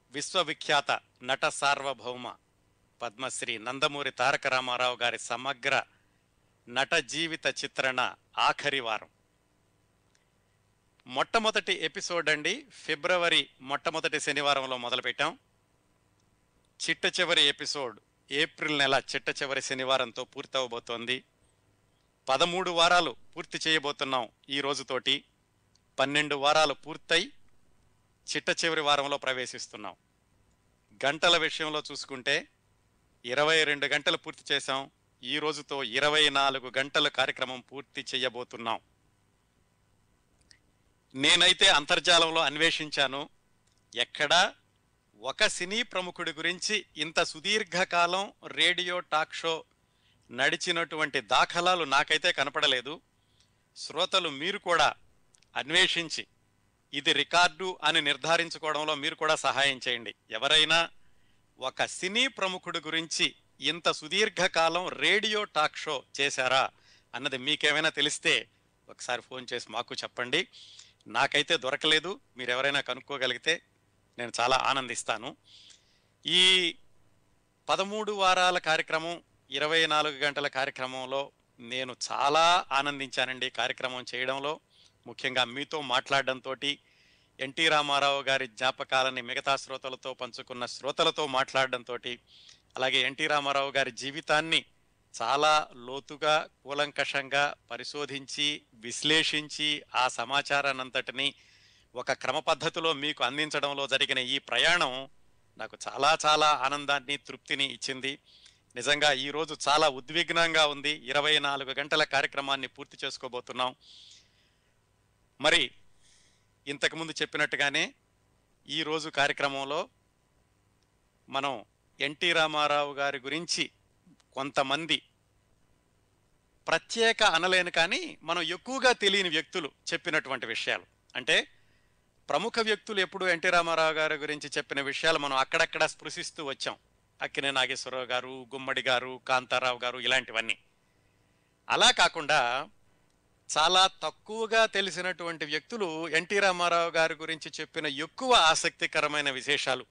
విశ్వవిఖ్యాత నట సార్వభౌమ పద్మశ్రీ నందమూరి తారక రామారావు గారి సమగ్ర నట జీవిత చిత్రణ ఆఖరి వారం మొట్టమొదటి ఎపిసోడ్ అండి ఫిబ్రవరి మొట్టమొదటి శనివారంలో మొదలుపెట్టాం చిట్ట చివరి ఎపిసోడ్ ఏప్రిల్ నెల చిట్ట చివరి శనివారంతో పూర్తవబోతోంది పదమూడు వారాలు పూర్తి చేయబోతున్నాం ఈ రోజుతోటి పన్నెండు వారాలు పూర్తయి చిట్ట చివరి వారంలో ప్రవేశిస్తున్నాం గంటల విషయంలో చూసుకుంటే ఇరవై రెండు గంటలు పూర్తి చేశాం ఈ రోజుతో ఇరవై నాలుగు గంటల కార్యక్రమం పూర్తి చేయబోతున్నాం నేనైతే అంతర్జాలంలో అన్వేషించాను ఎక్కడా ఒక సినీ ప్రముఖుడి గురించి ఇంత సుదీర్ఘకాలం రేడియో టాక్ షో నడిచినటువంటి దాఖలాలు నాకైతే కనపడలేదు శ్రోతలు మీరు కూడా అన్వేషించి ఇది రికార్డు అని నిర్ధారించుకోవడంలో మీరు కూడా సహాయం చేయండి ఎవరైనా ఒక సినీ ప్రముఖుడి గురించి ఇంత సుదీర్ఘకాలం రేడియో టాక్ షో చేశారా అన్నది మీకేమైనా తెలిస్తే ఒకసారి ఫోన్ చేసి మాకు చెప్పండి నాకైతే దొరకలేదు మీరు ఎవరైనా కనుక్కోగలిగితే నేను చాలా ఆనందిస్తాను ఈ పదమూడు వారాల కార్యక్రమం ఇరవై నాలుగు గంటల కార్యక్రమంలో నేను చాలా ఆనందించానండి కార్యక్రమం చేయడంలో ముఖ్యంగా మీతో మాట్లాడడంతో ఎన్టీ రామారావు గారి జ్ఞాపకాలని మిగతా శ్రోతలతో పంచుకున్న శ్రోతలతో మాట్లాడడంతో అలాగే ఎన్టీ రామారావు గారి జీవితాన్ని చాలా లోతుగా కూలంకషంగా పరిశోధించి విశ్లేషించి ఆ సమాచారాన్నంతటిని ఒక క్రమ పద్ధతిలో మీకు అందించడంలో జరిగిన ఈ ప్రయాణం నాకు చాలా చాలా ఆనందాన్ని తృప్తిని ఇచ్చింది నిజంగా ఈరోజు చాలా ఉద్విగ్నంగా ఉంది ఇరవై నాలుగు గంటల కార్యక్రమాన్ని పూర్తి చేసుకోబోతున్నాం మరి ఇంతకుముందు చెప్పినట్టుగానే ఈరోజు కార్యక్రమంలో మనం ఎన్టీ రామారావు గారి గురించి కొంతమంది ప్రత్యేక అనలేను కానీ మనం ఎక్కువగా తెలియని వ్యక్తులు చెప్పినటువంటి విషయాలు అంటే ప్రముఖ వ్యక్తులు ఎప్పుడు ఎన్టీ రామారావు గారి గురించి చెప్పిన విషయాలు మనం అక్కడక్కడ స్పృశిస్తూ వచ్చాం అక్కినే నాగేశ్వరరావు గారు గుమ్మడి గారు కాంతారావు గారు ఇలాంటివన్నీ అలా కాకుండా చాలా తక్కువగా తెలిసినటువంటి వ్యక్తులు ఎన్టీ రామారావు గారి గురించి చెప్పిన ఎక్కువ ఆసక్తికరమైన విశేషాలు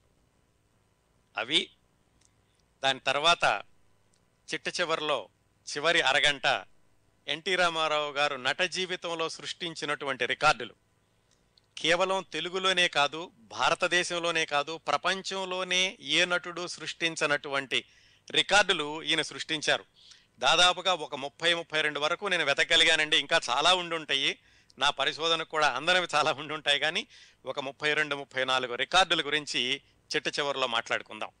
అవి దాని తర్వాత చిట్ట చివరిలో చివరి అరగంట ఎన్టీ రామారావు గారు నట జీవితంలో సృష్టించినటువంటి రికార్డులు కేవలం తెలుగులోనే కాదు భారతదేశంలోనే కాదు ప్రపంచంలోనే ఏ నటుడు సృష్టించనటువంటి రికార్డులు ఈయన సృష్టించారు దాదాపుగా ఒక ముప్పై ముప్పై రెండు వరకు నేను వెతకగలిగానండి ఇంకా చాలా ఉండుంటాయి నా పరిశోధనకు కూడా అందరివి చాలా ఉండుంటాయి కానీ ఒక ముప్పై రెండు ముప్పై నాలుగు రికార్డుల గురించి చిట్ట చివరిలో మాట్లాడుకుందాం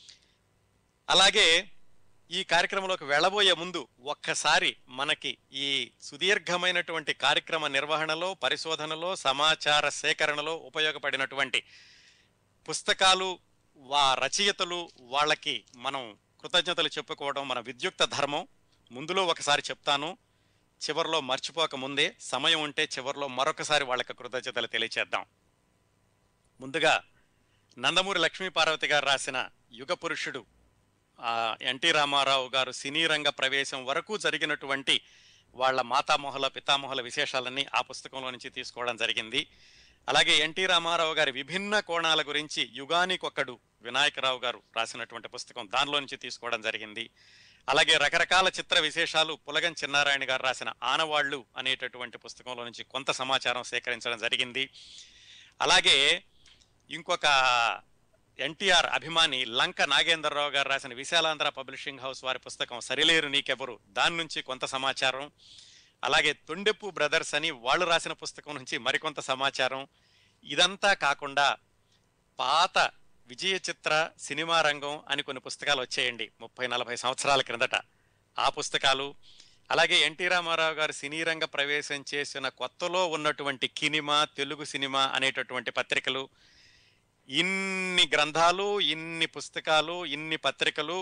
అలాగే ఈ కార్యక్రమంలోకి వెళ్ళబోయే ముందు ఒక్కసారి మనకి ఈ సుదీర్ఘమైనటువంటి కార్యక్రమ నిర్వహణలో పరిశోధనలో సమాచార సేకరణలో ఉపయోగపడినటువంటి పుస్తకాలు వా రచయితలు వాళ్ళకి మనం కృతజ్ఞతలు చెప్పుకోవడం మన విద్యుక్త ధర్మం ముందులో ఒకసారి చెప్తాను చివరిలో మర్చిపోక ముందే సమయం ఉంటే చివరిలో మరొకసారి వాళ్ళకి కృతజ్ఞతలు తెలియచేద్దాం ముందుగా నందమూరి లక్ష్మీ పార్వతి గారు రాసిన యుగ పురుషుడు ఆ, ఎన్టీ రామారావు గారు సినీ రంగ ప్రవేశం వరకు జరిగినటువంటి వాళ్ళ మాతామోహల పితామోహల విశేషాలన్నీ ఆ పుస్తకంలో నుంచి తీసుకోవడం జరిగింది అలాగే ఎన్టీ రామారావు గారి విభిన్న కోణాల గురించి యుగానికొక్కడు వినాయకరావు గారు రాసినటువంటి పుస్తకం దానిలో నుంచి తీసుకోవడం జరిగింది అలాగే రకరకాల చిత్ర విశేషాలు పులగం చిన్నారాయణ గారు రాసిన ఆనవాళ్లు అనేటటువంటి పుస్తకంలో నుంచి కొంత సమాచారం సేకరించడం జరిగింది అలాగే ఇంకొక ఎన్టీఆర్ అభిమాని లంక నాగేంద్రరావు గారు రాసిన విశాలాంధ్ర పబ్లిషింగ్ హౌస్ వారి పుస్తకం సరిలేరు నీకెవరు దాని నుంచి కొంత సమాచారం అలాగే తొండెప్పు బ్రదర్స్ అని వాళ్ళు రాసిన పుస్తకం నుంచి మరికొంత సమాచారం ఇదంతా కాకుండా పాత విజయ చిత్ర సినిమా రంగం అని కొన్ని పుస్తకాలు వచ్చేయండి ముప్పై నలభై సంవత్సరాల క్రిందట ఆ పుస్తకాలు అలాగే ఎన్టీ రామారావు గారు సినీ రంగ ప్రవేశం చేసిన కొత్తలో ఉన్నటువంటి కినిమా తెలుగు సినిమా అనేటటువంటి పత్రికలు ఇన్ని గ్రంథాలు ఇన్ని పుస్తకాలు ఇన్ని పత్రికలు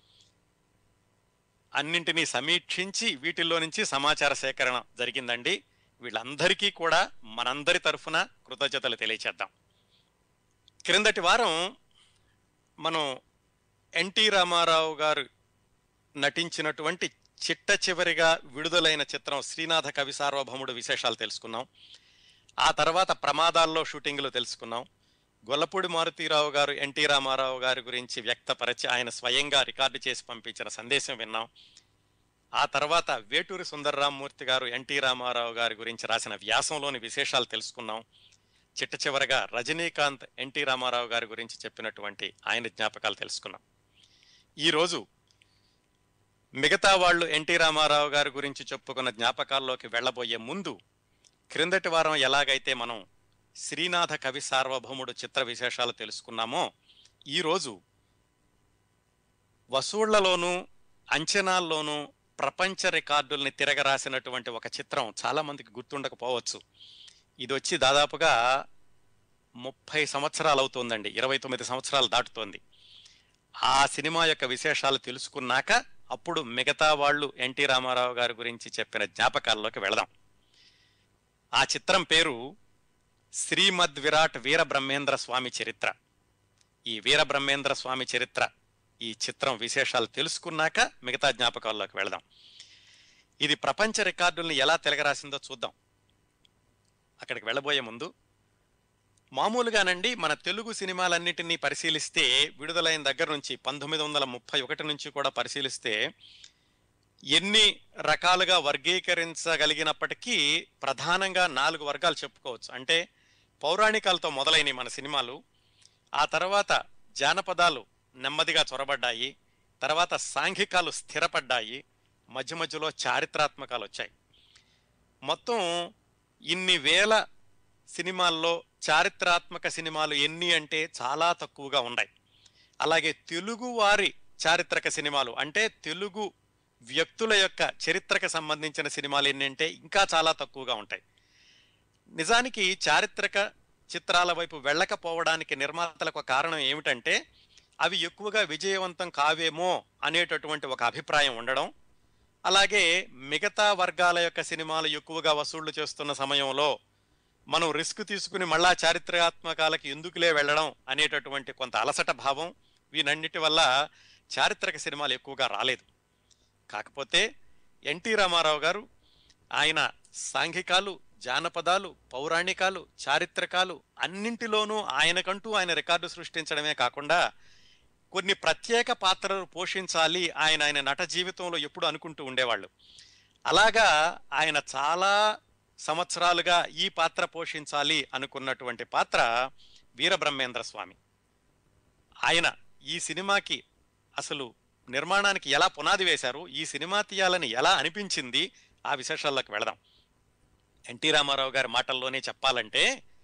అన్నింటినీ సమీక్షించి వీటిల్లో నుంచి సమాచార సేకరణ జరిగిందండి వీళ్ళందరికీ కూడా మనందరి తరఫున కృతజ్ఞతలు తెలియచేద్దాం క్రిందటి వారం మనం ఎన్టీ రామారావు గారు నటించినటువంటి చిట్ట చివరిగా విడుదలైన చిత్రం శ్రీనాథ కవి సార్వభౌముడు విశేషాలు తెలుసుకున్నాం ఆ తర్వాత ప్రమాదాల్లో షూటింగ్లు తెలుసుకున్నాం గొల్లపూడి మారుతీరావు గారు ఎన్టీ రామారావు గారి గురించి వ్యక్తపరిచి ఆయన స్వయంగా రికార్డు చేసి పంపించిన సందేశం విన్నాం ఆ తర్వాత వేటూరి సుందర్రామూర్తి గారు ఎన్టీ రామారావు గారి గురించి రాసిన వ్యాసంలోని విశేషాలు తెలుసుకున్నాం చిట్ట చివరగా రజనీకాంత్ ఎన్టీ రామారావు గారి గురించి చెప్పినటువంటి ఆయన జ్ఞాపకాలు తెలుసుకున్నాం ఈరోజు మిగతా వాళ్ళు ఎన్టీ రామారావు గారి గురించి చెప్పుకున్న జ్ఞాపకాల్లోకి వెళ్ళబోయే ముందు క్రిందటి వారం ఎలాగైతే మనం శ్రీనాథ కవి సార్వభౌముడు చిత్ర విశేషాలు తెలుసుకున్నామో ఈరోజు వసూళ్లలోనూ అంచనాల్లోనూ ప్రపంచ రికార్డుల్ని తిరగరాసినటువంటి ఒక చిత్రం చాలా మందికి గుర్తుండకపోవచ్చు ఇది వచ్చి దాదాపుగా ముప్పై సంవత్సరాలు అవుతుందండి ఇరవై తొమ్మిది సంవత్సరాలు దాటుతోంది ఆ సినిమా యొక్క విశేషాలు తెలుసుకున్నాక అప్పుడు మిగతా వాళ్ళు ఎన్టీ రామారావు గారి గురించి చెప్పిన జ్ఞాపకాల్లోకి వెళదాం ఆ చిత్రం పేరు శ్రీమద్ విరాట్ వీర బ్రహ్మేంద్ర స్వామి చరిత్ర ఈ వీర బ్రహ్మేంద్ర స్వామి చరిత్ర ఈ చిత్రం విశేషాలు తెలుసుకున్నాక మిగతా జ్ఞాపకాల్లోకి వెళదాం ఇది ప్రపంచ రికార్డుల్ని ఎలా తిరగరాసిందో చూద్దాం అక్కడికి వెళ్ళబోయే ముందు మామూలుగానండి మన తెలుగు సినిమాలన్నిటినీ పరిశీలిస్తే విడుదలైన దగ్గర నుంచి పంతొమ్మిది వందల ముప్పై ఒకటి నుంచి కూడా పరిశీలిస్తే ఎన్ని రకాలుగా వర్గీకరించగలిగినప్పటికీ ప్రధానంగా నాలుగు వర్గాలు చెప్పుకోవచ్చు అంటే పౌరాణికాలతో మొదలైన మన సినిమాలు ఆ తర్వాత జానపదాలు నెమ్మదిగా చొరబడ్డాయి తర్వాత సాంఘికాలు స్థిరపడ్డాయి మధ్య మధ్యలో చారిత్రాత్మకాలు వచ్చాయి మొత్తం ఇన్ని వేల సినిమాల్లో చారిత్రాత్మక సినిమాలు ఎన్ని అంటే చాలా తక్కువగా ఉన్నాయి అలాగే తెలుగు వారి చారిత్రక సినిమాలు అంటే తెలుగు వ్యక్తుల యొక్క చరిత్రకు సంబంధించిన సినిమాలు ఎన్ని అంటే ఇంకా చాలా తక్కువగా ఉంటాయి నిజానికి చారిత్రక చిత్రాల వైపు వెళ్ళకపోవడానికి నిర్మాతలకు కారణం ఏమిటంటే అవి ఎక్కువగా విజయవంతం కావేమో అనేటటువంటి ఒక అభిప్రాయం ఉండడం అలాగే మిగతా వర్గాల యొక్క సినిమాలు ఎక్కువగా వసూళ్లు చేస్తున్న సమయంలో మనం రిస్క్ తీసుకుని మళ్ళా చారిత్రాత్మకాలకి ఎందుకులే వెళ్ళడం అనేటటువంటి కొంత అలసట భావం వీనన్నిటి వల్ల చారిత్రక సినిమాలు ఎక్కువగా రాలేదు కాకపోతే ఎన్టీ రామారావు గారు ఆయన సాంఘికాలు జానపదాలు పౌరాణికాలు చారిత్రకాలు అన్నింటిలోనూ ఆయనకంటూ ఆయన రికార్డు సృష్టించడమే కాకుండా కొన్ని ప్రత్యేక పాత్రలు పోషించాలి ఆయన ఆయన నట జీవితంలో ఎప్పుడు అనుకుంటూ ఉండేవాళ్ళు అలాగా ఆయన చాలా సంవత్సరాలుగా ఈ పాత్ర పోషించాలి అనుకున్నటువంటి పాత్ర వీరబ్రహ్మేంద్ర స్వామి ఆయన ఈ సినిమాకి అసలు నిర్మాణానికి ఎలా పునాది వేశారు ఈ సినిమా తీయాలని ఎలా అనిపించింది ఆ విశేషాల్లోకి వెళదాం ఎన్టీ రామారావు గారి మాటల్లోనే చెప్పాలంటే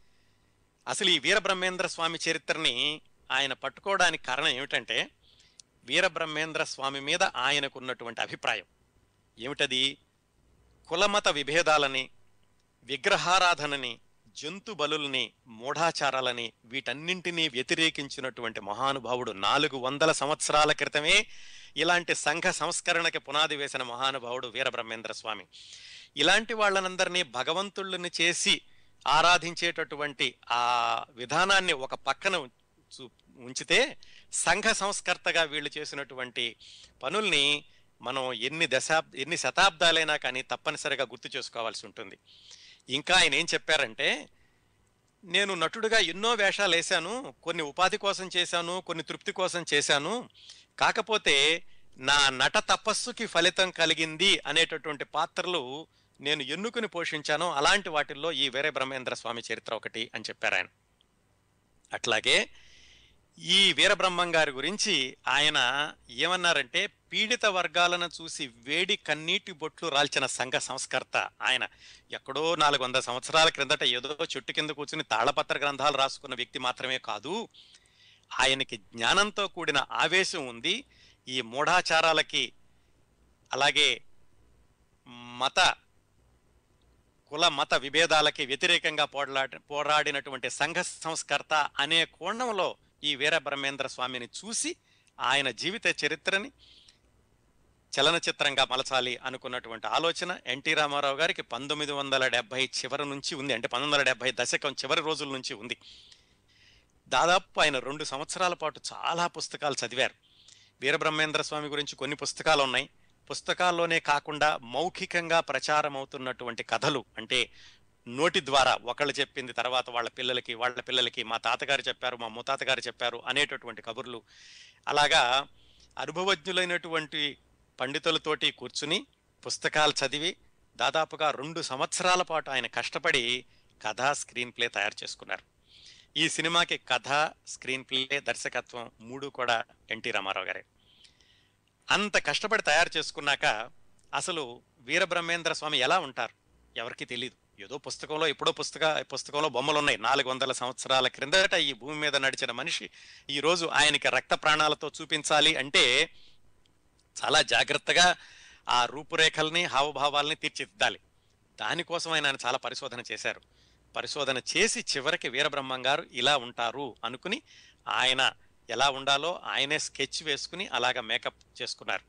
అసలు ఈ వీరబ్రహ్మేంద్ర స్వామి చరిత్రని ఆయన పట్టుకోవడానికి కారణం ఏమిటంటే వీరబ్రహ్మేంద్ర స్వామి మీద ఆయనకున్నటువంటి అభిప్రాయం ఏమిటది కులమత విభేదాలని విగ్రహారాధనని జంతు బలుల్ని మూఢాచారాలని వీటన్నింటినీ వ్యతిరేకించినటువంటి మహానుభావుడు నాలుగు వందల సంవత్సరాల క్రితమే ఇలాంటి సంఘ సంస్కరణకి పునాది వేసిన మహానుభావుడు వీరబ్రహ్మేంద్ర స్వామి ఇలాంటి వాళ్ళనందరినీ భగవంతుళ్ళని చేసి ఆరాధించేటటువంటి ఆ విధానాన్ని ఒక పక్కన చూ- ఉంచితే సంఘ సంస్కర్తగా వీళ్ళు చేసినటువంటి పనుల్ని మనం ఎన్ని దశాబ్ ఎన్ని శతాబ్దాలైనా కానీ తప్పనిసరిగా గుర్తు చేసుకోవాల్సి ఉంటుంది ఇంకా ఆయన ఏం చెప్పారంటే నేను నటుడుగా ఎన్నో వేషాలు వేశాను కొన్ని ఉపాధి కోసం చేశాను కొన్ని తృప్తి కోసం చేశాను కాకపోతే నా నట తపస్సుకి ఫలితం కలిగింది అనేటటువంటి పాత్రలు నేను ఎన్నుకుని పోషించాను అలాంటి వాటిల్లో ఈ వీర బ్రహ్మేంద్ర స్వామి చరిత్ర ఒకటి అని చెప్పారు ఆయన అట్లాగే ఈ వీరబ్రహ్మం గారి గురించి ఆయన ఏమన్నారంటే పీడిత వర్గాలను చూసి వేడి కన్నీటి బొట్లు రాల్చిన సంఘ సంస్కర్త ఆయన ఎక్కడో నాలుగు వందల సంవత్సరాల క్రిందట ఏదో చెట్టు కింద కూర్చుని తాళపత్ర గ్రంథాలు రాసుకున్న వ్యక్తి మాత్రమే కాదు ఆయనకి జ్ఞానంతో కూడిన ఆవేశం ఉంది ఈ మూఢాచారాలకి అలాగే మత కుల మత విభేదాలకి వ్యతిరేకంగా పోరాడి పోరాడినటువంటి సంఘ సంస్కర్త అనే కోణంలో ఈ వీర బ్రహ్మేంద్ర స్వామిని చూసి ఆయన జీవిత చరిత్రని చలనచిత్రంగా మలచాలి అనుకున్నటువంటి ఆలోచన ఎన్టీ రామారావు గారికి పంతొమ్మిది వందల డెబ్బై చివరి నుంచి ఉంది అంటే పంతొమ్మిది వందల డెబ్బై దశకం చివరి రోజుల నుంచి ఉంది దాదాపు ఆయన రెండు సంవత్సరాల పాటు చాలా పుస్తకాలు చదివారు వీరబ్రహ్మేంద్ర స్వామి గురించి కొన్ని పుస్తకాలు ఉన్నాయి పుస్తకాల్లోనే కాకుండా మౌఖికంగా ప్రచారం అవుతున్నటువంటి కథలు అంటే నోటి ద్వారా ఒకళ్ళు చెప్పింది తర్వాత వాళ్ళ పిల్లలకి వాళ్ళ పిల్లలకి మా తాతగారు చెప్పారు మా ముత్తాతగారు చెప్పారు అనేటటువంటి కబుర్లు అలాగా అనుభవజ్ఞులైనటువంటి పండితులతోటి కూర్చుని పుస్తకాలు చదివి దాదాపుగా రెండు సంవత్సరాల పాటు ఆయన కష్టపడి కథ స్క్రీన్ ప్లే తయారు చేసుకున్నారు ఈ సినిమాకి కథ స్క్రీన్ ప్లే దర్శకత్వం మూడు కూడా ఎన్టీ రామారావు గారే అంత కష్టపడి తయారు చేసుకున్నాక అసలు వీరబ్రహ్మేంద్ర స్వామి ఎలా ఉంటారు ఎవరికి తెలియదు ఏదో పుస్తకంలో ఎప్పుడో పుస్తక పుస్తకంలో బొమ్మలు ఉన్నాయి నాలుగు వందల సంవత్సరాల క్రిందట ఈ భూమి మీద నడిచిన మనిషి ఈ రోజు ఆయనకి రక్త ప్రాణాలతో చూపించాలి అంటే చాలా జాగ్రత్తగా ఆ రూపురేఖల్ని హావభావాల్ని తీర్చిదిద్దాలి దానికోసం ఆయన చాలా పరిశోధన చేశారు పరిశోధన చేసి చివరికి వీరబ్రహ్మం గారు ఇలా ఉంటారు అనుకుని ఆయన ఎలా ఉండాలో ఆయనే స్కెచ్ వేసుకుని అలాగ మేకప్ చేసుకున్నారు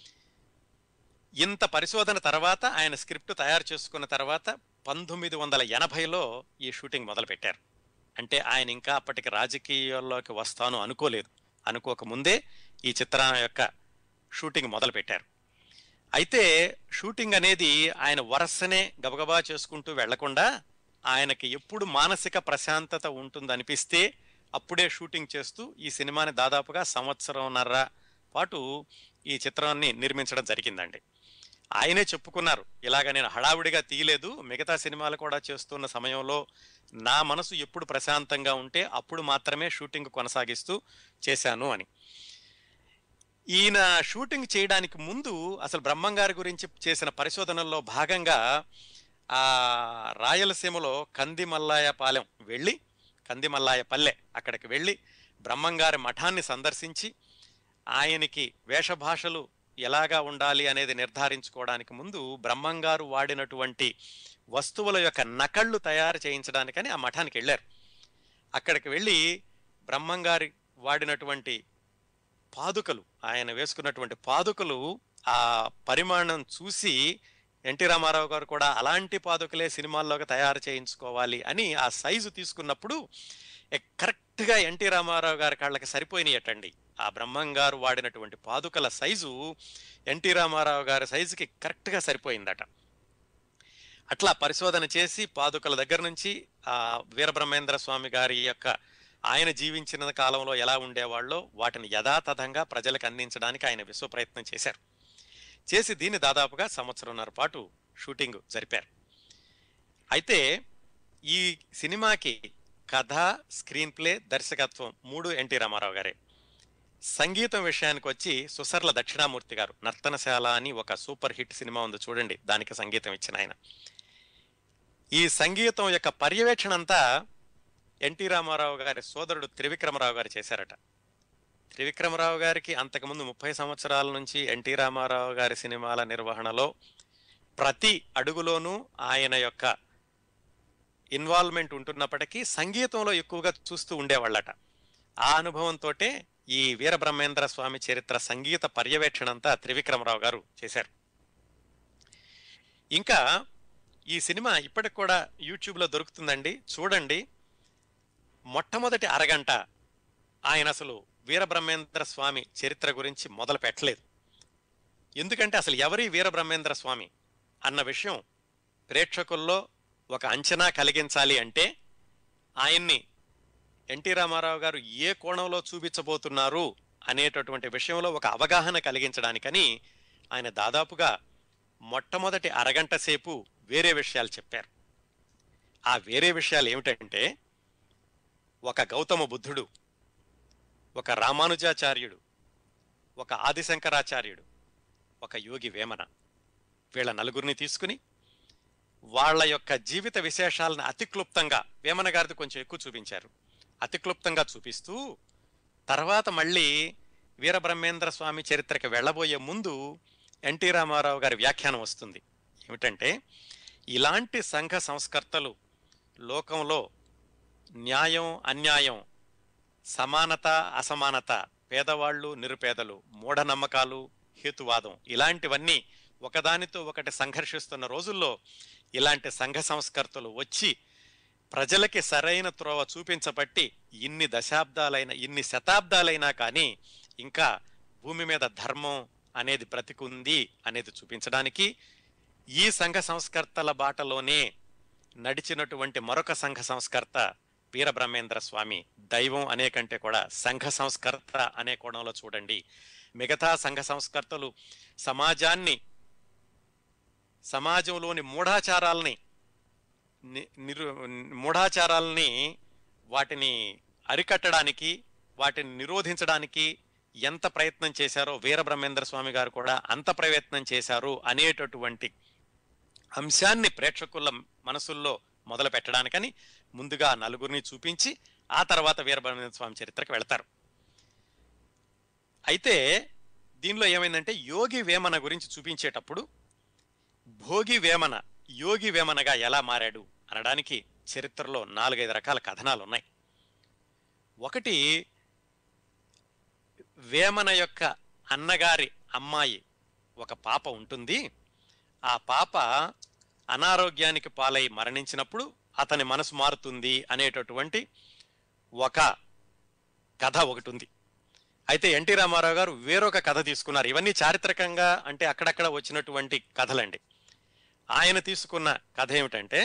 ఇంత పరిశోధన తర్వాత ఆయన స్క్రిప్ట్ తయారు చేసుకున్న తర్వాత పంతొమ్మిది వందల ఎనభైలో ఈ షూటింగ్ మొదలుపెట్టారు అంటే ఆయన ఇంకా అప్పటికి రాజకీయాల్లోకి వస్తాను అనుకోలేదు అనుకోక ముందే ఈ చిత్రం యొక్క షూటింగ్ మొదలుపెట్టారు అయితే షూటింగ్ అనేది ఆయన వరసనే గబగబా చేసుకుంటూ వెళ్లకుండా ఆయనకి ఎప్పుడు మానసిక ప్రశాంతత ఉంటుందనిపిస్తే అప్పుడే షూటింగ్ చేస్తూ ఈ సినిమాని దాదాపుగా సంవత్సరంన్నర పాటు ఈ చిత్రాన్ని నిర్మించడం జరిగిందండి ఆయనే చెప్పుకున్నారు ఇలాగ నేను హడావుడిగా తీయలేదు మిగతా సినిమాలు కూడా చేస్తున్న సమయంలో నా మనసు ఎప్పుడు ప్రశాంతంగా ఉంటే అప్పుడు మాత్రమే షూటింగ్ కొనసాగిస్తూ చేశాను అని ఈయన షూటింగ్ చేయడానికి ముందు అసలు బ్రహ్మంగారి గురించి చేసిన పరిశోధనల్లో భాగంగా ఆ రాయలసీమలో కందిమల్లాయ పాలెం వెళ్ళి కందిమల్లాయ పల్లె అక్కడికి వెళ్ళి బ్రహ్మంగారి మఠాన్ని సందర్శించి ఆయనకి వేషభాషలు ఎలాగా ఉండాలి అనేది నిర్ధారించుకోవడానికి ముందు బ్రహ్మంగారు వాడినటువంటి వస్తువుల యొక్క నకళ్ళు తయారు చేయించడానికని ఆ మఠానికి వెళ్ళారు అక్కడికి వెళ్ళి బ్రహ్మంగారి వాడినటువంటి పాదుకలు ఆయన వేసుకున్నటువంటి పాదుకలు ఆ పరిమాణం చూసి ఎన్టీ రామారావు గారు కూడా అలాంటి పాదుకలే సినిమాల్లోకి తయారు చేయించుకోవాలి అని ఆ సైజు తీసుకున్నప్పుడు కరెక్ట్గా ఎన్టీ రామారావు గారి కాళ్ళకి సరిపోయినాయటండి ఆ బ్రహ్మం గారు వాడినటువంటి పాదుకల సైజు ఎన్టీ రామారావు గారి సైజుకి కరెక్ట్గా సరిపోయిందట అట్లా పరిశోధన చేసి పాదుకల దగ్గర నుంచి ఆ వీరబ్రహ్మేంద్ర స్వామి గారి యొక్క ఆయన జీవించిన కాలంలో ఎలా ఉండేవాళ్ళో వాటిని యథాతథంగా ప్రజలకు అందించడానికి ఆయన విశ్వ ప్రయత్నం చేశారు చేసి దీన్ని దాదాపుగా సంవత్సరంన్నర పాటు షూటింగ్ జరిపారు అయితే ఈ సినిమాకి కథ స్క్రీన్ ప్లే దర్శకత్వం మూడు ఎన్టీ రామారావు గారే సంగీతం విషయానికి వచ్చి సుసర్ల దక్షిణామూర్తి గారు నర్తనశాల అని ఒక సూపర్ హిట్ సినిమా ఉంది చూడండి దానికి సంగీతం ఇచ్చిన ఆయన ఈ సంగీతం యొక్క పర్యవేక్షణ అంతా ఎన్టీ రామారావు గారి సోదరుడు త్రివిక్రమరావు గారు చేశారట త్రివిక్రమరావు గారికి అంతకుముందు ముప్పై సంవత్సరాల నుంచి ఎన్టీ రామారావు గారి సినిమాల నిర్వహణలో ప్రతి అడుగులోనూ ఆయన యొక్క ఇన్వాల్వ్మెంట్ ఉంటున్నప్పటికీ సంగీతంలో ఎక్కువగా చూస్తూ ఉండేవాళ్ళట ఆ అనుభవంతో ఈ వీరబ్రహ్మేంద్ర స్వామి చరిత్ర సంగీత పర్యవేక్షణ అంతా త్రివిక్రమరావు గారు చేశారు ఇంకా ఈ సినిమా ఇప్పటికి కూడా యూట్యూబ్లో దొరుకుతుందండి చూడండి మొట్టమొదటి అరగంట ఆయన అసలు వీరబ్రహ్మేంద్ర స్వామి చరిత్ర గురించి మొదలు పెట్టలేదు ఎందుకంటే అసలు ఎవరి వీరబ్రహ్మేంద్ర స్వామి అన్న విషయం ప్రేక్షకుల్లో ఒక అంచనా కలిగించాలి అంటే ఆయన్ని ఎన్టీ రామారావు గారు ఏ కోణంలో చూపించబోతున్నారు అనేటటువంటి విషయంలో ఒక అవగాహన కలిగించడానికని ఆయన దాదాపుగా మొట్టమొదటి అరగంట సేపు వేరే విషయాలు చెప్పారు ఆ వేరే విషయాలు ఏమిటంటే ఒక గౌతమ బుద్ధుడు ఒక రామానుజాచార్యుడు ఒక ఆదిశంకరాచార్యుడు ఒక యోగి వేమన వీళ్ళ నలుగురిని తీసుకుని వాళ్ళ యొక్క జీవిత విశేషాలను అతి క్లుప్తంగా వేమన గారిది కొంచెం ఎక్కువ చూపించారు అతి క్లుప్తంగా చూపిస్తూ తర్వాత మళ్ళీ వీరబ్రహ్మేంద్ర స్వామి చరిత్రకి వెళ్ళబోయే ముందు ఎన్టీ రామారావు గారి వ్యాఖ్యానం వస్తుంది ఏమిటంటే ఇలాంటి సంఘ సంస్కర్తలు లోకంలో న్యాయం అన్యాయం సమానత అసమానత పేదవాళ్ళు నిరుపేదలు మూఢనమ్మకాలు హేతువాదం ఇలాంటివన్నీ ఒకదానితో ఒకటి సంఘర్షిస్తున్న రోజుల్లో ఇలాంటి సంఘ సంస్కర్తలు వచ్చి ప్రజలకి సరైన త్రోవ చూపించబట్టి ఇన్ని దశాబ్దాలైన ఇన్ని శతాబ్దాలైనా కానీ ఇంకా భూమి మీద ధర్మం అనేది బ్రతికుంది అనేది చూపించడానికి ఈ సంఘ సంస్కర్తల బాటలోనే నడిచినటువంటి మరొక సంఘ సంస్కర్త వీరబ్రహ్మేంద్ర స్వామి దైవం అనే కంటే కూడా సంఘ సంస్కర్త అనే కోణంలో చూడండి మిగతా సంఘ సంస్కర్తలు సమాజాన్ని సమాజంలోని మూఢాచారాల్ని ని- నిరు మూఢాచారాల్ని వాటిని అరికట్టడానికి వాటిని నిరోధించడానికి ఎంత ప్రయత్నం చేశారో వీరబ్రహ్మేంద్ర స్వామి గారు కూడా అంత ప్రయత్నం చేశారు అనేటటువంటి అంశాన్ని ప్రేక్షకుల మనసుల్లో మొదలు పెట్టడానికని ముందుగా ఆ నలుగురిని చూపించి ఆ తర్వాత వీరబ్రహ్మేంద్ర స్వామి చరిత్రకు వెళ్తారు అయితే దీనిలో ఏమైందంటే యోగి వేమన గురించి చూపించేటప్పుడు భోగి వేమన యోగి వేమనగా ఎలా మారాడు అనడానికి చరిత్రలో నాలుగైదు రకాల కథనాలు ఉన్నాయి ఒకటి వేమన యొక్క అన్నగారి అమ్మాయి ఒక పాప ఉంటుంది ఆ పాప అనారోగ్యానికి పాలై మరణించినప్పుడు అతని మనసు మారుతుంది అనేటటువంటి ఒక కథ ఒకటి ఉంది అయితే ఎన్టీ రామారావు గారు వేరొక కథ తీసుకున్నారు ఇవన్నీ చారిత్రకంగా అంటే అక్కడక్కడ వచ్చినటువంటి కథలండి ఆయన తీసుకున్న కథ ఏమిటంటే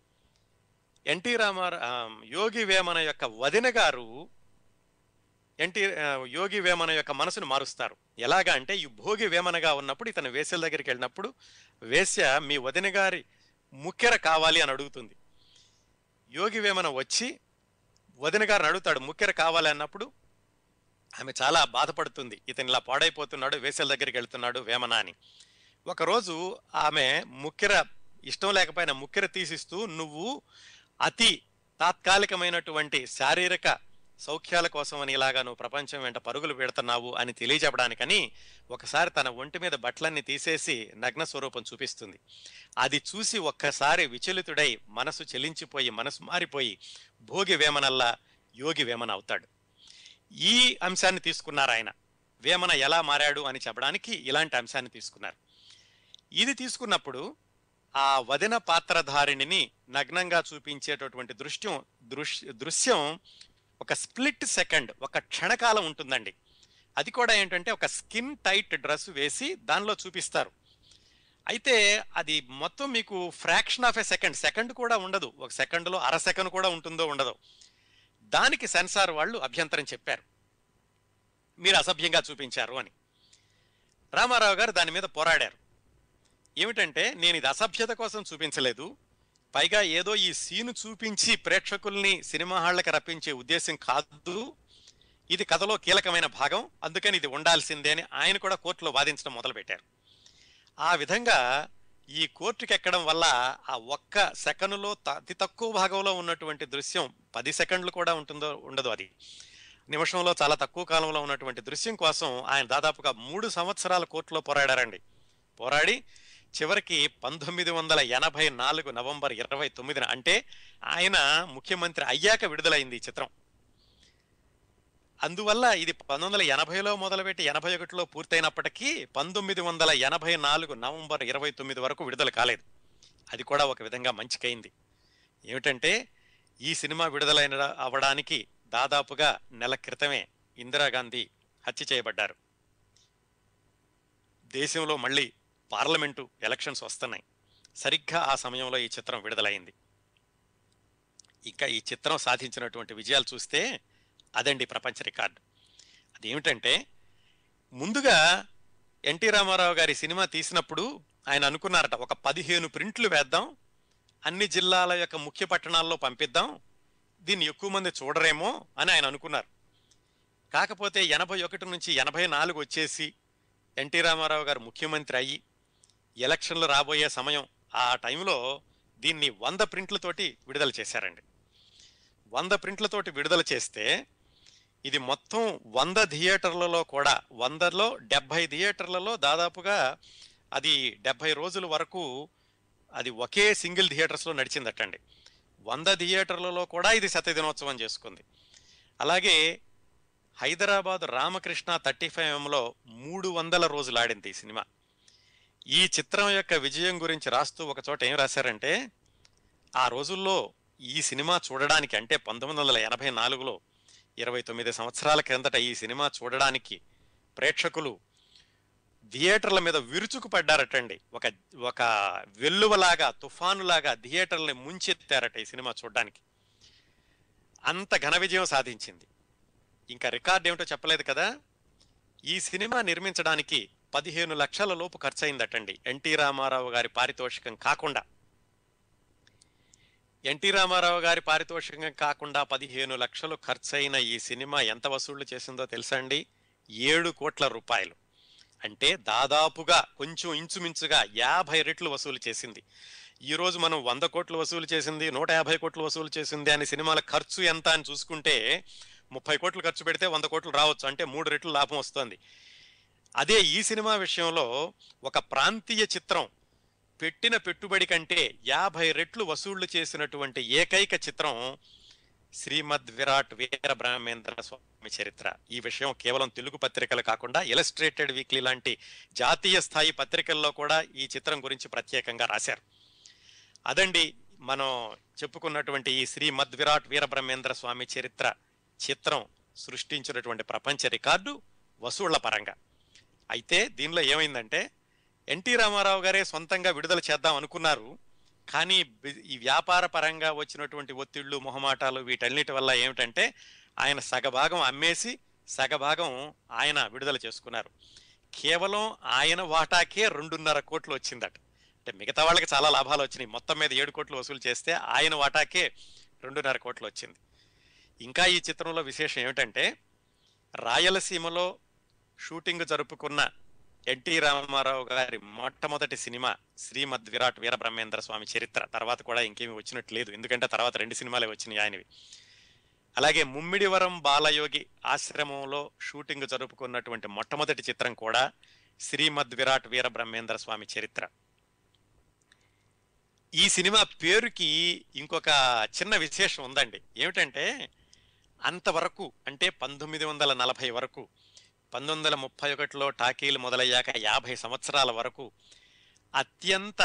ఎన్టీ రామారావు ఆ, యోగి వేమన యొక్క వదిన గారు ఎన్టీ ఆ, యోగి వేమన యొక్క మనసును మారుస్తారు ఎలాగా అంటే ఈ భోగి వేమనగా ఉన్నప్పుడు ఇతను వేశ్యల దగ్గరికి వెళ్ళినప్పుడు వేశ్య మీ వదిన గారి ముక్కెర కావాలి అని అడుగుతుంది యోగి వేమన వచ్చి వదిన గారిని అడుగుతాడు ముక్కెర కావాలి అన్నప్పుడు ఆమె చాలా బాధపడుతుంది ఇతను ఇలా పాడైపోతున్నాడు వేశ్యల దగ్గరికి వెళ్తున్నాడు వేమన అని ఒకరోజు ఆమె ముక్కెర ఇష్టం లేకపోయినా ముక్కెర తీసిస్తూ నువ్వు అతి తాత్కాలికమైనటువంటి శారీరక సౌఖ్యాల కోసం అని ఇలాగా నువ్వు ప్రపంచం వెంట పరుగులు పెడుతున్నావు అని తెలియజెప్పడానికని ఒకసారి తన ఒంటి మీద బట్టలన్నీ తీసేసి నగ్న స్వరూపం చూపిస్తుంది అది చూసి ఒక్కసారి విచలితుడై మనసు చెలించిపోయి మనసు మారిపోయి భోగి వేమనల్లా యోగి వేమన అవుతాడు ఈ అంశాన్ని తీసుకున్నారు ఆయన వేమన ఎలా మారాడు అని చెప్పడానికి ఇలాంటి అంశాన్ని తీసుకున్నారు ఇది తీసుకున్నప్పుడు ఆ వదిన పాత్రధారిణిని నగ్నంగా చూపించేటటువంటి దృశ్యం దృశ్య దృశ్యం ఒక స్ప్లిట్ సెకండ్ ఒక క్షణకాలం ఉంటుందండి అది కూడా ఏంటంటే ఒక స్కిన్ టైట్ డ్రెస్ వేసి దానిలో చూపిస్తారు అయితే అది మొత్తం మీకు fraction of a second second కూడా ఉండదు ఒక సెకండ్లో అర సెకండ్ కూడా ఉంటుందో ఉండదో దానికి సెన్సార్ వాళ్ళు అభ్యంతరం చెప్పారు మీరు అసభ్యంగా చూపించారు అని రామారావు గారు దాని మీద పోరాడారు ఏమిటంటే నేను ఇది అసభ్యత కోసం చూపించలేదు పైగా ఏదో ఈ సీను చూపించి ప్రేక్షకుల్ని సినిమా హాళ్ళకి రప్పించే ఉద్దేశం కాదు ఇది కథలో కీలకమైన భాగం అందుకని ఇది ఉండాల్సిందే అని ఆయన కూడా కోర్టులో వాదించడం మొదలుపెట్టారు ఆ విధంగా ఈ కోర్టుకి ఎక్కడం వల్ల ఆ ఒక్క సెకనులో త- అతి తక్కువ భాగంలో ఉన్నటువంటి దృశ్యం పది సెకండ్లు కూడా ఉంటుందో ఉండదు అది నిమిషంలో చాలా తక్కువ కాలంలో ఉన్నటువంటి దృశ్యం కోసం ఆయన దాదాపుగా మూడు సంవత్సరాల కోర్టులో పోరాడారండి పోరాడి చివరికి పంతొమ్మిది వందల ఎనభై నాలుగు నవంబర్ ఇరవై తొమ్మిదిన అంటే ఆయన ముఖ్యమంత్రి అయ్యాక విడుదలైంది ఈ చిత్రం అందువల్ల ఇది పంతొమ్మిది వందల ఎనభైలో మొదలుపెట్టి ఎనభై ఒకటిలో పూర్తయినప్పటికీ పంతొమ్మిది వందల ఎనభై నాలుగు నవంబర్ ఇరవై తొమ్మిది వరకు విడుదల కాలేదు అది కూడా ఒక విధంగా మంచికైంది ఏమిటంటే ఈ సినిమా విడుదలైన అవ్వడానికి దాదాపుగా నెల క్రితమే ఇందిరాగాంధీ హత్య చేయబడ్డారు దేశంలో మళ్ళీ పార్లమెంటు ఎలక్షన్స్ వస్తున్నాయి సరిగ్గా ఆ సమయంలో ఈ చిత్రం విడుదలైంది ఇక ఈ చిత్రం సాధించినటువంటి విజయాలు చూస్తే అదండి ప్రపంచ రికార్డు అదేమిటంటే ముందుగా ఎన్టీ రామారావు గారి సినిమా తీసినప్పుడు ఆయన అనుకున్నారట ఒక పదిహేను ప్రింట్లు వేద్దాం అన్ని జిల్లాల యొక్క ముఖ్య పట్టణాల్లో పంపిద్దాం దీన్ని ఎక్కువ మంది చూడరేమో అని ఆయన అనుకున్నారు కాకపోతే ఎనభై ఒకటి నుంచి ఎనభై నాలుగు వచ్చేసి ఎన్టీ రామారావు గారు ముఖ్యమంత్రి అయ్యి ఎలక్షన్లు రాబోయే సమయం ఆ టైంలో దీన్ని వంద ప్రింట్లతోటి విడుదల చేశారండి వంద ప్రింట్లతోటి విడుదల చేస్తే ఇది మొత్తం వంద థియేటర్లలో కూడా వందలో డెబ్భై థియేటర్లలో దాదాపుగా అది డెబ్భై రోజుల వరకు అది ఒకే సింగిల్ థియేటర్స్లో నడిచిందటండి వంద థియేటర్లలో కూడా ఇది శతదినోత్సవం చేసుకుంది అలాగే హైదరాబాద్ రామకృష్ణ థర్టీ ఫైవ్లో మూడు వందల రోజులు ఆడింది ఈ సినిమా ఈ చిత్రం యొక్క విజయం గురించి రాస్తూ ఒక చోట ఏం రాశారంటే ఆ రోజుల్లో ఈ సినిమా చూడడానికి అంటే పంతొమ్మిది వందల ఎనభై నాలుగులో ఇరవై తొమ్మిది సంవత్సరాల క్రిందట ఈ సినిమా చూడడానికి ప్రేక్షకులు థియేటర్ల మీద విరుచుకు పడ్డారటండి ఒక ఒక వెల్లువలాగా తుఫానులాగా థియేటర్లని ముంచెత్తారట ఈ సినిమా చూడడానికి అంత ఘన విజయం సాధించింది ఇంకా రికార్డ్ ఏమిటో చెప్పలేదు కదా ఈ సినిమా నిర్మించడానికి పదిహేను లక్షల లోపు ఖర్చయిందటండి ఎన్టీ రామారావు గారి పారితోషికం కాకుండా ఎన్టీ రామారావు గారి పారితోషికం కాకుండా పదిహేను లక్షలు ఖర్చయిన ఈ సినిమా ఎంత వసూళ్లు చేసిందో తెలుసా అండి ఏడు కోట్ల రూపాయలు అంటే దాదాపుగా కొంచెం ఇంచుమించుగా యాభై రెట్లు వసూలు చేసింది ఈ రోజు మనం వంద కోట్లు వసూలు చేసింది నూట యాభై కోట్లు వసూలు చేసింది అని సినిమాల ఖర్చు ఎంత అని చూసుకుంటే ముప్పై కోట్లు ఖర్చు పెడితే వంద కోట్లు రావచ్చు అంటే మూడు రెట్లు లాభం వస్తుంది అదే ఈ సినిమా విషయంలో ఒక ప్రాంతీయ చిత్రం పెట్టిన పెట్టుబడి కంటే యాభై రెట్లు వసూళ్లు చేసినటువంటి ఏకైక చిత్రం శ్రీమద్ విరాట్ వీర బ్రహ్మేంద్ర స్వామి చరిత్ర ఈ విషయం కేవలం తెలుగు పత్రికలు కాకుండా ఇలస్ట్రేటెడ్ వీక్లీ లాంటి జాతీయ స్థాయి పత్రికల్లో కూడా ఈ చిత్రం గురించి ప్రత్యేకంగా రాశారు అదండి మనం చెప్పుకున్నటువంటి ఈ శ్రీమద్ విరాట్ వీర బ్రహ్మేంద్ర స్వామి చరిత్ర చిత్రం సృష్టించినటువంటి ప్రపంచ రికార్డు వసూళ్ల పరంగా అయితే దీనిలో ఏమైందంటే ఎన్టీ రామారావు గారే సొంతంగా విడుదల చేద్దాం అనుకున్నారు కానీ బి- ఈ వ్యాపార పరంగా వచ్చినటువంటి ఒత్తిళ్లు మొహమాటాలు వీటన్నిటి వల్ల ఏమిటంటే ఆయన సగభాగం అమ్మేసి సగభాగం ఆయన విడుదల చేసుకున్నారు కేవలం ఆయన వాటాకే రెండున్నర కోట్లు వచ్చిందట అంటే మిగతా వాళ్ళకి చాలా లాభాలు వచ్చినాయి మొత్తం మీద ఏడు కోట్లు వసూలు చేస్తే ఆయన వాటాకే రెండున్నర కోట్లు వచ్చింది ఇంకా ఈ చిత్రంలో విశేషం ఏమిటంటే రాయలసీమలో షూటింగ్ జరుపుకున్న ఎన్టీ రామారావు గారి మొట్టమొదటి సినిమా శ్రీమద్ విరాట్ వీర బ్రహ్మేంద్ర స్వామి చరిత్ర తర్వాత కూడా ఇంకేమీ వచ్చినట్టు లేదు ఎందుకంటే తర్వాత రెండు సినిమాలే వచ్చినాయి ఆయనవి అలాగే ముమ్మిడివరం బాలయోగి ఆశ్రమంలో షూటింగ్ జరుపుకున్నటువంటి మొట్టమొదటి చిత్రం కూడా శ్రీమద్ విరాట్ వీర బ్రహ్మేంద్ర స్వామి చరిత్ర ఈ సినిమా పేరుకి ఇంకొక చిన్న విశేషం ఉందండి ఏమిటంటే అంతవరకు అంటే పంతొమ్మిది వందల నలభై వరకు పంతొమ్మిది వందల ముప్పై ఒకటిలో టాకీలు మొదలయ్యాక యాభై సంవత్సరాల వరకు అత్యంత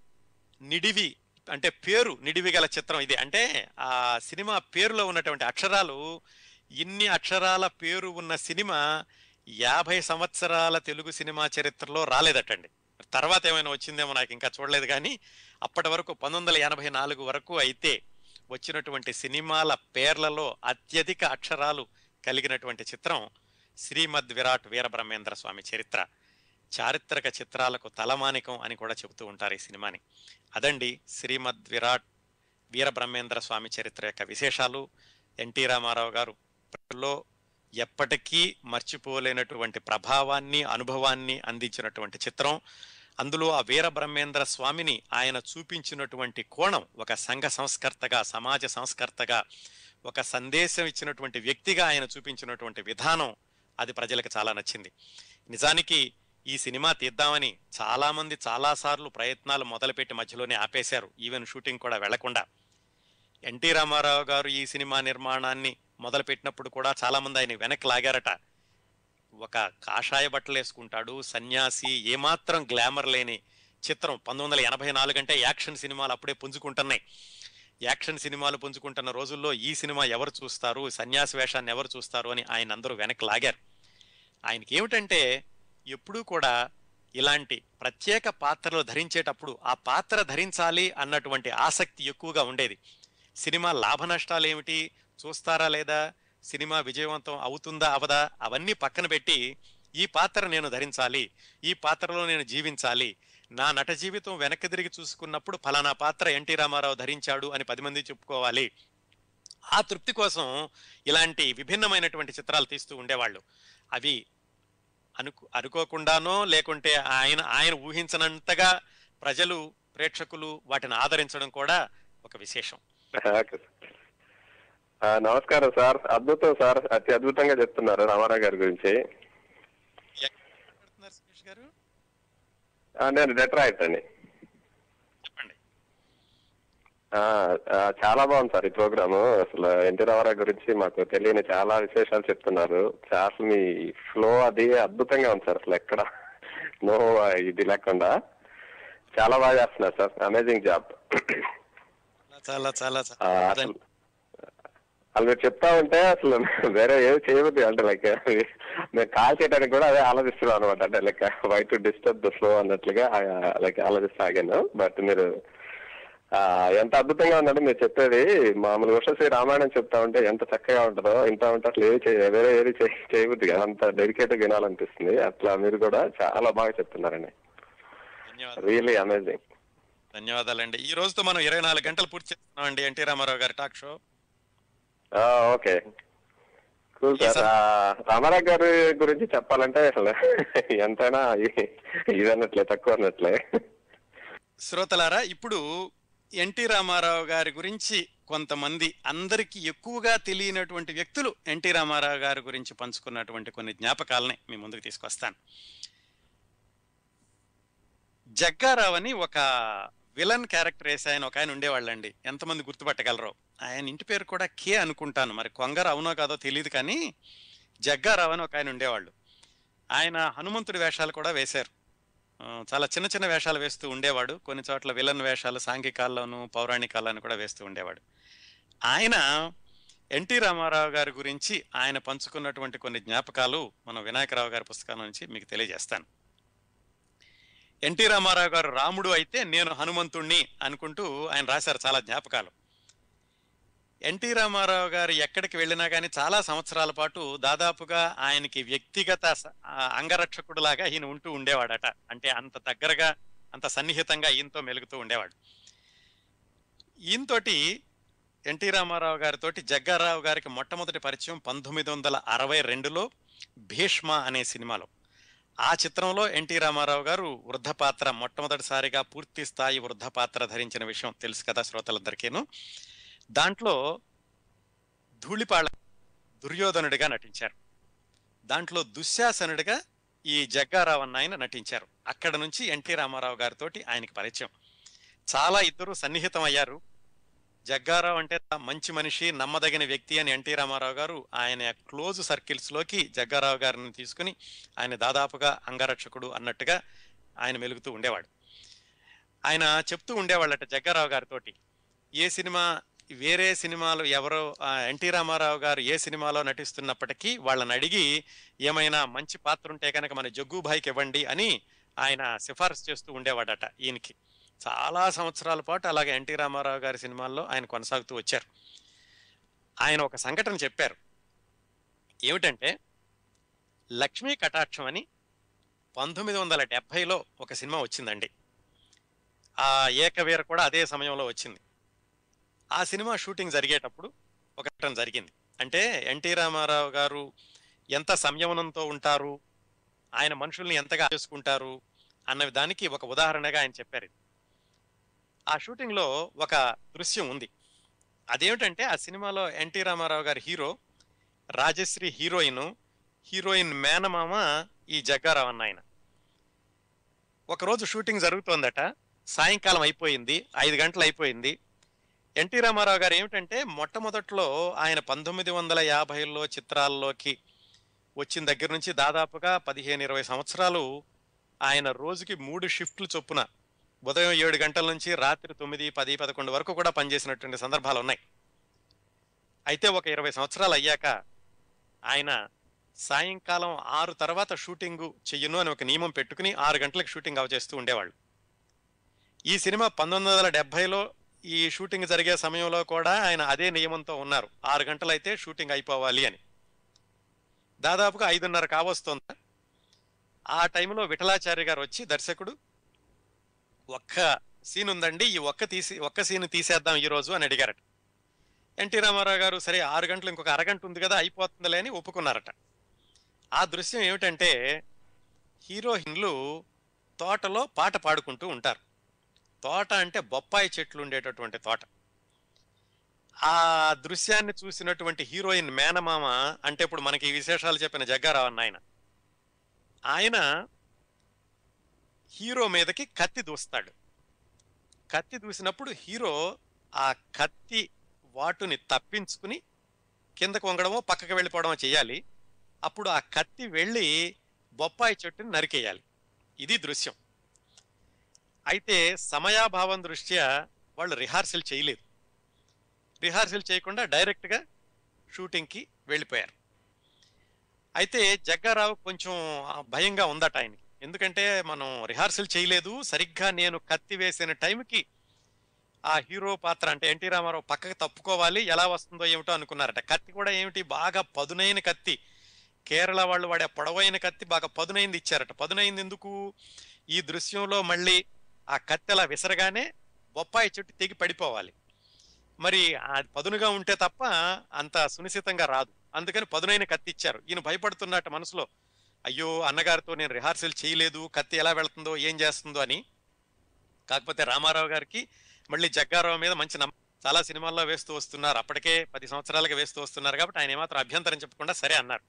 నిడివి అంటే పేరు నిడివి గల చిత్రం ఇది అంటే ఆ సినిమా పేరులో ఉన్నటువంటి అక్షరాలు ఇన్ని అక్షరాల పేరు ఉన్న సినిమా యాభై సంవత్సరాల తెలుగు సినిమా చరిత్రలో రాలేదటండి తర్వాత ఏమైనా వచ్చిందేమో నాకు ఇంకా చూడలేదు కానీ అప్పటి వరకు పంతొమ్మిది వందల ఎనభై నాలుగు వరకు అయితే వచ్చినటువంటి సినిమాల పేర్లలో అత్యధిక అక్షరాలు కలిగినటువంటి చిత్రం శ్రీమద్ విరాట్ వీరబ్రహ్మేంద్ర స్వామి చరిత్ర చారిత్రక చిత్రాలకు తలమానికం అని కూడా చెబుతూ ఉంటారు ఈ సినిమాని అదండి శ్రీమద్ విరాట్ వీరబ్రహ్మేంద్ర స్వామి చరిత్ర యొక్క విశేషాలు ఎన్టీ రామారావు గారు లో ఎప్పటికీ మర్చిపోలేనటువంటి ప్రభావాన్ని అనుభవాన్ని అందించినటువంటి చిత్రం అందులో ఆ వీరబ్రహ్మేంద్ర స్వామిని ఆయన చూపించినటువంటి కోణం ఒక సంఘ సంస్కర్తగా సమాజ సంస్కర్తగా ఒక సందేశం ఇచ్చినటువంటి వ్యక్తిగా ఆయన చూపించినటువంటి విధానం అది ప్రజలకు చాలా నచ్చింది నిజానికి ఈ సినిమా తీద్దామని చాలా మంది చాలా సార్లు ప్రయత్నాలు మొదలుపెట్టి మధ్యలోనే ఆపేశారు ఈవెన్ షూటింగ్ కూడా వెళ్లకుండా ఎన్టీ రామారావు గారు ఈ సినిమా నిర్మాణాన్ని మొదలుపెట్టినప్పుడు కూడా చాలా మంది ఆయన వెనక్కి లాగారట ఒక కాషాయ బట్టలు వేసుకుంటాడు సన్యాసి ఏమాత్రం గ్లామర్ లేని చిత్రం పంతొమ్మిది వందల ఎనభై నాలుగు అంటే యాక్షన్ సినిమాలు అప్పుడే పుంజుకుంటున్నాయి యాక్షన్ సినిమాలు పుంజుకుంటున్న రోజుల్లో ఈ సినిమా ఎవరు చూస్తారు సన్యాసి వేషాన్ని ఎవరు చూస్తారు అని ఆయన అందరూ వెనక్కి లాగారు ఆయనకి ఏమిటంటే ఎప్పుడూ కూడా ఇలాంటి ప్రత్యేక పాత్రలు ధరించేటప్పుడు ఆ పాత్ర ధరించాలి అన్నటువంటి ఆసక్తి ఎక్కువగా ఉండేది సినిమా లాభ నష్టాలు ఏమిటి చూస్తారా లేదా సినిమా విజయవంతం అవుతుందా అవదా అవన్నీ పక్కన పెట్టి ఈ పాత్ర నేను ధరించాలి ఈ పాత్రలో నేను జీవించాలి నా నట జీవితం వెనక్కి తిరిగి చూసుకున్నప్పుడు ఫలానా పాత్ర ఎన్టీ రామారావు ధరించాడు అని పది మంది చెప్పుకోవాలి ఆ తృప్తి కోసం ఇలాంటి విభిన్నమైనటువంటి చిత్రాలు తీస్తూ ఉండేవాళ్ళు అవి అనుకు అనుకోకుండానో లేకుంటే ఆయన ఆయన ఊహించనంతగా ప్రజలు ప్రేక్షకులు వాటిని ఆదరించడం కూడా ఒక విశేషం ఓకే సార్ ఆ, నమస్కారం సార్ అద్భుతం సార్ అతి అద్భుతంగా చెప్తున్నారు రామారావు గారి గురించి మాట్లాడుతున్నారు సురేష్ గారు ఆ, నేను డెట్రాయిట్ అండి చెప్పండి ఆ, ఆ, చాలా బాగుంది సార్ ఈ ప్రోగ్రాము అసలు ఎన్టీ రామారావు గురించి మాకు తెలియని చాలా విశేషాలు చెప్తున్నారు చా- అసలు మీ ఫ్లో అది అద్భుతంగా ఉంది సార్ అసలు ఎక్కడ నో ఇది లేకుండా చాలా బాగా చేస్తున్నారు సార్ అమేజింగ్ జాబ్ చాలా చాలా ఆ, చాలా అసలు వాళ్ళు మీరు చెప్తా ఉంటే అసలు వేరే ఏది చేయవద్దు అంటే లైక్ మేము కాల్ చేయడానికి కూడా అదే ఆలోచిస్తున్నాం అనమాట అంటే like why to disturb the flow అన్నట్లుగా లైక్ ఆలోచిస్తాగాను బట్ మీరు ఆ, ఎంత అద్భుతంగా ఉందంటే మీరు చెప్పేది మామూలు శ్రీ రామాయణం చెప్తా ఉంటే ఎంత చక్కగా ఉంటుందో ఇంత ఉంటే అసలు ఏది చేయ వేరే ఏది చేయ- చేయబుద్ది కదా అంత డెడికేట్ వినాలనిపిస్తుంది అట్లా మీరు కూడా చాలా బాగా చెప్తున్నారండి ధన్యవాదాలు రియలీ అమేజింగ్ ధన్యవాదాలండి ఈ రోజుతో మనం ఇరవై నాలుగు గంటలు పూర్తి చేస్తున్నాం అండి ఎన్టీ రామారావు గారి టాక్ షో ఓకే కూల్ ఈ సార్ సం- ఆ, రామారావు గారి గురించి చెప్పాలంటే అసలు ఎంతైనా ఇ- ఇది అన్నట్లే తక్కువ అన్నట్లే శ్రోతలారా ఇప్పుడు ఎన్టీ రామారావు గారి గురించి కొంతమంది అందరికీ ఎక్కువగా తెలియనటువంటి వ్యక్తులు ఎన్టీ రామారావు గారి గురించి పంచుకున్నటువంటి కొన్ని జ్ఞాపకాలని మీ ముందుకు తీసుకొస్తాను జగ్గారావు అని ఒక విలన్ క్యారెక్టర్ వేసి ఆయన ఒక ఆయన ఉండేవాళ్ళండి ఎంతమంది గుర్తుపట్టగలరో ఆయన ఇంటి పేరు కూడా కే అనుకుంటాను మరి కొంగర అవునో కాదో తెలియదు కానీ జగ్గారావు అని ఒక ఆయన ఉండేవాళ్ళు ఆయన హనుమంతుడి వేషాలు కూడా వేశారు ఆ, చాలా చిన్న చిన్న వేషాలు వేస్తూ ఉండేవాడు కొన్ని చోట్ల విలన్ వేషాలు సాంఘికాల్లోనూ పౌరాణికాల్లోనూ కూడా వేస్తూ ఉండేవాడు ఆయన ఎన్టీ రామారావు గారి గురించి ఆయన పంచుకున్నటువంటి కొన్ని జ్ఞాపకాలు మన వినాయకరావు గారి పుస్తకం నుంచి మీకు తెలియజేస్తాను ఎన్టీ రామారావు గారు రాముడు అయితే నేను హనుమంతుణ్ణి అనుకుంటూ ఆయన రాశారు చాలా జ్ఞాపకాలు ఎన్టీ రామారావు గారు ఎక్కడికి వెళ్ళినా కానీ చాలా సంవత్సరాల పాటు దాదాపుగా ఆయనకి వ్యక్తిగత స- ఆ, అంగరక్షకుడులాగా ఈయన ఉంటూ ఉండేవాడట అంటే అంత దగ్గరగా అంత సన్నిహితంగా ఈయనతో మెలుగుతూ ఉండేవాడు ఈయనతోటి ఎన్టీ రామారావు గారితోటి జగ్గారావు గారికి మొట్టమొదటి పరిచయం పంతొమ్మిది వందల అరవై రెండులో భీష్మ అనే సినిమాలో ఆ చిత్రంలో ఎన్టీ రామారావు గారు వృద్ధ పాత్ర మొట్టమొదటిసారిగా పూర్తి స్థాయి వృద్ధ పాత్ర ధరించిన విషయం తెలుసు కదా శ్రోతలందరికీను దాంట్లో ధూళిపాళ దుర్యోధనుడిగా నటించారు దాంట్లో దుశ్శాసనుడిగా ఈ జగ్గారావు అన్న ఆయన నటించారు అక్కడ నుంచి ఎన్టీ రామారావు గారితో ఆయనకి పరిచయం చాలా ఇద్దరు సన్నిహితం అయ్యారు జగ్గారావు అంటే మంచి మనిషి నమ్మదగిన వ్యక్తి అని ఎన్టీ రామారావు గారు ఆయన క్లోజ్ సర్కిల్స్ లోకి జగ్గారావు గారిని తీసుకుని ఆయన దాదాపుగా అంగరక్షకుడు అన్నట్టుగా ఆయన మెలుగుతూ ఉండేవాడు ఆయన చెప్తూ ఉండేవాళ్ళట జగ్గారావు గారితోటి ఏ సినిమా వేరే సినిమాలు ఎవరో ఆ, ఎన్టీ రామారావు గారు ఏ సినిమాలో నటిస్తున్నప్పటికీ వాళ్ళని అడిగి ఏమైనా మంచి పాత్ర ఉంటే కనుక మన జగ్గుభాయికి ఇవ్వండి అని ఆయన సిఫారసు చేస్తూ ఉండేవాడట ఈయనకి చాలా సంవత్సరాల పాటు అలాగే ఎన్టీ రామారావు గారి సినిమాల్లో ఆయన కొనసాగుతూ వచ్చారు ఆయన ఒక సంఘటన చెప్పారు ఏమిటంటే లక్ష్మీ కటాక్షం అని పంతొమ్మిది వందల డెబ్భైలో ఒక సినిమా వచ్చిందండి ఆ ఏకవీర కూడా అదే సమయంలో వచ్చింది ఆ సినిమా షూటింగ్ జరిగేటప్పుడు ఒక ఘటన జరిగింది అంటే ఎన్టీ రామారావు గారు ఎంత సంయమనంతో ఉంటారు ఆయన మనుషుల్ని ఎంతగా చేసుకుంటారు అన్న దానికి ఒక ఉదాహరణగా ఆయన చెప్పారు ఇది. ఆ షూటింగ్ లో ఒక దృశ్యం ఉంది అదేమిటంటే ఆ సినిమాలో ఎన్టీ రామారావు గారి హీరో రాజశ్రీ హీరోయిన్ హీరోయిన్ మేనమామ ఈ జగ్గారావు అన్న ఆయన ఒకరోజు షూటింగ్ జరుగుతోందట సాయంకాలం అయిపోయింది ఐదు గంటలు అయిపోయింది ఎన్టీ రామారావు గారు ఏమిటంటే మొట్టమొదట్లో ఆయన పంతొమ్మిది వందల యాభైలో చిత్రాల్లోకి వచ్చిన దగ్గర నుంచి దాదాపుగా పదిహేను ఇరవై సంవత్సరాలు ఆయన రోజుకి మూడు షిఫ్ట్లు చొప్పున ఉదయం ఏడు గంటల నుంచి రాత్రి తొమ్మిది పది పదకొండు వరకు కూడా పనిచేసినటువంటి సందర్భాలు ఉన్నాయి అయితే ఒక ఇరవై సంవత్సరాలు అయ్యాక ఆయన సాయంకాలం ఆరు తర్వాత షూటింగ్ చెయ్యను అని ఒక నియమం పెట్టుకుని ఆరు గంటలకు షూటింగ్ అవచేస్తూ ఉండేవాళ్ళు ఈ సినిమా పంతొమ్మిది వందల డెబ్బైలో ఈ షూటింగ్ జరిగే సమయంలో కూడా ఆయన అదే నియమంతో ఉన్నారు ఆరు గంటలైతే షూటింగ్ అయిపోవాలి అని దాదాపుగా ఐదున్నర కావస్తోంది ఆ టైంలో విఠలాచార్య గారు వచ్చి దర్శకుడు ఒక్క సీన్ ఉందండి ఈ ఒక్క తీసి ఒక్క సీన్ తీసేద్దాం ఈ రోజు అని అడిగారట ఎన్టీ రామారావు గారు సరే ఆరు గంటలు ఇంకొక అరగంట ఉంది కదా అయిపోతుందిలే అని ఒప్పుకున్నారట ఆ దృశ్యం ఏమిటంటే హీరోయిన్లు తోటలో పాట పాడుకుంటూ ఉంటారు తోట అంటే బొప్పాయి చెట్లు ఉండేటటువంటి తోట ఆ దృశ్యాన్ని చూసినటువంటి హీరోయిన్ మేనమామ అంటే ఇప్పుడు మనకి ఈ విశేషాలు చెప్పిన జగ్గారావు అన్న ఆయన ఆయన హీరో మీదకి కత్తి దూస్తాడు కత్తి దూసినప్పుడు హీరో ఆ కత్తి వాటుని తప్పించుకుని కిందకు వంగడమో పక్కకు వెళ్ళిపోవడమో చేయాలి అప్పుడు ఆ కత్తి వెళ్ళి బొప్పాయి చెట్టుని నరికేయాలి ఇది దృశ్యం అయితే సమయాభావం దృష్ట్యా వాళ్ళు రిహార్సల్ చేయలేదు రిహార్సల్ చేయకుండా డైరెక్ట్గా షూటింగ్కి వెళ్ళిపోయారు అయితే జగ్గారావు కొంచెం ఆ, భయంగా ఉందట ఆయనకి ఎందుకంటే మనం రిహార్సల్ చేయలేదు సరిగ్గా నేను కత్తి వేసిన టైంకి ఆ హీరో పాత్ర అంటే ఎన్టీ రామారావు పక్కకి తప్పుకోవాలి ఎలా వస్తుందో ఏమిటో అనుకున్నారట కత్తి కూడా ఏమిటి బాగా పదునైన కత్తి కేరళ వాళ్ళు వాడే పొడవైన కత్తి బాగా పదునైంది ఇచ్చారట పదునైంది ఎందుకు ఈ దృశ్యంలో మళ్ళీ ఆ కత్తి అలా విసరగానే బొప్పాయి చెట్టు తెగి పడిపోవాలి మరి అది పదునుగా ఉంటే తప్ప అంత సునిశ్చితంగా రాదు అందుకని పదునైన కత్తి ఇచ్చారు ఈయన భయపడుతున్నట్టు మనసులో అయ్యో అన్నగారితో నేను రిహార్సల్ చేయలేదు కత్తి ఎలా వెళ్తుందో ఏం చేస్తుందో అని కాకపోతే రామారావు గారికి మళ్ళీ జగ్గారావు మీద మంచి నమ్మకం చాలా సినిమాల్లో వేస్తూ వస్తున్నారు అప్పటికే పది సంవత్సరాలుగా వేస్తూ వస్తున్నారు కాబట్టి ఆయన ఏమాత్రం అభ్యంతరం చెప్పకుండా సరే అన్నారు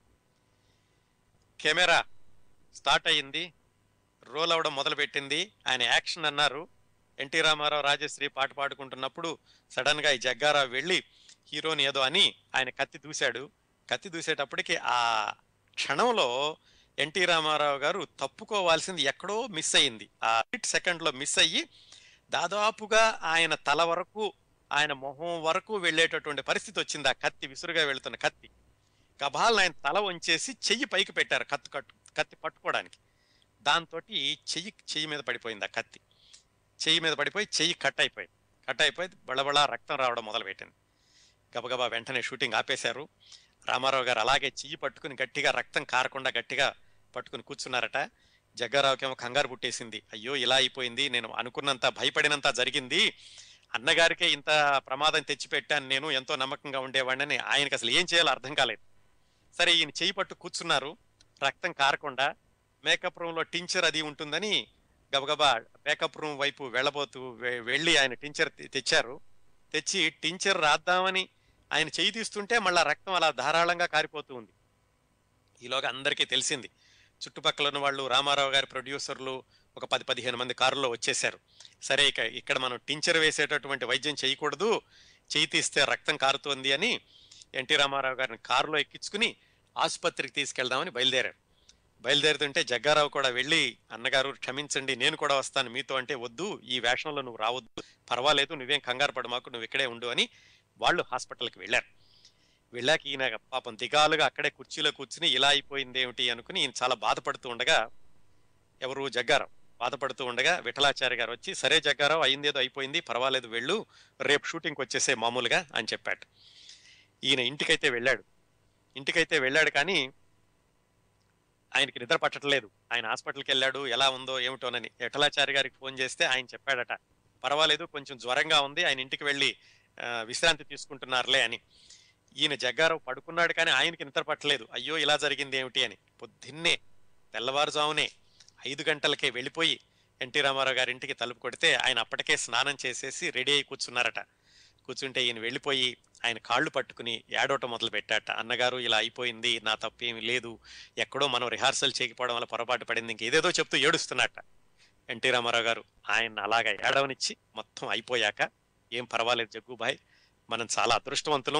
కెమెరా స్టార్ట్ అయ్యింది రోల్ అవడం మొదలు పెట్టింది ఆయన యాక్షన్ అన్నారు ఎన్టీ రామారావు రాజశ్రీ పాట పాడుకుంటున్నప్పుడు సడన్ గా ఈ జగ్గారావు వెళ్ళి హీరోని ఏదో అని ఆయన కత్తి దూశాడు కత్తి దూసేటప్పటికి ఆ క్షణంలో ఎన్టీ రామారావు గారు తప్పుకోవాల్సింది ఎక్కడో మిస్ అయింది ఆ సెకండ్ లో మిస్ అయ్యి దాదాపుగా ఆయన తల వరకు ఆయన మొహం వరకు వెళ్ళేటటువంటి పరిస్థితి వచ్చింది ఆ కత్తి విసురుగా వెళుతున్న కత్తి గబాలను ఆయన తల వంచేసి చెయ్యి పైకి పెట్టారు కత్తి కట్టు కత్తి పట్టుకోవడానికి దాంతో చెయ్యి చెయ్యి మీద పడిపోయింది ఆ కత్తి చెయ్యి మీద పడిపోయి చెయ్యి కట్ అయిపోయింది కట్ అయిపోయి బళబళ రక్తం రావడం మొదలుపెట్టింది గబగబా వెంటనే షూటింగ్ ఆపేశారు రామారావు గారు అలాగే చెయ్యి పట్టుకుని గట్టిగా రక్తం కారకుండా గట్టిగా పట్టుకుని కూర్చున్నారట జగ్గారావుకేమో కంగారు పుట్టేసింది అయ్యో ఇలా అయిపోయింది నేను అనుకున్నంత భయపడినంత జరిగింది అన్నగారికే ఇంత ప్రమాదం తెచ్చిపెట్టాను నేను ఎంతో నమ్మకంగా ఉండేవాడిని ఆయనకి అసలు ఏం చేయాలో అర్థం కాలేదు సరే ఈయన చెయ్యి పట్టు కూర్చున్నారు రక్తం కారకుండా మేకప్ రూమ్ లో టించర్ అది ఉంటుందని గబగబా మేకప్ రూమ్ వైపు వెళ్ళబోతూ వె- వెళ్ళి ఆయన టించర్ తె- తెచ్చారు తెచ్చి టించర్ రాద్దామని ఆయన చెయ్యి తీస్తుంటే మళ్ళా రక్తం అలా ధారాళంగా కారిపోతూ ఉంది ఈలోగా అందరికీ తెలిసింది చుట్టుపక్కల ఉన్న వాళ్ళు రామారావు గారి ప్రొడ్యూసర్లు ఒక పది పదిహేను మంది కారులో వచ్చేసారు సరే ఇక ఇక్కడ మనం టించర్ వేసేటటువంటి వైద్యం చేయకూడదు చేయి తీస్తే రక్తం కారుతోంది అని ఎన్టీ రామారావు గారిని కారులో ఎక్కించుకుని ఆసుపత్రికి తీసుకెళ్దామని బయలుదేరారు బయలుదేరుతుంటే జగ్గారావు కూడా వెళ్ళి అన్నగారు క్షమించండి నేను కూడా వస్తాను మీతో అంటే వద్దు ఈ వేషంలో నువ్వు రావద్దు పర్వాలేదు నువ్వేం కంగారు పడు మాకు నువ్వు ఇక్కడే ఉండు అని వాళ్ళు హాస్పిటల్కి వెళ్ళారు వెళ్ళాక ఈయన పాపం దిగాలుగా అక్కడే కుర్చీలో కూర్చుని ఇలా అయిపోయింది ఏమిటి అనుకుని ఈయన చాలా బాధపడుతూ ఉండగా ఎవరు జగ్గారావు బాధపడుతూ ఉండగా విఠలాచార్య గారు వచ్చి సరే జగ్గారావు అయిందేదో అయిపోయింది పర్వాలేదు వెళ్ళు రేపు షూటింగ్కి వచ్చేసే మామూలుగా అని చెప్పాడు ఈయన ఇంటికైతే వెళ్ళాడు ఇంటికైతే వెళ్ళాడు కానీ ఆయనకి నిద్ర పట్టట్లేదు ఆయన హాస్పిటల్కి వెళ్ళాడు ఎలా ఉందో ఏమిటోనని విఠలాచార్య గారికి ఫోన్ చేస్తే ఆయన చెప్పాడట పర్వాలేదు కొంచెం జ్వరంగా ఉంది ఆయన ఇంటికి వెళ్ళి ఆ, విశ్రాంతి తీసుకుంటున్నారులే అని ఈయన జగ్గారావు పడుకున్నాడు కానీ ఆయనకి నిద్ర పట్టలేదు అయ్యో ఇలా జరిగింది ఏమిటి అని పొద్దున్నే తెల్లవారుజామునే ఐదు గంటలకే వెళ్ళిపోయి ఎన్టీ రామారావు గారి ఇంటికి తలుపు కొడితే ఆయన అప్పటికే స్నానం చేసేసి రెడీ అయి కూర్చున్నారట కూర్చుంటే ఈయన వెళ్ళిపోయి ఆయన కాళ్ళు పట్టుకుని ఏడవటం మొదలు పెట్టాట అన్నగారు ఇలా అయిపోయింది నా తప్పేమి లేదు ఎక్కడో మనం రిహార్సల్ చేయకపోవడం వల్ల పొరపాటు పడింది ఇంకేదేదో చెప్తూ ఏడుస్తున్నట్ట ఎన్టీ రామారావు గారు ఆయన అలాగా ఏడవనిచ్చి మొత్తం అయిపోయాక ఏం పర్వాలేదు జగ్గుబాయ్ మనం చాలా అదృష్టవంతులం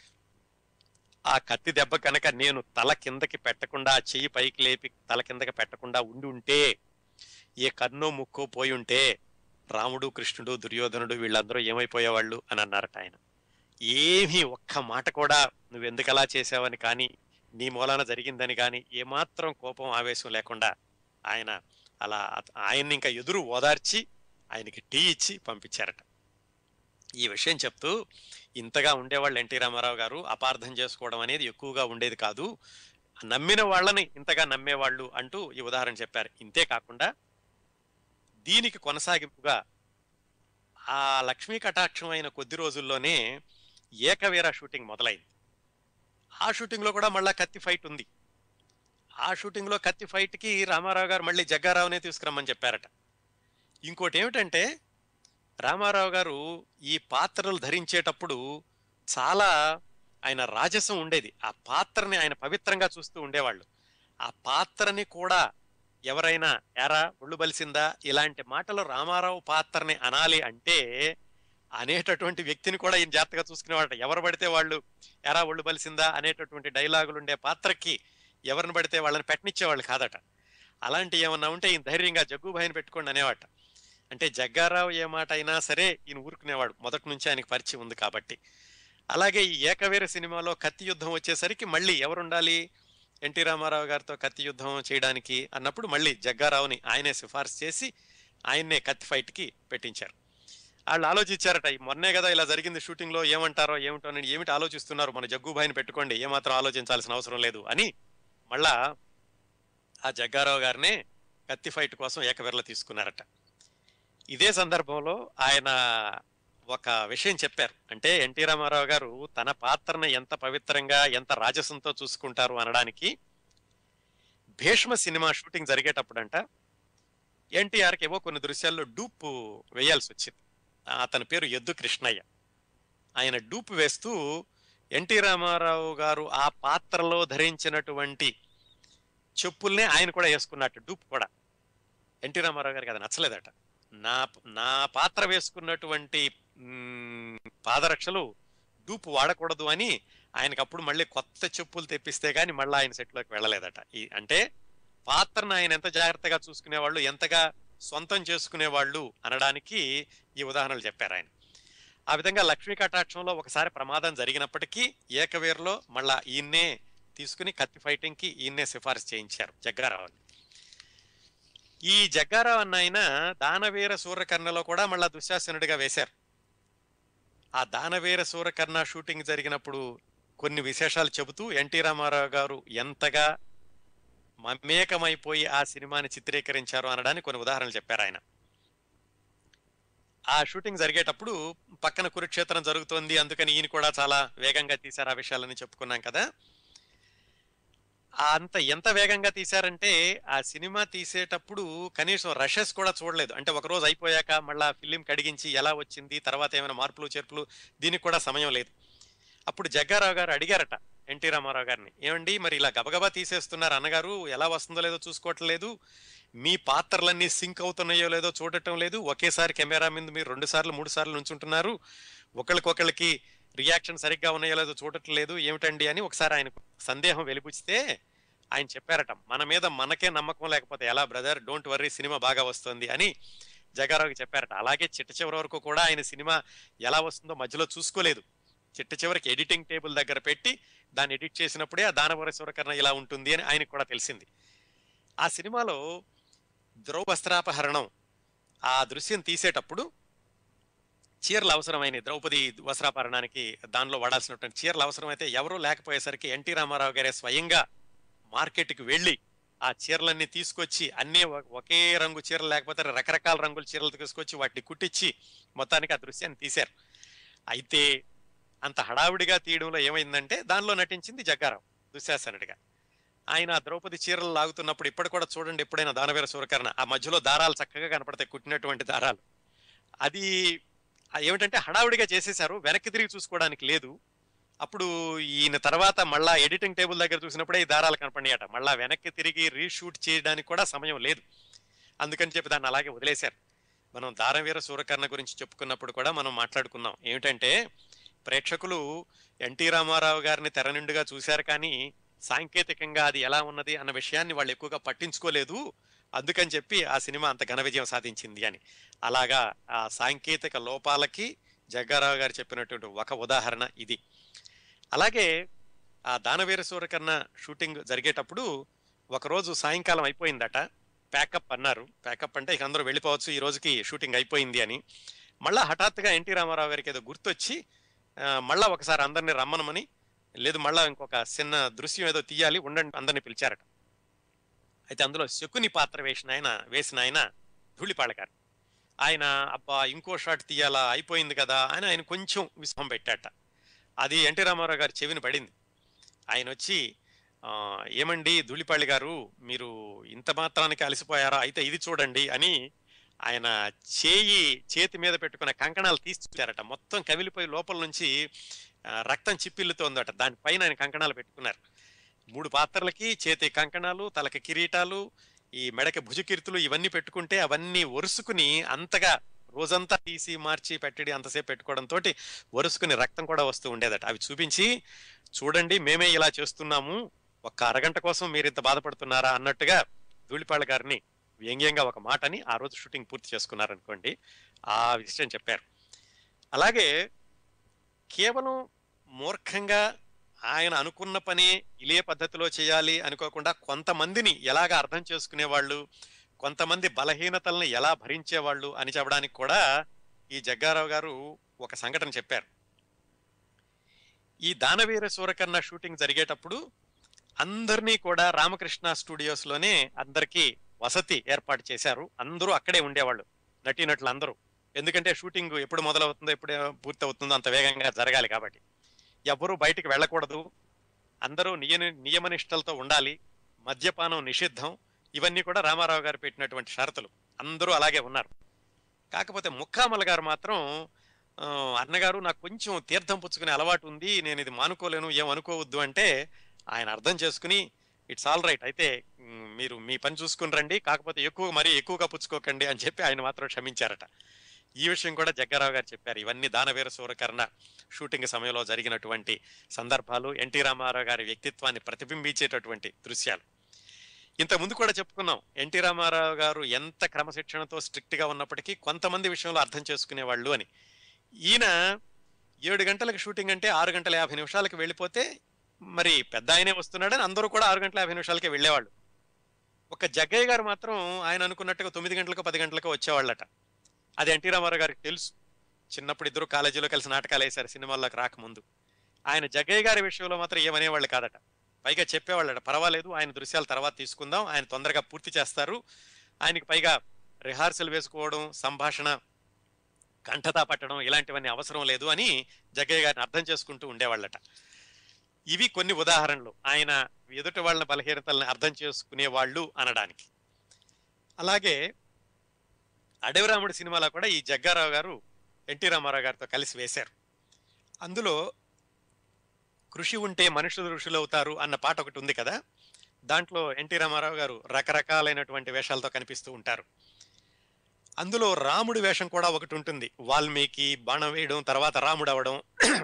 ఆ కత్తి దెబ్బ కనుక నేను తల కిందకి పెట్టకుండా ఆ చెయ్యి పైకి లేపి తల కిందకి పెట్టకుండా ఉండి ఉంటే ఏ కన్నో ముక్కో పోయి ఉంటే రాముడు కృష్ణుడు దుర్యోధనుడు వీళ్ళందరూ ఏమైపోయేవాళ్ళు అని అన్నారట ఆయన ఏమీ ఒక్క మాట కూడా నువ్వెందుకు అలా చేసావని కానీ నీ మూలాన జరిగిందని కానీ ఏమాత్రం కోపం ఆవేశం లేకుండా ఆయన అలా అత- ఆయన్ని ఇంకా ఎదురు ఓదార్చి ఆయనకి టీ ఇచ్చి పంపించారట ఈ విషయం చెప్తూ ఇంతగా ఉండేవాళ్ళు ఎన్టీ రామారావు గారు అపార్థం చేసుకోవడం అనేది ఎక్కువగా ఉండేది కాదు నమ్మిన వాళ్ళని ఇంతగా నమ్మేవాళ్ళు అంటూ ఈ ఉదాహరణ చెప్పారు ఇంతే కాకుండా దీనికి కొనసాగింపుగా ఆ లక్ష్మీ కటాక్షం అయిన కొద్ది రోజుల్లోనే ఏకవీర షూటింగ్ మొదలైంది ఆ షూటింగ్ లో కూడా మళ్ళా కత్తి ఫైట్ ఉంది ఆ షూటింగ్ లో కత్తి ఫైట్ కి రామారావు గారు మళ్ళీ జగ్గారావునే తీసుకురమ్మని చెప్పారట ఇంకోటి ఏమిటంటే రామారావు గారు ఈ పాత్రలు ధరించేటప్పుడు చాలా ఆయన రాజసం ఉండేది ఆ పాత్రని ఆయన పవిత్రంగా చూస్తూ ఉండేవాళ్ళు ఆ పాత్రని కూడా ఎవరైనా ఎరా ఒళ్ళు బలిసిందా ఇలాంటి మాటలు రామారావు పాత్రని అనాలి అంటే అనేటటువంటి వ్యక్తిని కూడా ఈయన జాగ్రత్తగా చూసుకునేవాడు ఎవరు పడితే వాళ్ళు ఎరా ఒళ్ళు బలిసిందా అనేటటువంటి డైలాగులు ఉండే పాత్రకి ఎవరిని పడితే వాళ్ళని పెట్టనిచ్చేవాళ్ళు కాదట అలాంటి ఏమన్నా ఉంటే ఈయన ధైర్యంగా జగ్గుబాయిని పెట్టుకోండి అనేవాట అంటే జగ్గారావు ఏ మాట అయినా సరే ఈయన ఊరుకునేవాడు మొదటి నుంచి ఆయనకి పరిచయం ఉంది కాబట్టి అలాగే ఈ ఏకవీర సినిమాలో కత్తి యుద్ధం వచ్చేసరికి మళ్ళీ ఎవరు ఉండాలి ఎన్టీ రామారావు గారితో కత్తి యుద్ధం చేయడానికి అన్నప్పుడు మళ్ళీ జగ్గారావుని ఆయనే సిఫార్సు చేసి ఆయన్నే కత్తి ఫైట్కి పెట్టించారు వాళ్ళు ఆలోచించారట ఈ మొన్నే కదా ఇలా జరిగింది షూటింగ్లో ఏమంటారో ఏమిటో అని ఏమిటి ఆలోచిస్తున్నారు మన జగ్గుబాయిని పెట్టుకోండి ఏమాత్రం ఆలోచించాల్సిన అవసరం లేదు అని మళ్ళా ఆ జగ్గారావు గారినే కత్తి ఫైట్ కోసం ఏకవీరలో తీసుకున్నారట ఇదే సందర్భంలో ఆయన ఒక విషయం చెప్పారు అంటే ఎన్టీ రామారావు గారు తన పాత్రను ఎంత పవిత్రంగా ఎంత రాజసంతో చూసుకుంటారు అనడానికి భీష్మ సినిమా షూటింగ్ జరిగేటప్పుడంట ఎన్టీఆర్కి ఏవో కొన్ని దృశ్యాల్లో డూప్ వేయాల్సి వచ్చింది అతని పేరు ఎద్దు కృష్ణయ్య ఆయన డూప్ వేస్తూ ఎన్టీ రామారావు గారు ఆ పాత్రలో ధరించినటువంటి చెప్పుల్నే ఆయన కూడా వేసుకున్నట్టు డూప్ కూడా ఎన్టీ రామారావు గారికి అది నచ్చలేదట నా నా పాత్ర వేసుకున్నటువంటి మ్, పాదరక్షలు డూపు వాడకూడదు అని ఆయనకు అప్పుడు మళ్ళీ కొత్త చెప్పులు తెప్పిస్తే గాని మళ్ళీ ఆయన సెట్లోకి వెళ్ళలేదట ఈ అంటే పాత్రను ఆయన ఎంత జాగ్రత్తగా చూసుకునేవాళ్ళు ఎంతగా సొంతం చేసుకునేవాళ్ళు అనడానికి ఈ ఉదాహరణలు చెప్పారు ఆయన ఆ విధంగా లక్ష్మీ కటాక్షంలో ఒకసారి ప్రమాదం జరిగినప్పటికీ ఏకవీర్లో మళ్ళా ఈయన్నే తీసుకుని కత్తి ఫైటింగ్ కి ఈయన్నే సిఫారసు చేయించారు జగ్గారావుని ఈ జగ్గారావు అన్న ఆయన దానవీర సూర్యకర్ణలో కూడా మళ్ళా దుశ్శాసనుడిగా వేశారు ఆ దానవీర సూర్యకర్ణ షూటింగ్ జరిగినప్పుడు కొన్ని విశేషాలు చెబుతూ ఎన్టీ రామారావు గారు ఎంతగా మమేకమైపోయి ఆ సినిమాని చిత్రీకరించారు అనడానికి కొన్ని ఉదాహరణలు చెప్పారు ఆయన ఆ షూటింగ్ జరిగేటప్పుడు పక్కన కురుక్షేత్రం జరుగుతోంది అందుకని ఈయన కూడా చాలా వేగంగా తీశారు ఆ విషయాలని చెప్పుకున్నాం కదా ఆ అంత ఎంత వేగంగా తీశారంటే ఆ సినిమా తీసేటప్పుడు కనీసం రషెస్ కూడా చూడలేదు అంటే ఒక రోజు అయిపోయాక మళ్ళా ఫిలిం కడిగించి ఎలా వచ్చింది తర్వాత ఏమైనా మార్పులు చేర్పులు దీనికి కూడా సమయం లేదు అప్పుడు జగ్గారావు గారు అడిగారట ఎన్టీ రామారావు గారిని ఏమండి మరి ఇలా గబగబా తీసేస్తున్నారు అన్నగారు ఎలా వస్తుందో లేదో చూసుకోవట్లేదు మీ పాత్రలన్నీ సింక్ అవుతున్నాయో లేదో చూడటం లేదు ఒకేసారి కెమెరా మీద మీరు రెండు సార్లు మూడు సార్లు నుంచుంటున్నారు ఒకళ్ళకొకళ్ళకి రియాక్షన్ సరిగ్గా ఉన్నాయో లేదో చూడట్లేదు ఏమిటండి అని ఒకసారి ఆయన సందేహం వెలిపుచ్చితే ఆయన చెప్పారట మన మీద మనకే నమ్మకం లేకపోతే ఎలా బ్రదర్ డోంట్ వర్రీ సినిమా బాగా వస్తుంది అని జగారావుకి చెప్పారట అలాగే చిట్ట చివరి వరకు కూడా ఆయన సినిమా ఎలా వస్తుందో మధ్యలో చూసుకోలేదు చిట్ట చివరికి ఎడిటింగ్ టేబుల్ దగ్గర పెట్టి దాన్ని ఎడిట్ చేసినప్పుడే ఆ దానవరేశ్వరకరణ ఇలా ఉంటుంది అని ఆయనకు కూడా తెలిసింది ఆ సినిమాలో ద్రౌ వస్త్రాపహరణం ఆ దృశ్యం తీసేటప్పుడు చీరలు అవసరమైన ద్రౌపది వస్త్రాపహరణానికి దానిలో వాడాల్సినటువంటి చీరలు అవసరమైతే ఎవరూ లేకపోయేసరికి ఎన్టీ రామారావు గారే స్వయంగా మార్కెట్కి వెళ్ళి ఆ చీరలన్నీ తీసుకొచ్చి అన్నీ ఒ- ఒకే రంగు చీరలు లేకపోతే రకరకాల రంగుల చీరలు తీసుకొచ్చి వాటిని కుట్టించి మొత్తానికి ఆ దృశ్యాన్ని తీశారు అయితే అంత హడావుడిగా తీయడంలో ఏమైందంటే దానిలో నటించింది జగ్గారావు దుశ్శాసనుడిగా ఆయన ఆ ద్రౌపది చీరలు లాగుతున్నప్పుడు ఇప్పుడు కూడా చూడండి ఎప్పుడైనా దానవీర సూరకరణ ఆ మధ్యలో దారాలు చక్కగా కనపడతాయి కుట్టినటువంటి దారాలు అది ఆ ఏమిటంటే హడావుడిగా చేసేశారు వెనక్కి తిరిగి చూసుకోవడానికి లేదు అప్పుడు ఈయన తర్వాత మళ్ళా ఎడిటింగ్ టేబుల్ దగ్గర చూసినప్పుడే ఈ దారాలు కనపడినాయట మళ్ళా వెనక్కి తిరిగి రీషూట్ చేయడానికి కూడా సమయం లేదు అందుకని చెప్పి దాన్ని అలాగే వదిలేశారు మనం దానవీర సూరకర్ణ గురించి చెప్పుకున్నప్పుడు కూడా మనం మాట్లాడుకున్నాం ఏమిటంటే ప్రేక్షకులు ఎన్టీ రామారావు గారిని తెర నిండుగా చూశారు కానీ సాంకేతికంగా అది ఎలా ఉన్నది అన్న విషయాన్ని వాళ్ళు ఎక్కువగా పట్టించుకోలేదు అందుకని చెప్పి ఆ సినిమా అంత ఘన విజయం సాధించింది అని అలాగా ఆ సాంకేతిక లోపాలకి జగ్గారావు గారు చెప్పినటువంటి ఒక ఉదాహరణ ఇది అలాగే ఆ దానవీర సూరకర్ణ షూటింగ్ జరిగేటప్పుడు ఒకరోజు సాయంకాలం అయిపోయిందట ప్యాకప్ అన్నారు ప్యాకప్ అంటే ఇక అందరూ వెళ్ళిపోవచ్చు ఈ రోజుకి షూటింగ్ అయిపోయింది అని మళ్ళా హఠాత్తుగా ఎన్టీ రామారావు గారికి ఏదో గుర్తొచ్చి ఆ, మళ్ళా ఒకసారి అందరిని రమ్మనమని లేదు మళ్ళా ఇంకొక చిన్న దృశ్యం ఏదో తీయాలి ఉండండి అందరిని పిలిచారట అయితే అందులో శకుని పాత్ర వేసిన ఆయన వేసిన ఆయన ధూళిపాళ గారు ఆయన అబ్బా ఇంకో షాట్ తీయాలా అయిపోయింది కదా అని ఆయన కొంచెం విశ్వం పెట్టాట అది ఎన్టీ రామారావు గారి చెవిని పడింది ఆయన వచ్చి "ఆ, ఏమండి ధూళిపాళి గారు మీరు ఇంత మాత్రానికి అలసిపోయారా అయితే ఇది చూడండి అని ఆయన చేయి చేతి మీద పెట్టుకున్న కంకణాలు తీసి చూశారట మొత్తం కవిలిపోయి లోపల నుంచి ఆ, రక్తం చిప్పిల్లుతోందట దానిపైన ఆయన కంకణాలు పెట్టుకున్నారు మూడు పాత్రలకి చేతి కంకణాలు తలకి కిరీటాలు ఈ మెడకి భుజకీర్తులు ఇవన్నీ పెట్టుకుంటే అవన్నీ ఒరుసుకుని అంతగా రోజంతా తీసి మార్చి పెట్టడి అంతసేపు పెట్టుకోవడంతో ఒరుసుకుని రక్తం కూడా వస్తూ ఉండేదట అవి చూపించి చూడండి మేమే ఇలా చేస్తున్నాము ఒక్క అరగంట కోసం మీరు ఇంత బాధపడుతున్నారా అన్నట్టుగా ధూళిపాళ్ళ గారిని వ్యంగ్యంగా ఒక మాటని ఆ రోజు షూటింగ్ పూర్తి చేసుకున్నారనుకోండి ఆ విషయం చెప్పారు అలాగే కేవలం మూర్ఖంగా ఆయన అనుకున్న పని ఇలే పద్ధతిలో చేయాలి అనుకోకుండా కొంతమందిని ఎలాగ అర్థం చేసుకునేవాళ్ళు కొంతమంది బలహీనతల్ని ఎలా భరించేవాళ్ళు అని చెప్పడానికి కూడా ఈ జగ్గారావు గారు ఒక సంఘటన చెప్పారు ఈ దానవీర సూరకర్ణ షూటింగ్ జరిగేటప్పుడు అందరినీ కూడా రామకృష్ణ స్టూడియోస్ లోనే అందరికీ వసతి ఏర్పాటు చేశారు అందరూ అక్కడే ఉండేవాళ్ళు నటీనటులు అందరూ ఎందుకంటే షూటింగ్ ఎప్పుడు మొదలవుతుందో ఎప్పుడు పూర్తి అవుతుందో అంత వేగంగా జరగాలి కాబట్టి ఎవ్వరూ బయటికి వెళ్ళకూడదు అందరూ నియ నియమనిష్టలతో ఉండాలి మద్యపానం నిషిద్ధం ఇవన్నీ కూడా రామారావు గారు పెట్టినటువంటి షరతులు అందరూ అలాగే ఉన్నారు కాకపోతే ముక్కామల గారు మాత్రం ఆ, అన్నగారు నాకు కొంచెం తీర్థం పుచ్చుకునే అలవాటు ఉంది నేను ఇది మానుకోలేను ఏం అనుకోవద్దు అంటే ఆయన అర్థం చేసుకుని ఇట్స్ ఆల్ రైట్ అయితే మ్, మీరు మీ పని చూసుకుని రండి కాకపోతే ఎక్కువ మరీ ఎక్కువగా పుచ్చుకోకండి అని చెప్పి ఆయన మాత్రం క్షమించారట ఈ విషయం కూడా జగ్గారావు గారు చెప్పారు ఇవన్నీ దానవీర సూరకర్ణ షూటింగ్ సమయంలో జరిగినటువంటి సందర్భాలు ఎన్టీ రామారావు గారి వ్యక్తిత్వాన్ని ప్రతిబింబించేటటువంటి దృశ్యాలు ఇంత ముందు కూడా చెప్పుకున్నాం ఎన్టీ రామారావు గారు ఎంత క్రమశిక్షణతో స్ట్రిక్ట్ గా ఉన్నప్పటికీ కొంతమంది విషయంలో అర్థం చేసుకునేవాళ్ళు అని ఈయన ఏడు గంటలకు షూటింగ్ అంటే ఆరు గంటల యాభై నిమిషాలకు వెళ్ళిపోతే మరి పెద్ద ఆయనే వస్తున్నాడని అందరూ కూడా ఆరు గంటల యాభై నిమిషాలకే వెళ్ళేవాళ్ళు ఒక జగ్గయ్య గారు మాత్రం ఆయన అనుకున్నట్టుగా తొమ్మిది గంటలకు పది గంటలకు వచ్చేవాళ్ళట అది ఎన్టీ రామారావు గారికి తెలుసు చిన్నప్పుడు ఇద్దరు కాలేజీలో కలిసి నాటకాలు వేశారు సినిమాల్లోకి రాకముందు ఆయన జగ్గయ్య గారి విషయంలో మాత్రం ఏమనేవాళ్ళు కాదట పైగా చెప్పేవాళ్ళట పర్వాలేదు ఆయన దృశ్యాలు తర్వాత తీసుకుందాం ఆయన తొందరగా పూర్తి చేస్తారు ఆయనకి పైగా రిహార్సల్ వేసుకోవడం సంభాషణ కంఠతా పట్టడం ఇలాంటివన్నీ అవసరం లేదు అని జగ్గయ్య గారిని అర్థం చేసుకుంటూ ఉండేవాళ్ళట ఇవి కొన్ని ఉదాహరణలు ఆయన ఎదుటి వాళ్ళ బలహీనతల్ని అర్థం చేసుకునే వాళ్ళు అనడానికి అలాగే అడవిరాముడి సినిమాలో కూడా ఈ జగ్గారావు గారు ఎన్టీ రామారావు గారితో కలిసి వేశారు అందులో కృషి ఉంటే మనుషులు ఋషులు అవుతారు అన్న పాట ఒకటి ఉంది కదా దాంట్లో ఎన్టీ రామారావు గారు రకరకాలైనటువంటి వేషాలతో కనిపిస్తూ ఉంటారు అందులో రాముడి వేషం కూడా ఒకటి ఉంటుంది వాల్మీకి బాణం వేయడం తర్వాత రాముడు అవడం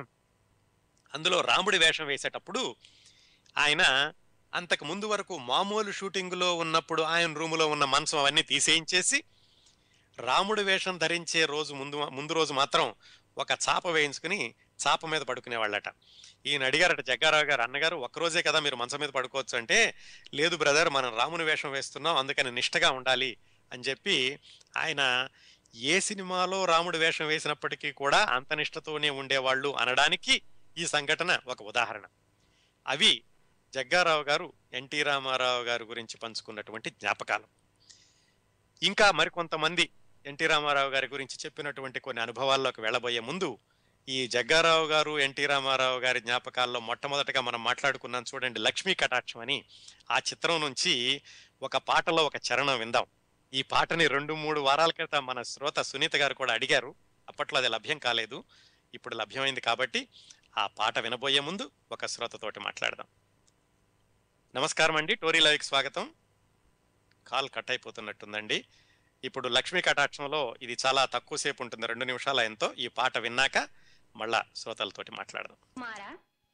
అందులో రాముడి వేషం వేసేటప్పుడు ఆయన అంతకు ముందు వరకు మామూలు షూటింగ్లో ఉన్నప్పుడు ఆయన రూములో ఉన్న మంచం అవన్నీ తీసేయించేసి రాముడి వేషం ధరించే రోజు ముందు ముందు రోజు మాత్రం ఒక చాప వేయించుకుని చాప మీద పడుకునేవాళ్ళట ఈయన అడిగారట జగ్గారావు గారు అన్నగారు ఒక్కరోజే కదా మీరు మంచం మీద పడుకోవచ్చు అంటే లేదు బ్రదర్ మనం రాముని వేషం వేస్తున్నాం అందుకని నిష్టగా ఉండాలి అని చెప్పి ఆయన ఏ సినిమాలో రాముడి వేషం వేసినప్పటికీ కూడా అంత నిష్టతోనే ఉండేవాళ్ళు అనడానికి ఈ సంఘటన ఒక ఉదాహరణ అవి జగ్గారావు గారు ఎన్టీ రామారావు గారి గురించి పంచుకున్నటువంటి జ్ఞాపకాలు ఇంకా మరికొంతమంది ఎన్టీ రామారావు గారి గురించి చెప్పినటువంటి కొన్ని అనుభవాల్లోకి వెళ్ళబోయే ముందు ఈ జగ్గారావు గారు ఎన్టీ రామారావు గారి జ్ఞాపకాల్లో మొట్టమొదటగా మనం మాట్లాడుకున్నాం చూడండి లక్ష్మీ కటాక్షం అని ఆ చిత్రం నుంచి ఒక పాటలో ఒక చరణం విందాం ఈ పాటని రెండు మూడు వారాల క్రితం మన శ్రోత సునీత గారు కూడా అడిగారు అప్పట్లో అది లభ్యం కాలేదు ఇప్పుడు లభ్యమైంది కాబట్టి ఆ పాట వినబోయే ముందు ఒక శ్రోతతోటి మాట్లాడదాం నమస్కారం అండి టోరీ లైవ్కి స్వాగతం కాల్ కట్ అయిపోతున్నట్టుందండి ఇప్పుడు లక్ష్మీ కటాక్షంలో ఇది చాలా తక్కువ సేపు ఉంటుంది రెండు నిమిషాల ఎంతో ఈ పాట విన్నాక మళ్ళా శ్రోతలతోటి మాట్లాడదాం మారా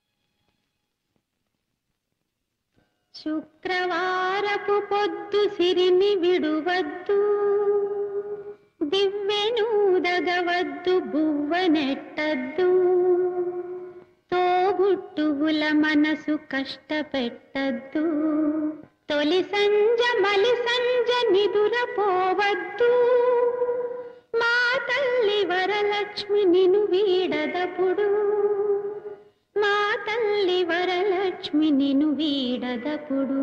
శుక్రవారపు పొద్దు సిరిని విడువద్దు దివ్వెనూదగవద్దు బువ్వనెట్టద్దు తోబుట్టువుల మనసు కష్టపెట్టద్దు తొలి సంజ మలి సంజ నిదురపోవద్దు మా తల్లి వరలక్ష్మి నిను వీడదపుడు మా తల్లి వరలక్ష్మి నిను వీడదపుడు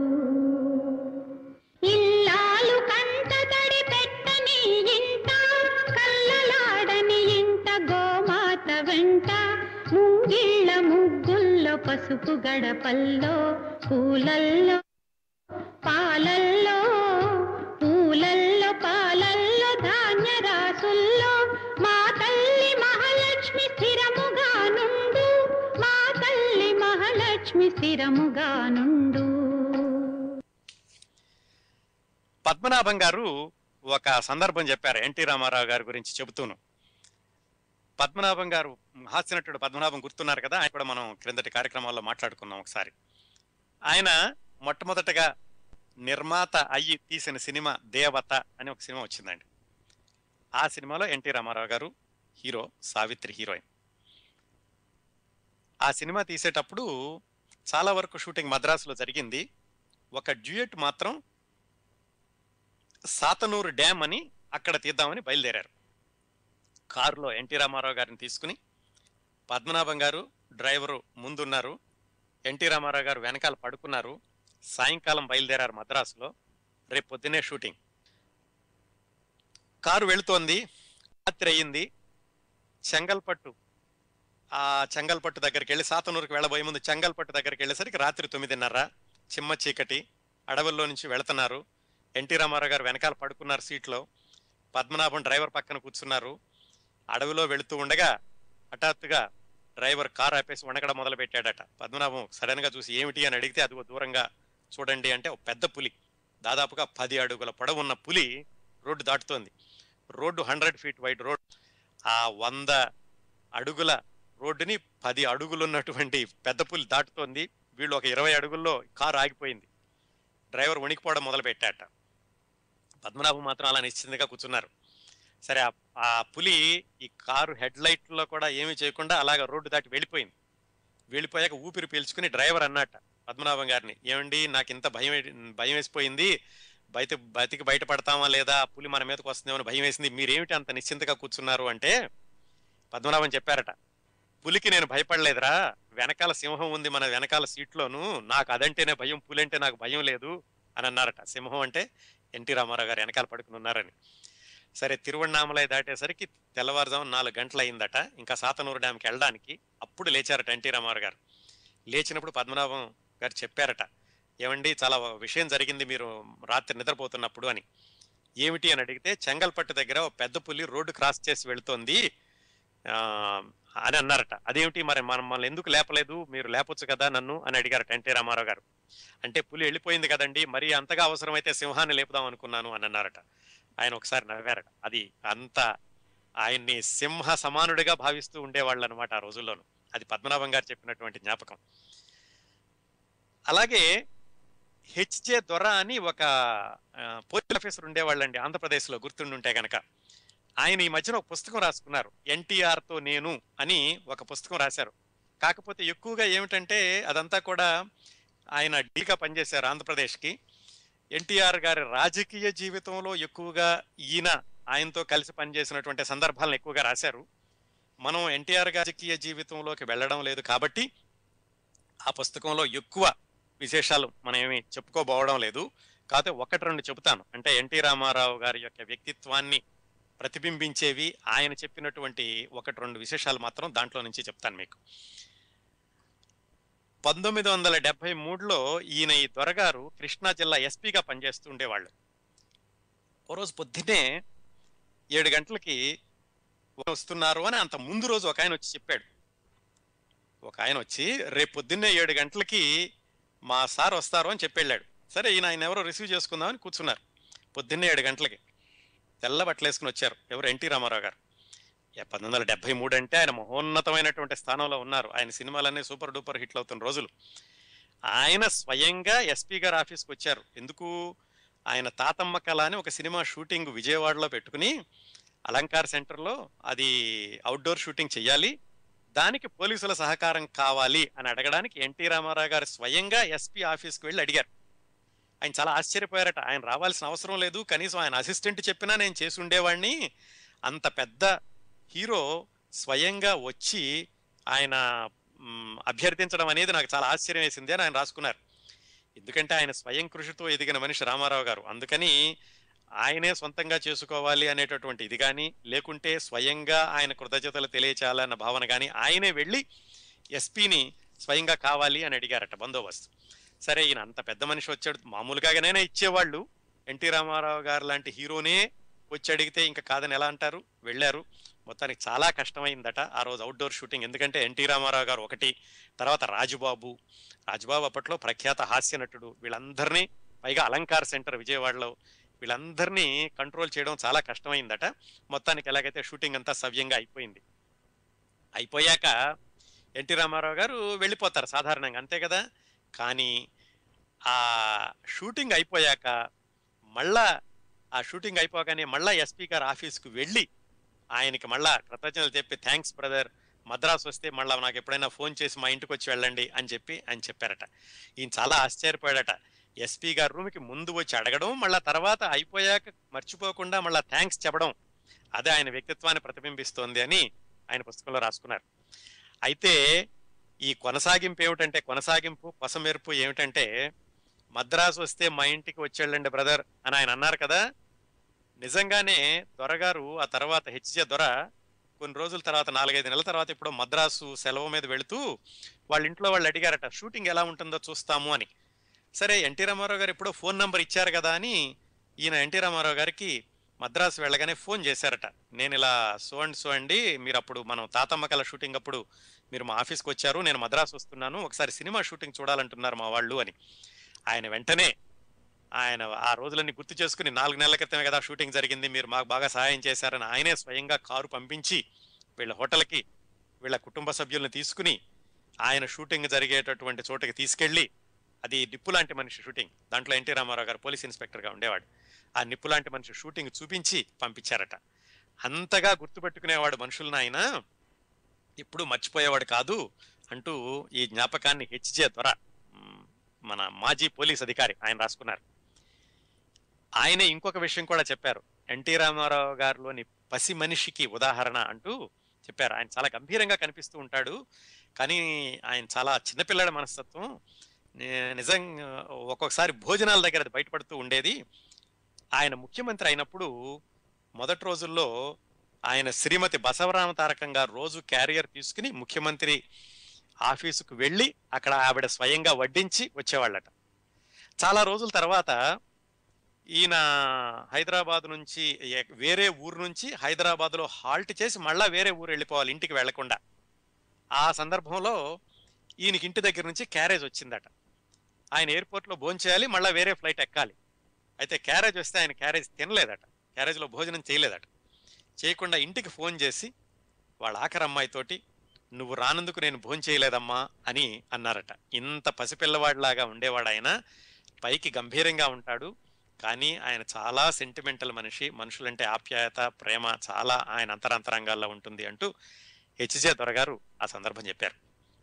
ఇల్లాలు కంట తడి పెట్టని ఇంట కల్లలాడని ఇంట గోమాత వెంట ముంగిళ్ళ ముగ్గుల్లో పసుపు గడపల్లో పూలల్లో పాలల్లో పూలల్లో పాలల్లో ధాన్య రాసుల్లో మా తల్లి మహాలక్ష్మి స్థిరముగా నుండు మా తల్లి మహాలక్ష్మి స్థిరముగా నుండు పద్మనాభం గారు ఒక సందర్భం చెప్పారు ఎన్టీ రామారావు గారి గురించి చెబుతూను పద్మనాభం గారు హాస్యనటుడు పద్మనాభం గుర్తున్నారు కదా ఆయన కూడా మనం క్రిందటి కార్యక్రమాల్లో మాట్లాడుకున్నాం ఒకసారి ఆయన మొట్టమొదటగా నిర్మాత అయ్యి తీసిన సినిమా దేవత అని ఒక సినిమా వచ్చిందండి ఆ సినిమాలో ఎన్టీ రామారావు గారు హీరో సావిత్రి హీరోయిన్ ఆ సినిమా తీసేటప్పుడు చాలా వరకు షూటింగ్ మద్రాసులో జరిగింది ఒక డ్యూయట్ మాత్రం సాతనూరు డ్యామ్ అని అక్కడ తీద్దామని బయలుదేరారు కారులో ఎన్టీ రామారావు గారిని తీసుకుని పద్మనాభం గారు డ్రైవరు ముందున్నారు ఎన్టీ రామారావు గారు వెనకాల పడుకున్నారు సాయంకాలం బయలుదేరారు మద్రాసులో రేపు పొద్దునే షూటింగ్ కారు వెళుతోంది రాత్రి అయ్యింది చెంగల్పట్టు ఆ చెంగల్పట్టు దగ్గరికి వెళ్ళి సాతనూరుకి వెళ్ళబోయే ముందు చెంగల్పట్టు దగ్గరికి వెళ్ళేసరికి రాత్రి తొమ్మిదిన్నర చిమ్మ చీకటి అడవుల్లో నుంచి వెళుతున్నారు ఎన్టీ రామారావు గారు వెనకాల పడుకున్నారు సీట్లో పద్మనాభం డ్రైవర్ పక్కన కూర్చున్నారు అడవిలో వెళుతూ ఉండగా హఠాత్తుగా డ్రైవర్ కార్ ఆపేసి వణకడం మొదలు పెట్టాడట పద్మనాభం సడన్ గా చూసి ఏమిటి అని అడిగితే అదిగో దూరంగా చూడండి అంటే ఒక పెద్ద పులి దాదాపుగా పది అడుగుల పొడవు ఉన్న పులి రోడ్డు దాటుతోంది road hundred feet wide road ఆ వంద అడుగుల రోడ్డుని పది అడుగులు ఉన్నటువంటి పెద్ద పులి దాటుతోంది వీళ్ళు ఒక ఇరవై అడుగుల్లో కారు ఆగిపోయింది డ్రైవర్ వణికిపోవడం మొదలు పెట్టాట పద్మనాభం మాత్రం అలా నిశ్చింతగా కూర్చున్నారు సరే ఆ- ఆ పులి ఈ కారు హెడ్ లైట్లో కూడా ఏమీ చేయకుండా అలాగ రోడ్డు దాటి వెళ్ళిపోయింది వెళ్ళిపోయాక ఊపిరి పీల్చుకుని డ్రైవర్ అన్నట్ట పద్మనాభం గారిని ఏమండి నాకు ఇంత భయం ఏ- భయం వేసిపోయింది బయట బతికి బయటపడతామా లేదా ఆ పులి మన మీదకి వస్తుందేమో అని భయం వేసింది మీరేమిటి అంత నిశ్చింతగా కూర్చున్నారు అంటే పద్మనాభం చెప్పారట పులికి నేను భయపడలేదురా వెనకాల సింహం ఉంది మన వెనకాల సీట్లోను నాకు అదంటేనే భయం పులి అంటే నాకు భయం లేదు అని అన్నారట సింహం అంటే ఎన్టీ రామారావు గారు వెనకాల పడుకుని ఉన్నారని సరే తిరువണ്ണామలై దాటేసరికి తెల్లవారుజాము నాలుగు గంటలు అయిందట ఇంకా సాతనూరు డ్యామ్కి వెళ్ళడానికి అప్పుడు లేచారట ఎన్టీ రామారావు గారు లేచినప్పుడు పద్మనాభం గారు చెప్పారట ఏమండి చాలా విషయం జరిగింది మీరు రాత్రి నిద్రపోతున్నప్పుడు అని ఏమిటి అని అడిగితే చెంగల్పట్టు దగ్గర ఒక పెద్ద పులి రోడ్డు క్రాస్ చేసి వెళుతోంది ఆ, అని అన్నారట అదేమిటి మరి మనం మనల్ని ఎందుకు లేపలేదు మీరు లేపొచ్చు కదా నన్ను అని అడిగారట ఎన్టీ రామారావు గారు అంటే పులి వెళ్ళిపోయింది కదండి మరి అంతగా అవసరమైతే సింహాన్ని లేపుదాం అనుకున్నాను అని అన్నారట ఆయన ఒకసారి నవ్వారట అది అంత ఆయన్ని సింహ సమానుడిగా భావిస్తూ ఉండేవాళ్ళు అనమాట ఆ రోజుల్లోనూ అది పద్మనాభం గారు చెప్పినటువంటి జ్ఞాపకం అలాగే హెచ్జే దొర అని ఒక ఆ, పోలీస్ ఆఫీసర్ ఉండేవాళ్ళండి ఆంధ్రప్రదేశ్లో గుర్తుండుంటే గనక ఆయన ఈ మధ్యన ఒక పుస్తకం రాసుకున్నారు ఎన్టీఆర్ తో నేను అని ఒక పుస్తకం రాశారు కాకపోతే ఎక్కువగా ఏమిటంటే అదంతా కూడా ఆయన డీగా పనిచేశారు ఆంధ్రప్రదేశ్కి ఎన్టీఆర్ గారి రాజకీయ జీవితంలో ఎక్కువగా ఈయన ఆయనతో కలిసి పనిచేసినటువంటి సందర్భాలను ఎక్కువగా రాశారు మనం ఎన్టీఆర్ గారి రాజకీయ జీవితంలోకి వెళ్ళడం లేదు కాబట్టి ఆ పుస్తకంలో ఎక్కువ విశేషాలు మనం ఏమి చెప్పుకోబోవడం లేదు కాకపోతే ఒకటి రెండు చెబుతాను అంటే ఎన్టీ రామారావు గారి యొక్క వ్యక్తిత్వాన్ని ప్రతిబింబించేవి ఆయన చెప్పినటువంటి ఒకటి రెండు విశేషాలు మాత్రం దాంట్లో నుంచి చెప్తాను మీకు పంతొమ్మిది వందల డెబ్బై మూడులో ఈయన ఈ దొరగారు కృష్ణా జిల్లా ఎస్పీగా పనిచేస్తూ ఉండేవాళ్ళు ఓ రోజు పొద్దున్నే ఏడు గంటలకి వస్తున్నారు అని అంత ముందు రోజు ఒక ఆయన వచ్చి చెప్పాడు ఒక ఆయన వచ్చి రేపు పొద్దున్నే ఏడు గంటలకి మా సార్ వస్తారు అని చెప్పెళ్ళాడు సరే ఈయన ఆయన ఎవరో రిసీవ్ చేసుకుందామని కూర్చున్నారు పొద్దున్నే ఏడు గంటలకి తెల్ల బట్టలు వేసుకుని వచ్చారు ఎవరు ఎన్టీ రామారావు గారు యా, పంతొమ్మిది వందల డెబ్బై మూడు అంటే ఆయన మహోన్నతమైనటువంటి స్థానంలో ఉన్నారు ఆయన సినిమాలన్నీ సూపర్ డూపర్ హిట్లు అవుతున్న రోజులు ఆయన స్వయంగా ఎస్పీ గారి ఆఫీస్కి వచ్చారు ఎందుకు ఆయన తాతమ్మ కళ అని ఒక సినిమా షూటింగ్ విజయవాడలో పెట్టుకుని అలంకార్ సెంటర్లో అది అవుట్డోర్ షూటింగ్ చెయ్యాలి దానికి పోలీసుల సహకారం కావాలి అని అడగడానికి ఎన్టీ రామారావు గారు స్వయంగా ఎస్పీ ఆఫీస్కి వెళ్ళి అడిగారు ఆయన చాలా ఆశ్చర్యపోయారట ఆయన రావాల్సిన అవసరం లేదు కనీసం ఆయన అసిస్టెంట్ చెప్పినా నేను చేసి ఉండేవాడిని అంత పెద్ద హీరో స్వయంగా వచ్చి ఆయన మ్, అభ్యర్థించడం అనేది నాకు చాలా ఆశ్చర్యం వేసింది అని ఆయన రాసుకున్నారు ఎందుకంటే ఆయన స్వయం కృషితో ఎదిగిన మనిషి రామారావు గారు అందుకని ఆయనే సొంతంగా చేసుకోవాలి అనేటటువంటి ఇది కానీ లేకుంటే స్వయంగా ఆయన కృతజ్ఞతలు తెలియచేయాలన్న భావన కానీ ఆయనే వెళ్ళి ఎస్పీని స్వయంగా కావాలి అని అడిగారట బందోబస్తు సరే ఈయన అంత పెద్ద మనిషి వచ్చాడు మామూలుగానే ఇచ్చేవాళ్ళు ఎన్టీ రామారావు గారు లాంటి హీరోనే వచ్చి అడిగితే ఇంకా కాదని ఎలా అంటారు వెళ్ళారు మొత్తానికి చాలా కష్టమైందట ఆ రోజు అవుట్డోర్ షూటింగ్ ఎందుకంటే ఎన్టీ రామారావు గారు ఒకటి తర్వాత రాజుబాబు రాజుబాబు అప్పట్లో ప్రఖ్యాత హాస్య నటుడు వీళ్ళందరినీ పైగా అలంకార్ సెంటర్ విజయవాడలో వీళ్ళందరినీ కంట్రోల్ చేయడం చాలా కష్టమైందట మొత్తానికి ఎలాగైతే షూటింగ్ అంతా సవ్యంగా అయిపోయింది అయిపోయాక ఎన్టీ రామారావు గారు వెళ్ళిపోతారు సాధారణంగా అంతే కదా కానీ ఆ షూటింగ్ అయిపోయాక మళ్ళా ఆ షూటింగ్ అయిపోగానే మళ్ళా ఎస్పీ గారు ఆఫీస్కి వెళ్ళి ఆయనకి మళ్ళా కృతజ్ఞతలు చెప్పి థ్యాంక్స్ బ్రదర్ మద్రాసు వస్తే మళ్ళీ నాకు ఎప్పుడైనా ఫోన్ చేసి మా ఇంటికి వచ్చి వెళ్ళండి అని చెప్పి ఆయన చెప్పారట ఈయన చాలా ఆశ్చర్యపోయాడట ఎస్పీ గారి రూమ్కి ముందు వచ్చి అడగడం మళ్ళా తర్వాత అయిపోయాక మర్చిపోకుండా మళ్ళా థ్యాంక్స్ చెప్పడం అదే ఆయన వ్యక్తిత్వాన్ని ప్రతిబింబిస్తోంది అని ఆయన పుస్తకంలో రాసుకున్నారు అయితే ఈ కొనసాగింపు ఏమిటంటే కొనసాగింపు కొసమెరుపు ఏమిటంటే మద్రాసు వస్తే మా ఇంటికి వచ్చేళ్ళండి బ్రదర్ అని ఆయన అన్నారు కదా నిజంగానే దొరగారు ఆ తర్వాత హెచ్జే దొర కొన్ని రోజుల తర్వాత నాలుగైదు నెలల తర్వాత ఇప్పుడు మద్రాసు సెలవు మీద వెళుతూ వాళ్ళ ఇంట్లో వాళ్ళు అడిగారట షూటింగ్ ఎలా ఉంటుందో చూస్తాము అని సరే ఎన్టీ రామారావు గారు ఎప్పుడో ఫోన్ నంబర్ ఇచ్చారు కదా అని ఈయన ఎన్టీ రామారావు గారికి మద్రాసు వెళ్ళగానే ఫోన్ చేశారట నేను ఇలా సో అండ్ సో అండి మీరు అప్పుడు మనం తాతమ్మ కళ షూటింగ్ అప్పుడు మీరు మా ఆఫీస్కి వచ్చారు నేను మద్రాసు వస్తున్నాను ఒకసారి సినిమా షూటింగ్ చూడాలంటున్నారు మా వాళ్ళు అని ఆయన వెంటనే ఆయన ఆ రోజులన్నీ గుర్తు చేసుకుని నాలుగు నెలల క్రితమే కదా షూటింగ్ జరిగింది మీరు మాకు బాగా సహాయం చేశారని ఆయనే స్వయంగా కారు పంపించి వీళ్ళ హోటల్కి వీళ్ళ కుటుంబ సభ్యుల్ని తీసుకుని ఆయన షూటింగ్ జరిగేటటువంటి చోటకి తీసుకెళ్ళి అది నిప్పు లాంటి మనిషి షూటింగ్ దాంట్లో ఎన్టీ రామారావు గారు పోలీస్ ఇన్స్పెక్టర్గా ఉండేవాడు ఆ నిప్పు లాంటి మనిషి షూటింగ్ చూపించి పంపించారట అంతగా గుర్తుపెట్టుకునేవాడు మనుషులను ఆయన ఇప్పుడు మర్చిపోయేవాడు కాదు అంటూ ఈ జ్ఞాపకాన్ని హెచ్జే ద్వారా మ్, మన మాజీ పోలీస్ అధికారి ఆయన రాసుకున్నారు ఆయనే ఇంకొక విషయం కూడా చెప్పారు ఎన్టీ రామారావు గారిలోని పసి మనిషికి ఉదాహరణ అంటూ చెప్పారు ఆయన చాలా గంభీరంగా కనిపిస్తూ ఉంటాడు కానీ ఆయన చాలా చిన్నపిల్లల మనస్తత్వం ని- నిజంగా ఒక్కొక్కసారి భోజనాల దగ్గర అది బయటపడుతూ ఉండేది ఆయన ముఖ్యమంత్రి అయినప్పుడు మొదటి రోజుల్లో ఆయన శ్రీమతి బసవరామ తారకం గారు రోజు క్యారియర్ తీసుకుని ముఖ్యమంత్రి ఆఫీసుకు వెళ్ళి అక్కడ ఆవిడ స్వయంగా వడ్డించి వచ్చేవాళ్ళట చాలా రోజుల తర్వాత ఈయన హైదరాబాద్ నుంచి ఎ- వేరే ఊరు నుంచి హైదరాబాద్లో హాల్ట్ చేసి మళ్ళా వేరే ఊరు వెళ్ళిపోవాలి ఇంటికి వెళ్లకుండా ఆ సందర్భంలో ఈయనకి ఇంటి దగ్గర నుంచి క్యారేజ్ వచ్చిందట ఆయన ఎయిర్పోర్ట్లో భోంచేయాలి మళ్ళీ వేరే ఫ్లైట్ ఎక్కాలి అయితే క్యారేజ్ వస్తే ఆయన క్యారేజ్ తినలేదట క్యారేజ్లో భోజనం చేయలేదట చేయకుండా ఇంటికి ఫోన్ చేసి వాళ్ళ ఆఖరి అమ్మాయితోటి నువ్వు రానందుకు నేను భోజనం చేయలేదమ్మా అని అన్నారట ఇంత పసిపిల్లవాడిలాగా ఉండేవాడు ఆయన పైకి గంభీరంగా ఉంటాడు కానీ ఆయన చాలా సెంటిమెంటల్ మనిషి మనుషులంటే ఆప్యాయత ప్రేమ చాలా ఆయన అంతరంతరంగాల్లో ఉంటుంది అంటూ హెచ్జే దొరగారు ఆ సందర్భం చెప్పారు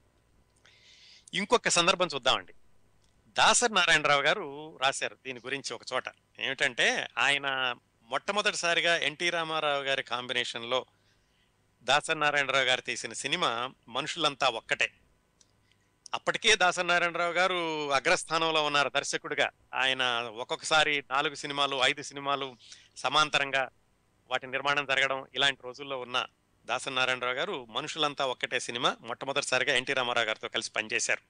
ఇంకొక సందర్భం చూద్దామండి దాసర్ నారాయణరావు గారు రాశారు దీని గురించి ఒక చోట ఏమిటంటే ఆయన మొట్టమొదటిసారిగా ఎన్టీ రామారావు గారి కాంబినేషన్లో దాసర్ నారాయణరావు గారు తీసిన సినిమా మనుషులంతా ఒక్కటే అప్పటికే దాసరి నారాయణరావు గారు అగ్రస్థానంలో ఉన్నారు దర్శకుడిగా ఆయన ఒక్కొక్కసారి నాలుగు సినిమాలు ఐదు సినిమాలు సమాంతరంగా వాటి నిర్మాణం జరగడం ఇలాంటి రోజుల్లో ఉన్న దాసరి నారాయణరావు గారు మనుషులంతా ఒక్కటే సినిమా మొట్టమొదటిసారిగా ఎన్టీ రామారావు గారితో కలిసి పనిచేశారు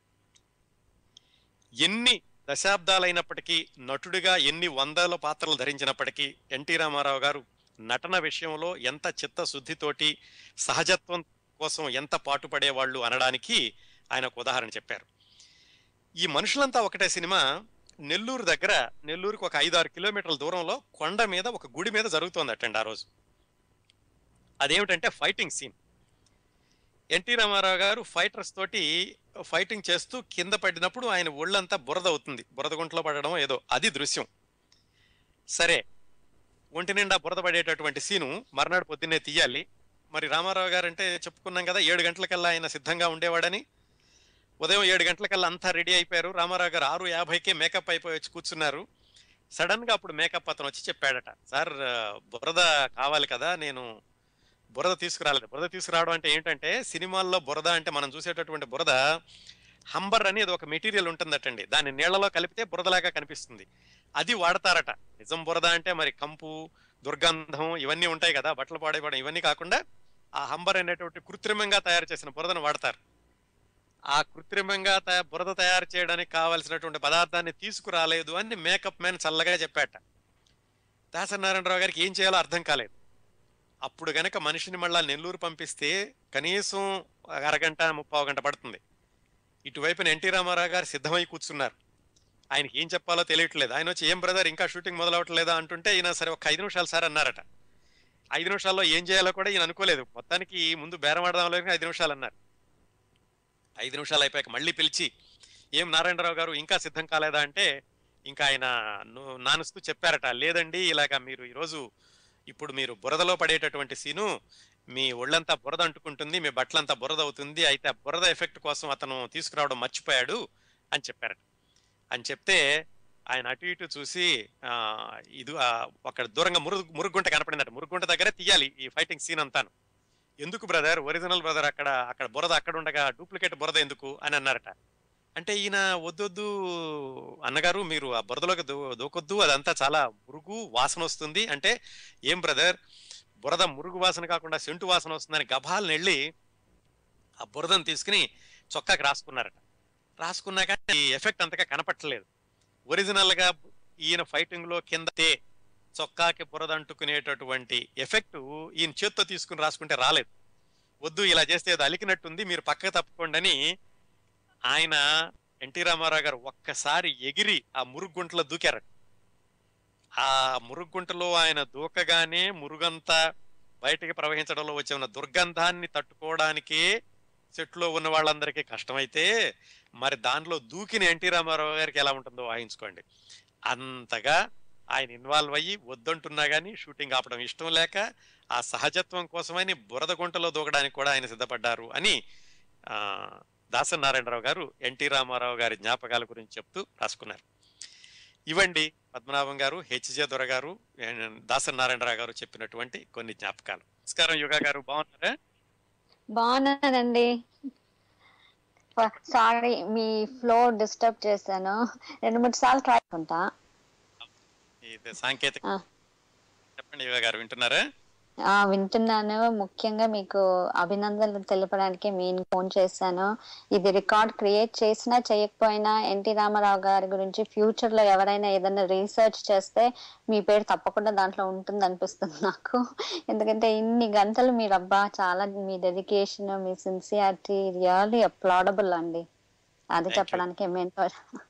ఎన్ని దశాబ్దాలైనప్పటికీ నటుడిగా ఎన్ని వందల పాత్రలు ధరించినప్పటికీ ఎన్టీ రామారావు గారు నటన విషయంలో ఎంత చిత్తశుద్ధితోటి సహజత్వం కోసం ఎంత పాటుపడేవాళ్ళు అనడానికి ఆయన ఒక ఉదాహరణ చెప్పారు ఈ మనుషులంతా ఒకటే సినిమా నెల్లూరు దగ్గర నెల్లూరుకు ఒక ఐదు ఆరు కిలోమీటర్ల దూరంలో కొండ మీద ఒక గుడి మీద జరుగుతోందటండి ఆ రోజు అదేమిటంటే ఫైటింగ్ సీన్ ఎన్టీ రామారావు గారు ఫైటర్స్ తోటి ఫైటింగ్ చేస్తూ కింద పడినప్పుడు ఆయన ఒళ్ళంతా బురద అవుతుంది బురద గుంటలో పడడం ఏదో అది దృశ్యం సరే ఒంటి నిండా బురద పడేటటువంటి సీను మర్నాడు పొద్దున్నే తీయాలి మరి రామారావు గారు అంటే చెప్పుకున్నాం కదా ఏడు గంటలకల్లా ఆయన సిద్ధంగా ఉండేవాడని ఉదయం ఏడు గంటలకల్లా అంతా రెడీ అయిపోయారు రామారావు గారు ఆరు యాభైకే మేకప్ అయిపోయి వచ్చి కూర్చున్నారు సడన్ గా అప్పుడు మేకప్ అతను వచ్చి చెప్పాడట సార్ ఆ, బురద కావాలి కదా నేను బురద తీసుకురాలేదు బురద తీసుకురావడం అంటే ఏంటంటే సినిమాల్లో బురద అంటే మనం చూసేటటువంటి బురద హంబర్ అనేది ఒక మెటీరియల్ ఉంటుందటండి దాన్ని నీళ్లలో కలిపితే బురదలాగా కనిపిస్తుంది అది వాడతారట నిజం బురద అంటే మరి కంపు దుర్గంధం ఇవన్నీ ఉంటాయి కదా బట్టలు పాడైపోవడం ఇవన్నీ కాకుండా ఆ హంబర్ అనేటువంటి కృత్రిమంగా తయారు చేసిన బురదను వాడతారు ఆ కృత్రిమంగా తయా- బురద తయారు చేయడానికి కావలసినటువంటి పదార్థాన్ని తీసుకురాలేదు అని మేకప్ మ్యాన్ చల్లగా చెప్పాట దాసరి నారాయణరావు గారికి ఏం చేయాలో అర్థం కాలేదు అప్పుడు గనక మనిషిని మళ్ళా నెల్లూరు పంపిస్తే కనీసం ఒక అరగంట ముప్పావు గంట పడుతుంది ఇటువైపున ఎన్టీ రామారావు గారు సిద్ధమై కూర్చున్నారు ఆయనకి ఏం చెప్పాలో తెలియట్లేదు ఆయన వచ్చి ఏం బ్రదర్ ఇంకా షూటింగ్ మొదలవట్లేదా అంటుంటే ఈయన సరే ఒక ఐదు నిమిషాలు సార్ అన్నారట ఐదు నిమిషాల్లో ఏం చేయాలో కూడా ఈయన అనుకోలేదు మొత్తానికి ముందు బేరం ఆడదాంలో ఐదు నిమిషాలు అన్నారు ఐదు నిమిషాలు అయిపోయాక మళ్ళీ పిలిచి ఏం నారాయణరావు గారు ఇంకా సిద్ధం కాలేదా అంటే ఇంకా ఆయన ను- నానుస్తూ చెప్పారట లేదండి ఇలాగా మీరు ఈరోజు ఇప్పుడు మీరు బురదలో పడేటటువంటి సీను మీ ఒళ్ళంతా బురద అంటుకుంటుంది మీ బట్టలంతా బురద అవుతుంది అయితే ఆ బురద ఎఫెక్ట్ కోసం అతను తీసుకురావడం మర్చిపోయాడు అని చెప్పారట అని చెప్తే ఆయన అటు ఇటు చూసి ఆ ఇది ఆ, అక్కడ దూరంగా మురుగు మురుగుంట కనపడిందట మురుగుంట దగ్గరే తీయాలి ఈ ఫైటింగ్ సీన్ అంతాను ఎందుకు బ్రదర్ ఒరిజినల్ బ్రదర్ అక్కడ అక్కడ బురద అక్కడ ఉండగా డూప్లికేట్ బురద ఎందుకు అని అన్నారట అంటే ఈయన వద్దొద్దు అన్నగారు మీరు ఆ బురదలోకి దూ దూకొద్దు అదంతా చాలా మురుగు వాసన వస్తుంది అంటే ఏం బ్రదర్ బురద మురుగు వాసన కాకుండా సెంటు వాసన వస్తుందని గభాలను వెళ్ళి ఆ బురదను తీసుకుని చొక్కాకి రాసుకున్నారట రాసుకున్నాక ఈ ఎఫెక్ట్ అంతగా కనపట్టలేదు ఒరిజినల్ గా ఈయన ఫైటింగ్ లో కిందతే చొక్కాకి బురద అంటుకునేటటువంటి ఎఫెక్ట్ ఈయన చేత్తో తీసుకుని రాసుకుంటే రాలేదు వద్దు ఇలా చేస్తే అది అలికినట్టుంది మీరు పక్కకు తప్పుకోండి అని ఆయన ఎన్టీ రామారావు గారు ఒక్కసారి ఎగిరి ఆ మురుగుంటలో దూకారట ఆ మురుగుంటలో ఆయన దూకగానే మురుగంతా బయటికి ప్రవహించడంలో వచ్చే ఉన్న దుర్గంధాన్ని తట్టుకోవడానికే సెట్లో ఉన్న వాళ్ళందరికీ కష్టమైతే మరి దానిలో దూకిన ఎన్టీ రామారావు గారికి ఎలా ఉంటుందో వాయించుకోండి అంతగా ఆయన ఇన్వాల్వ్ అయ్యి వద్దంటున్నా గానీ షూటింగ్ ఆపడం ఇష్టం లేక ఆ సహజత్వం కోసమని బురద గుంటలో దూకడానికి కూడా ఆయన సిద్ధపడ్డారు అని ఆ దాసరి నారాయణరావు గారు ఎన్టీ రామారావు గారి జ్ఞాపకాల గురించి చెప్తూ రాసుకున్నారు ఇవండి పద్మనాభం గారు హెచ్జే దొర గారు దాసరి నారాయణరావు గారు చెప్పినటువంటి కొన్ని జ్ఞాపకాలు నమస్కారం యుగా గారు బాగున్నారా బాగున్నానండి సారీ మీ ఫ్లో డిస్టర్బ్ చేశాను రెండు మూడు సార్లు ట్రై అనుకుంటా ఇది సాంకేతిక ఆ. చెప్పండి యుగా గారు వింటున్నారా ఆ, వింటున్నాను ముఖ్యంగా మీకు అభినందనలు తెలపడానికి నేను ఫోన్ చేశాను ఇది రికార్డ్ క్రియేట్ చేసినా చేయకపోయినా ఎన్టీ రామారావు గారి గురించి ఫ్యూచర్ లో ఎవరైనా ఏదైనా రీసెర్చ్ చేస్తే మీ పేరు తప్పకుండా దాంట్లో ఉంటుంది అనిపిస్తుంది నాకు ఎందుకంటే ఇన్ని గంటలు మీరు అబ్బా చాలా మీ డెడికేషన్ మీ సిన్సియారిటీ రియల్లీ అప్లాడబుల్ అండి అది Thank you. చెప్పడానికి మేము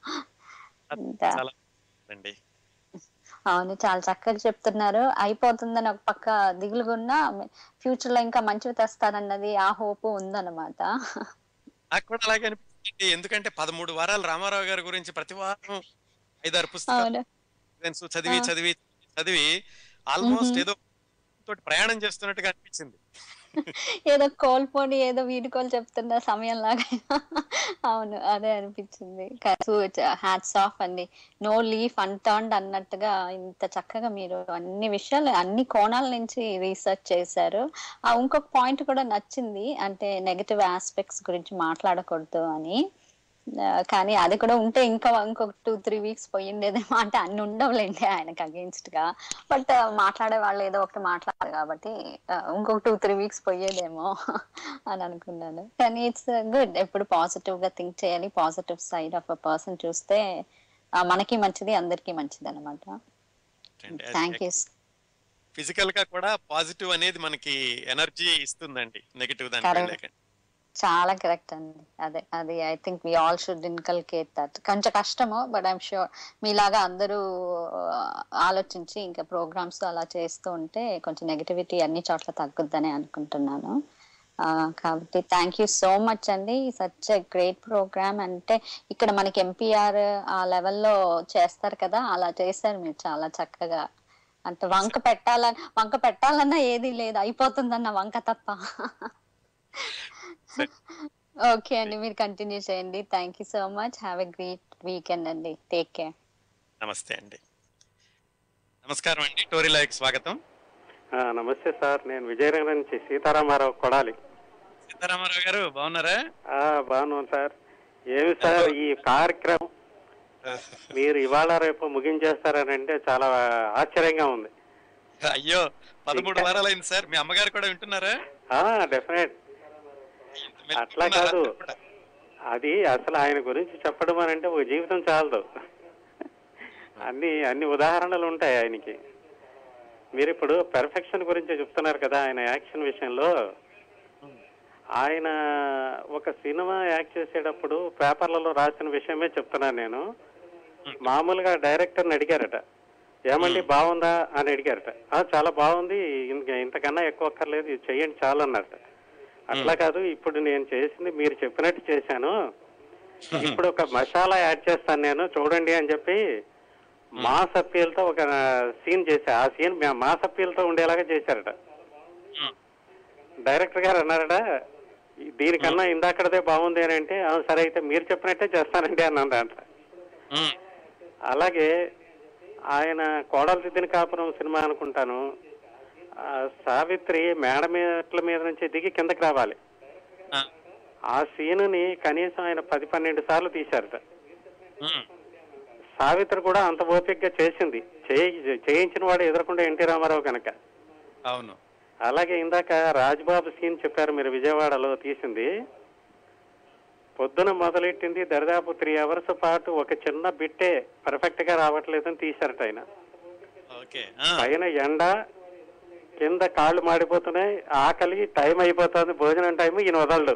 ఇంకా చాలా అండి అవును చాలా చక్కగా చెప్తున్నారు అయిపోతుందని ఒక పక్క దిగులుగున్నా ఫ్యూచర్ లో ఇంకా మంచివి తెస్తారన్నది ఆ హోప్ ఉందన్నమాట నాకు కూడా అలాగే అనిపిస్తుంది ఎందుకంటే పదమూడు వారాలు రామారావు గారి గురించి ప్రతి వారం ఐదారు పుస్తకాలు అవును evidence చదివి ఆ. చదివి చదివి ఆల్మోస్ట్ మ్మ్. ఏదో తోటి ప్రయాణం చేస్తున్నట్టుగా అనిపించింది ఏదో కోల్పోని ఏదో వీడుకోలు చెప్తున్న సమయం లాగా అవును అదే అనిపించింది హ్యాట్స్ ఆఫ్ అండి నో లీఫ్ అన్టర్న్డ్ అన్నట్టుగా ఇంత చక్కగా మీరు అన్ని విషయాలు అన్ని కోణాల నుంచి రీసెర్చ్ చేశారు ఆ ఇంకొక పాయింట్ కూడా నచ్చింది అంటే నెగటివ్ ఆస్పెక్ట్స్ గురించి మాట్లాడకూడదు అని ఆ, కానీ అది కూడా ఉంటే ఇంకా ఇంకొక టూ త్రీ వీక్స్ పోయిండేదేమో అంటే అన్ని ఉండవులేండి ఆయనకి అగేన్స్ట్ గా బట్ మాట్లాడే వాళ్ళు ఏదో ఒకటి మాట్లాడారు కాబట్టి ఆ, ఇంకొక టూ త్రీ వీక్స్ పోయేదేమో అని అనుకున్నాను కానీ ఇట్స్ గుడ్ ఎప్పుడు పాజిటివ్ గా థింక్ చేయాలి positive side of a person చూస్తే ఆ, మనకి మంచిది అందరికీ మంచిది అనమాట థ్యాంక్ యూ ఫిజికల్ గా కూడా పాజిటివ్ అనేది మనకి ఎనర్జీ ఇస్తుందండి నెగిటివ్ దాని Correct. వెళ్ళాక. చాలా కరెక్ట్ అండి అదే అది I think we all should inculcate that కొంచెం కష్టము బట్ ఐఎమ్ షూర్ మీలాగా అందరూ ఆ, ఆలోచించి ఇంకా ప్రోగ్రామ్స్ అలా చేస్తూ ఉంటే కొంచెం నెగిటివిటీ అన్ని చోట్ల తగ్గుద్దని అనుకుంటున్నాను ఆ, కాబట్టి థ్యాంక్ యూ సో మచ్ అండి సచ్ ఎ గ్రేట్ ప్రోగ్రామ్ అంటే ఇక్కడ మనకి ఎంపీఆర్ ఆ లెవెల్లో చేస్తారు కదా అలా చేశారు మీరు చాలా చక్కగా అంటే వంక పెట్టాలని వంక పెట్టాలన్నా ఏది లేదు అయిపోతుందన్న వంక తప్ప ఓకే అండి మీరు కంటిన్యూ చేయండి thank you so much have a great weekend అండి టేక్ కేర్ నమస్తే అండి నమస్కారం అండి టోరీ లైక్ స్వాగతం ఆ, నమస్తే సార్ నేను విజయనగరం నుంచి సీతారామారావు కొడాలి సీతారామారావు గారు బాగున్నారా ఆ, బాగున్నాను సార్ ఏమి సార్ ఈ కార్యక్రమం మీరు ఇవాళ రేపు ముగించేస్తారని అంటే చాలా ఆశ్చర్యంగా ఉంది అయ్యో పదమూడు వారాలు అయింది సార్ మీ అమ్మగారు కూడా వింటున్నారా డెఫినెట్ మీరు అట్లా వింటున్నారా? కాదు. అది అసలు ఆయన గురించి చెప్పడం అని అంటే ఒక జీవితం చాలదు అన్ని అన్ని ఉదాహరణలు ఉంటాయి ఆయనకి మీరు ఇప్పుడు పెర్ఫెక్షన్ గురించి చెప్తున్నారు కదా ఆయన యాక్షన్ విషయంలో ఆయన ఒక సినిమా యాక్ట్ చేసేటప్పుడు పేపర్లలో రాసిన విషయమే చెప్తున్నాను నేను మామూలుగా డైరెక్టర్ని అడిగారట ఏమండి బాగుందా అని అడిగారట "ఆ, చాలా బాగుంది ఇంక ఇంతకన్నా ఎక్కువ అక్కర్లేదు ఇది చెయ్యండి చాలు అన్నట్ట అట్లా కాదు ఇప్పుడు నేను చేసింది మీరు చెప్పినట్టు చేశాను ఇప్పుడు ఒక మసాలా యాడ్ చేస్తాను నేను చూడండి అని చెప్పి మాస్ అప్పీల్తో ఒక సీన్ చేశా ఆ సీన్ మాస్ అప్పీల్తో ఉండేలాగా చేశారట మ్మ్. డైరెక్టర్ గారు అన్నారట "ఈ- దీనికన్నా ఇందాకడదే బాగుంది అని అంటే "ఆ, సరే అయితే మీరు చెప్పినట్టే చేస్తానండి అన్నాడు అంట ఉమ్, అలాగే ఆయన కోడలు దిద్దిన కాపురం సినిమా అనుకుంటాను ఆ సావిత్రి మేడ మెట్ల మీద నుంచి దిగి కిందకి రావాలి ఆ, ఆ సీనుని కనీసం ఆయన పది పన్నెండు సార్లు తీశారట ఉమ్, సావిత్రి కూడా అంత ఓపికగా చేసింది చేయి- చేయించిన వాడు ఎదురకుండా ఎన్టీ రామారావు కనుక అవును అలాగే ఇందాక రాజ్బాబు సీన్ చెప్పారు మీరు విజయవాడలో తీసింది పొద్దున మొదలెట్టింది దరిదాపు త్రీ అవర్స్ పాటు ఒక చిన్న బిట్టే పర్ఫెక్ట్ గా రావట్లేదని తీశారట ఆయన ఓకే ఆ, పైన ఎండ కింద కాళ్ళు మాడిపోతున్నాయి ఆకలి టైం అయిపోతుంది భోజనం టైం ఈయన వదలడు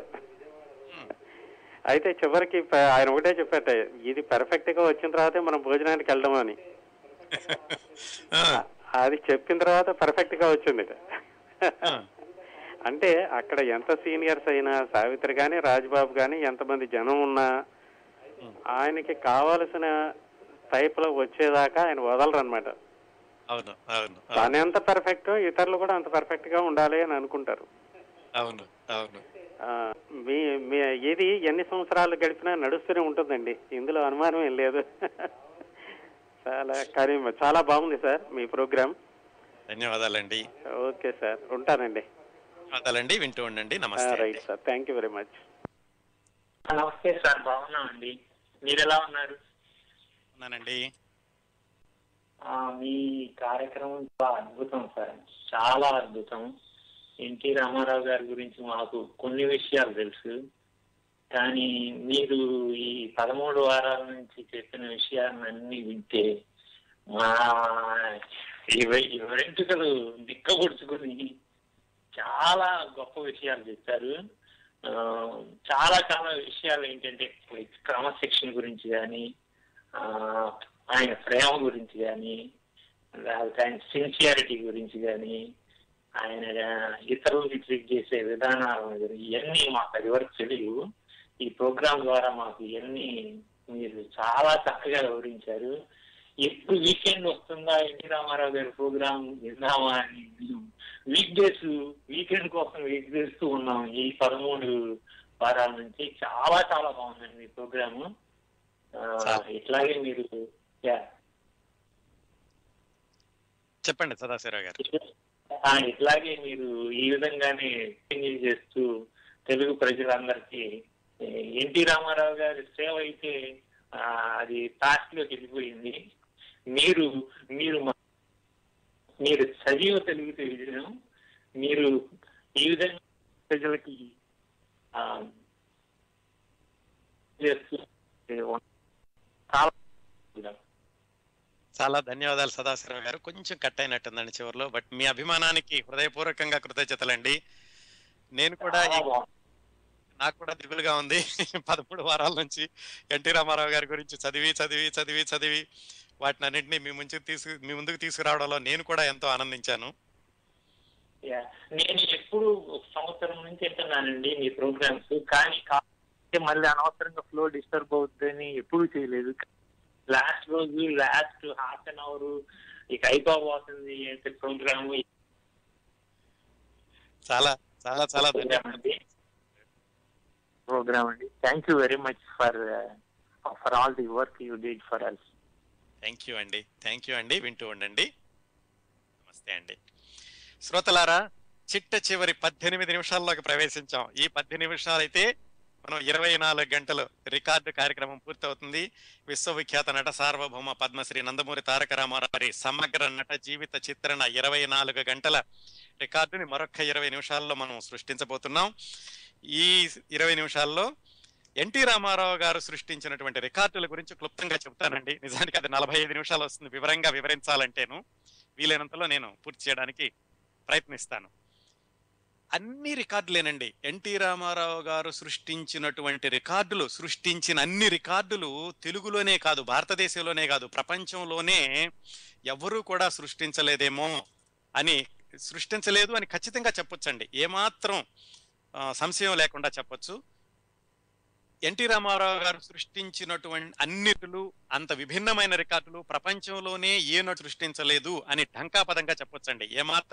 అయితే చివరికి ప- ఆయన ఒకటే చెప్పాట ఇది పర్ఫెక్ట్ గా వచ్చిన తర్వాతే మనం భోజనానికి వెళ్దాం అని ఆ, అది చెప్పిన తర్వాత పర్ఫెక్ట్ గా వచ్చింది ఆ, అంటే అక్కడ ఎంత సీనియర్స్ అయినా సావిత్రి గాని రాజ్బాబు గాని ఎంతమంది జనం ఉన్నా ఆయనకి కావలసిన టైప్ లో వచ్చేదాకా ఆయన వదలరు అనమాట అవును అవును అవును తను ఎంత పర్ఫెక్ట్ ఇతరులు కూడా అంత పర్ఫెక్ట్ గా ఉండాలి అని అనుకుంటారు అవును అవును ఆ, మీ మీ ఇది ఎన్ని సంవత్సరాలు గడిపినా నడుస్తూనే ఉంటుందండి ఇందులో అనుమానం ఏం లేదు చాలా కానీ చాలా బాగుంది సార్ మీ ప్రోగ్రామ్ ధన్యవాదాలండి ఓకే సార్ ఉంటానండి ధన్యవాదాలండి వింటూ ఉండండి నమస్తే అండి. Right sir thank you very much నమస్తే సార్ బాగున్నామండి మీరు ఎలా ఉన్నారు ఉన్నానండి ఆ, మీ కార్యక్రమం చాలా అద్భుతం సార్ చాలా అద్భుతం ఎన్టీ రామారావు గారి గురించి మాకు కొన్ని విషయాలు తెలుసు కానీ మీరు ఈ పదమూడు వారాల నుంచి చెప్పిన విషయాలన్నీ వింటే మా ఇవ- ఈ వెంట్రుకలు దిక్కబుడుచుకుని చాలా గొప్ప విషయాలు చెప్పారు ఆ, చాలా చాలా విషయాలు ఏంటంటే క్రమశిక్షణ గురించి కానీ ఆయన ప్రేమ గురించి కానీ లేకపోతే ఆయన సిన్సియారిటీ గురించి కానీ ఆయన ఇతరులకి ట్రీట్ చేసే విధానాల గురించి ఇవన్నీ మాకు అది వరకు తెలియదు ఈ ప్రోగ్రాం ద్వారా మాకు ఇవన్నీ మీరు చాలా చక్కగా వివరించారు ఎప్పుడు వీకెండ్ వస్తుందా ఎన్టీ రామారావు గారి ప్రోగ్రాం విందామా అని వీక్ డేస్ వీకెండ్ కోసం వెయిట్ చేస్తూ ఉన్నాం ఈ పదమూడు వారాల నుంచి చాలా చాలా బాగుందండి మీ ప్రోగ్రాము ఆ, చాలా. ఇట్లాగే మీరు యా, చెప్పండి సదాశివరావు గారు ఆ, ఇట్లాగే మీరు ఈ విధంగానే కంటిన్యూ చేస్తూ తెలుగు ప్రజలందరికీ ఏ, ఎన్టీ రామారావు గారి సేవ అయితే ఆ, అది పాస్ట్ లోకి వెళ్ళిపోయింది మీరు మీరు మా- మీరు సజీవ తెలుగు తెలియజేయడం మీరు ఈ విధంగా ప్రజలకి ఆ, చేస్తూ చాలా చాలా ధన్యవాదాలు సదాశివరావు గారు కొంచెం కట్ అయినట్టుందండి చివరిలో బట్ మీ అభిమానానికి హృదయపూర్వకంగా కృతజ్ఞతలండి నేను కూడా ఈ- చాలా బాగుంది. నాకు కూడా దిగులుగా ఉంది పదమూడు వారాల నుంచి ఎన్టీ రామారావు గారి గురించి చదివి చదివి చదివి చదివి వాటిని అన్నింటినీ మీ ముందుకు తీసుకు మీ ముందుకు తీసుకురావడంలో నేను కూడా ఎంతో ఆనందించాను యా. నేను ఎప్పుడు ఒక సంవత్సరం నుంచి వింటున్నానండి మీ ప్రోగ్రామ్స్ కానీ కాకపోతే మళ్ళీ అనవసరంగా ఫ్లో డిస్టర్బ్ అవుతుందని ఎప్పుడు చేయలేదు లాస్ట్ రోజు లాస్ట్ హాఫ్ అన్ అవర్ ఇక అయిపోబోతుంది ప్రోగ్రామ్ చాలా చాలా చాలా ధన్యవాదాలు అండి ప్రోగ్రామ్ అండి thank you very much for for all the work you did for us thank you అండి థ్యాంక్ యూ అండి వింటూ ఉండండి నమస్తే అండి శ్రోతలారా చిట్ట చివరి పద్దెనిమిది నిమిషాల్లోకి ప్రవేశించాం ఈ పద్దెనిమిది నిమిషాలైతే మనం ఇరవై నాలుగు గంటలు రికార్డు కార్యక్రమం పూర్తవుతుంది విశ్వవిఖ్యాత నట సార్వభౌమ పద్మశ్రీ నందమూరి తారక రామారావు గారి సమగ్ర నట జీవిత చిత్రణ ఇరవై నాలుగు గంటల రికార్డుని మరొక ఇరవై నిమిషాల్లో మనం సృష్టించబోతున్నాం ఈ ఇరవై నిమిషాల్లో ఎన్టీ రామారావు గారు సృష్టించినటువంటి రికార్డుల గురించి క్లుప్తంగా చెప్తానండి నిజానికి అది నలభై ఐదు నిమిషాలు వస్తుంది వివరంగా వివరించాలంటేను వీలైనంతలో నేను పూర్తి చేయడానికి ప్రయత్నిస్తాను అన్ని రికార్డులేనండి ఎన్టీ రామారావు గారు సృష్టించినటువంటి రికార్డులు సృష్టించిన అన్ని రికార్డులు తెలుగులోనే కాదు భారతదేశంలోనే కాదు ప్రపంచంలోనే ఎవరూ కూడా సృష్టించలేదేమో అని సృష్టించలేదు అని ఖచ్చితంగా చెప్పొచ్చండి ఏమాత్రం ఆ, సంశయం లేకుండా చెప్పొచ్చు ఎన్టీ రామారావు గారు సృష్టించినటువంటి అన్నిటిలు అంత విభిన్నమైన రికార్డులు ప్రపంచంలోనే ఏ నటు సృష్టించలేదు అని ఢంకాపదంగా చెప్పొచ్చండి ఏమాత్రం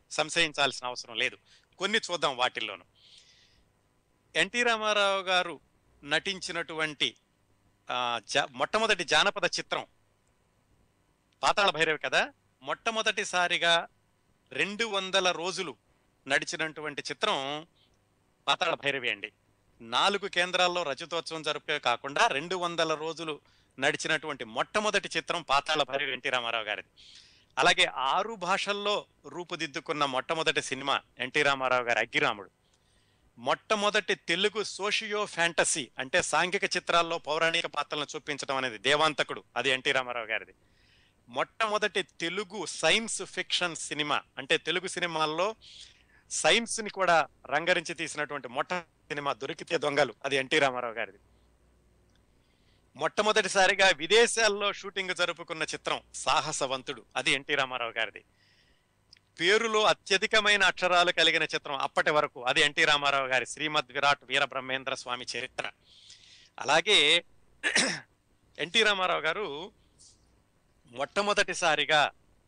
సంశయించాల్సిన అవసరం లేదు కొన్ని చూద్దాం వాటిల్లోనూ ఎన్టీ రామారావు గారు నటించినటువంటి ఆ, జా- మొట్టమొదటి జానపద చిత్రం పాతాళ భైరవి కదా మొట్టమొదటిసారిగా రెండు వందల రోజులు నడిచినటువంటి చిత్రం పాతాళ భైరవి అండి నాలుగు కేంద్రాల్లో రజతోత్సవం జరిపే కాకుండా రెండు వందల రోజులు నడిచినటువంటి మొట్టమొదటి చిత్రం పాతాళ భైరవి ఎన్టీ రామారావు గారిది అలాగే ఆరు భాషల్లో రూపుదిద్దుకున్న మొట్టమొదటి సినిమా ఎన్టీ రామారావు గారి అగ్గిరాముడు మొట్టమొదటి తెలుగు సోషియో ఫ్యాంటసీ అంటే సాంఘిక చిత్రాల్లో పౌరాణిక పాత్రలను చూపించడం అనేది దేవాంతకుడు అది ఎన్టీ రామారావు గారిది మొట్టమొదటి తెలుగు సైన్స్ ఫిక్షన్ సినిమా అంటే తెలుగు సినిమాల్లో సైన్స్ ని కూడా రంగరించి తీసినటువంటి మొట్ట సినిమా దొరికితే దొంగలు అది ఎన్టీ రామారావు గారిది మొట్టమొదటిసారిగా విదేశాల్లో షూటింగ్ జరుపుకున్న చిత్రం సాహసవంతుడు అది ఎన్టీ రామారావు గారిది పేరులో అత్యధికమైన అక్షరాలు కలిగిన చిత్రం అప్పటి వరకు అది ఎన్టీ రామారావు గారి శ్రీమద్ విరాట్ వీరబ్రహ్మేంద్ర స్వామి చరిత్ర అలాగే ఎన్టీ రామారావు గారు మొట్టమొదటిసారిగా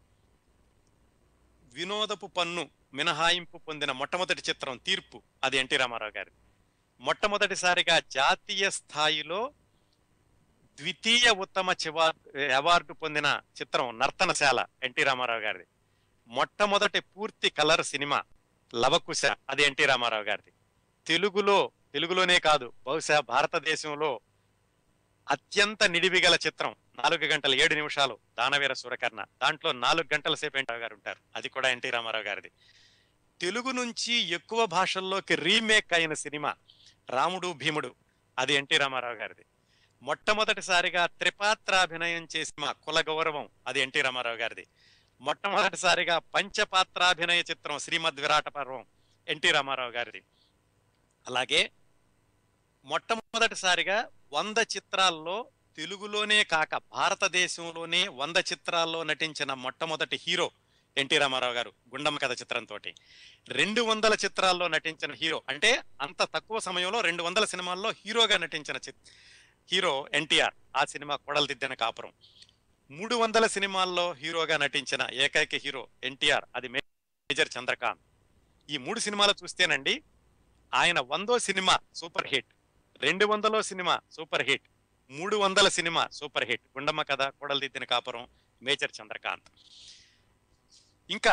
వినోదపు పన్ను మినహాయింపు పొందిన మొట్టమొదటి చిత్రం తీర్పు అది ఎన్టీ రామారావు గారి మొట్టమొదటిసారిగా జాతీయ స్థాయిలో ద్వితీయ ఉత్తమ చివా అవార్డు పొందిన చిత్రం నర్తనశాల ఎన్టీ రామారావు గారిది మొట్టమొదటి పూర్తి కలర్ సినిమా లవకుశ అది ఎన్టీ రామారావు గారిది తెలుగులో తెలుగులోనే కాదు బహుశా భారతదేశంలో అత్యంత నిడివి గల చిత్రం నాలుగు గంటల ఏడు నిమిషాలు దానవీర సూరకర్ణ దాంట్లో నాలుగు గంటల సేపు ఎన్టీ గారు ఉంటారు అది కూడా ఎన్టీ రామారావు గారిది తెలుగు నుంచి ఎక్కువ భాషల్లోకి రీమేక్ అయిన సినిమా రాముడు భీముడు అది ఎన్టీ రామారావు గారిది మొట్టమొదటిసారిగా త్రిపాత్రాభినయం చేసిన కుల గౌరవం అది ఎన్టీ రామారావు గారిది మొట్టమొదటిసారిగా పంచపాత్రాభినయ చిత్రం శ్రీమద్ విరాట పర్వం ఎన్టీ రామారావు గారిది అలాగే మొట్టమొదటిసారిగా వంద చిత్రాల్లో తెలుగులోనే కాక భారతదేశంలోనే వంద చిత్రాల్లో నటించిన మొట్టమొదటి హీరో ఎన్టీ రామారావు గారు గుండమ్మ కథ చిత్రంతో రెండు వందల చిత్రాల్లో నటించిన హీరో అంటే అంత తక్కువ సమయంలో రెండు వందల సినిమాల్లో హీరోగా నటించిన చిత్ హీరో ఎన్టీఆర్ ఆ సినిమా కొడలదిద్దిన కాపురం మూడు వందల సినిమాల్లో హీరోగా నటించిన ఏకైక హీరో ఎన్టీఆర్ అది మేజర్ చంద్రకాంత్ ఈ మూడు సినిమాలు చూస్తేనండి ఆయన వందో సినిమా సూపర్ హిట్ రెండు వందలో సినిమా సూపర్ హిట్ మూడు వందల సినిమా సూపర్ హిట్ గుండమ్మ కథ కొడలదిద్దిన కాపురం మేజర్ చంద్రకాంత్ ఇంకా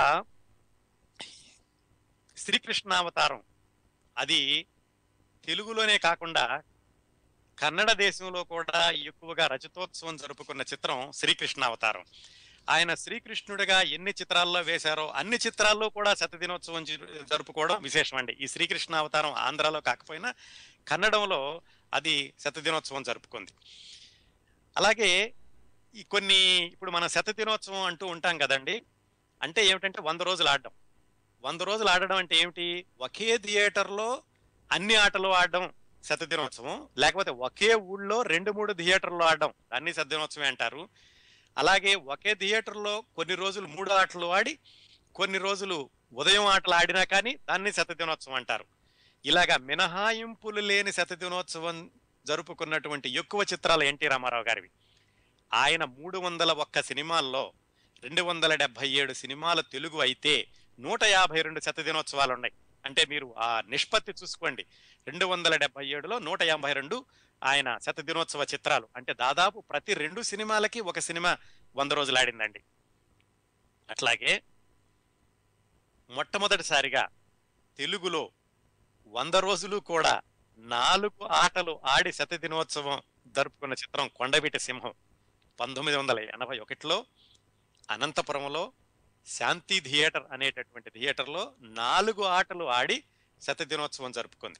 శ్రీకృష్ణావతారం అది తెలుగులోనే కాకుండా కన్నడ దేశంలో కూడా ఎక్కువగా రజతోత్సవం జరుపుకున్న చిత్రం శ్రీకృష్ణావతారం ఆయన శ్రీకృష్ణుడిగా ఎన్ని చిత్రాల్లో వేశారో అన్ని చిత్రాల్లో కూడా శతదినోత్సవం జరు- జరుపుకోవడం విశేషం అండి ఈ శ్రీకృష్ణావతారం ఆంధ్రాలో కాకపోయినా కన్నడంలో అది శతదినోత్సవం జరుపుకుంది అలాగే ఈ కొన్ని ఇప్పుడు మనం శతదినోత్సవం అంటూ ఉంటాం కదండి అంటే ఏమిటంటే వంద రోజులు ఆడడం వంద రోజులు ఆడడం అంటే ఏమిటి ఒకే థియేటర్లో అన్ని ఆటలు ఆడడం శతదినోత్సవం లేకపోతే ఒకే ఊళ్ళో రెండు మూడు థియేటర్లు ఆడడం దాన్ని శతదినోత్సవం అంటారు అలాగే ఒకే థియేటర్లో కొన్ని రోజులు మూడు ఆటలు ఆడి కొన్ని రోజులు ఉదయం ఆటలు ఆడినా కానీ దాన్ని శతదినోత్సవం అంటారు ఇలాగా మినహాయింపులు లేని శతదినోత్సవం జరుపుకున్నటువంటి ఎక్కువ చిత్రాలు ఎన్టీ రామారావు గారివి ఆయన మూడు వందల ఒక్క సినిమాల్లో రెండు వందల డెబ్బై ఏడు సినిమాలు తెలుగు అయితే నూట యాభై రెండు శతదినోత్సవాలు ఉన్నాయి అంటే మీరు ఆ నిష్పత్తి చూసుకోండి రెండు వందల డెబ్బై ఏడులో నూట యాభై రెండు ఆయన శతదినోత్సవ చిత్రాలు అంటే దాదాపు ప్రతి రెండు సినిమాలకి ఒక సినిమా వంద రోజులు ఆడిందండి అట్లాగే మొట్టమొదటిసారిగా తెలుగులో వంద రోజులు కూడా నాలుగు ఆటలు ఆడి శతదినోత్సవం జరుపుకున్న చిత్రం కొండవీటి సింహం పంతొమ్మిది వందల ఎనభై ఒకటిలో అనంతపురంలో శాంతి థియేటర్ అనేటటువంటి థియేటర్లో నాలుగు ఆటలు ఆడి శతదినోత్సవం జరుపుకుంది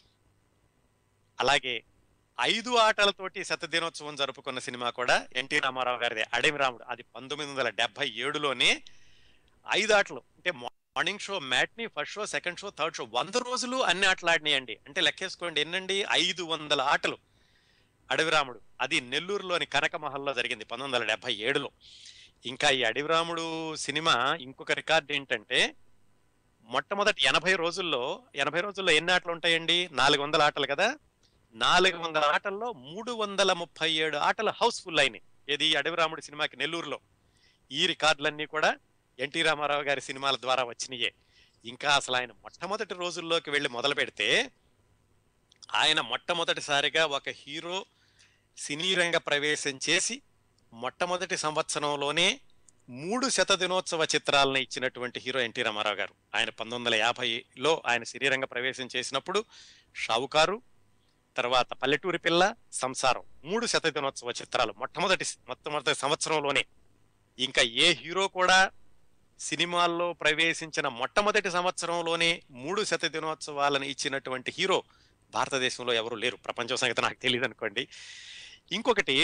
అలాగే ఐదు ఆటలతోటి శతదినోత్సవం జరుపుకున్న సినిమా కూడా ఎన్టీ రామారావు గారిది అడవి రాముడు అది పంతొమ్మిది వందల డెబ్బై ఏడులోనే ఐదు ఆటలు అంటే morning show matinee first show second show third show వంద రోజులు అన్ని ఆటలు ఆడినాయండి అంటే లెక్కేసుకోండి ఎన్నండి ఐదు వందల ఆటలు అడవిరాముడు అది నెల్లూరులోని కనకమహల్లో జరిగింది పంతొమ్మిది వందల డెబ్బై ఏడులో ఇంకా ఈ అడవిరాముడు సినిమా ఇంకొక రికార్డ్ ఏంటంటే మొట్టమొదటి ఎనభై రోజుల్లో ఎనభై రోజుల్లో ఎన్ని ఆటలు ఉంటాయండి నాలుగు వందల ఆటలు కదా నాలుగు వందల ఆటల్లో మూడు వందల ముప్పై ఏడు ఆటలు హౌస్ఫుల్ అయినాయి ఏది ఈ అడవిరాముడు సినిమాకి నెల్లూరులో ఈ రికార్డులన్నీ కూడా ఎన్టీ రామారావు గారి సినిమాల ద్వారా వచ్చినాయే ఇంకా అసలు ఆయన మొట్టమొదటి రోజుల్లోకి వెళ్ళి మొదలు పెడితే ఆయన మొట్టమొదటిసారిగా ఒక హీరో సినీ రంగ ప్రవేశం చేసి మొట్టమొదటి సంవత్సరంలోనే మూడు శత దినోత్సవ చిత్రాలను ఇచ్చినటువంటి హీరో ఎన్టీ రామారావు గారు ఆయన పంతొమ్మిది వందల యాభైలో ఆయన సినీ రంగ ప్రవేశం చేసినప్పుడు షావుకారు తర్వాత పల్లెటూరి పిల్ల సంసారం మూడు శత దినోత్సవ చిత్రాలు మొట్టమొదటి మొట్టమొదటి సంవత్సరంలోనే ఇంకా ఏ హీరో కూడా సినిమాల్లో ప్రవేశించిన మొట్టమొదటి సంవత్సరంలోనే మూడు శత దినోత్సవాలను ఇచ్చినటువంటి హీరో భారతదేశంలో ఎవరు లేరు ప్రపంచం సంగతి నాకు తెలియదు అనుకోండి ఇంకొకటి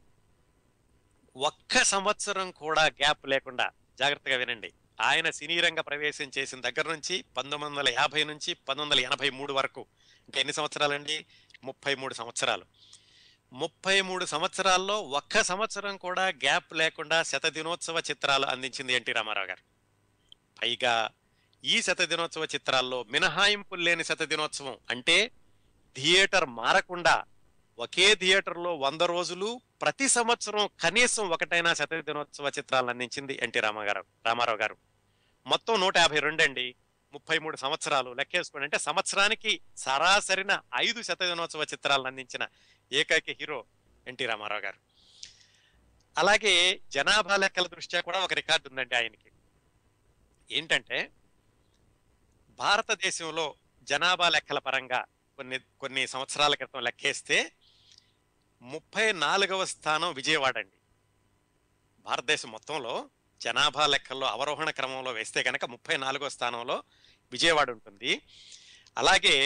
ఒక్క సంవత్సరం కూడా గ్యాప్ లేకుండా జాగ్రత్తగా వినండి ఆయన సినీ రంగ ప్రవేశం చేసిన దగ్గర నుంచి పంతొమ్మిది వందల యాభై నుంచి పంతొమ్మిది వందల ఎనభై మూడు వరకు అంటే ఎన్ని సంవత్సరాలండి ముప్పై మూడు సంవత్సరాలు ముప్పై మూడు సంవత్సరాల్లో ఒక్క సంవత్సరం కూడా గ్యాప్ లేకుండా శత దినోత్సవ చిత్రాలు అందించింది ఎన్టీ రామారావు గారు పైగా ఈ శత దినోత్సవ చిత్రాల్లో మినహాయింపులు లేని శత దినోత్సవం అంటే థియేటర్ మారకుండా ఒకే థియేటర్లో వంద రోజులు ప్రతి సంవత్సరం కనీసం ఒకటైనా శత దినోత్సవ చిత్రాలను అందించింది ఎన్టీ రామాగారు రామారావు గారు మొత్తం నూట యాభై రెండు అండి ముప్పై మూడు సంవత్సరాలు లెక్కేసుకోండి అంటే సంవత్సరానికి సరాసరిన ఐదు శత దినోత్సవ చిత్రాలను అందించిన ఏకైక హీరో ఎన్టీ రామారావు గారు అలాగే జనాభా లెక్కల దృష్ట్యా కూడా ఒక రికార్డు ఉందండి ఆయనకి ఏంటంటే భారతదేశంలో జనాభా లెక్కల పరంగా కొన్ని కొన్ని సంవత్సరాల క్రితం లెక్కేస్తే ముప్పై నాలుగవ స్థానం విజయవాడ అండి భారతదేశం మొత్తంలో జనాభా లెక్కల్లో అవరోహణ క్రమంలో వేస్తే కనుక ముప్పై నాలుగో స్థానంలో విజయవాడ ఉంటుంది అలాగే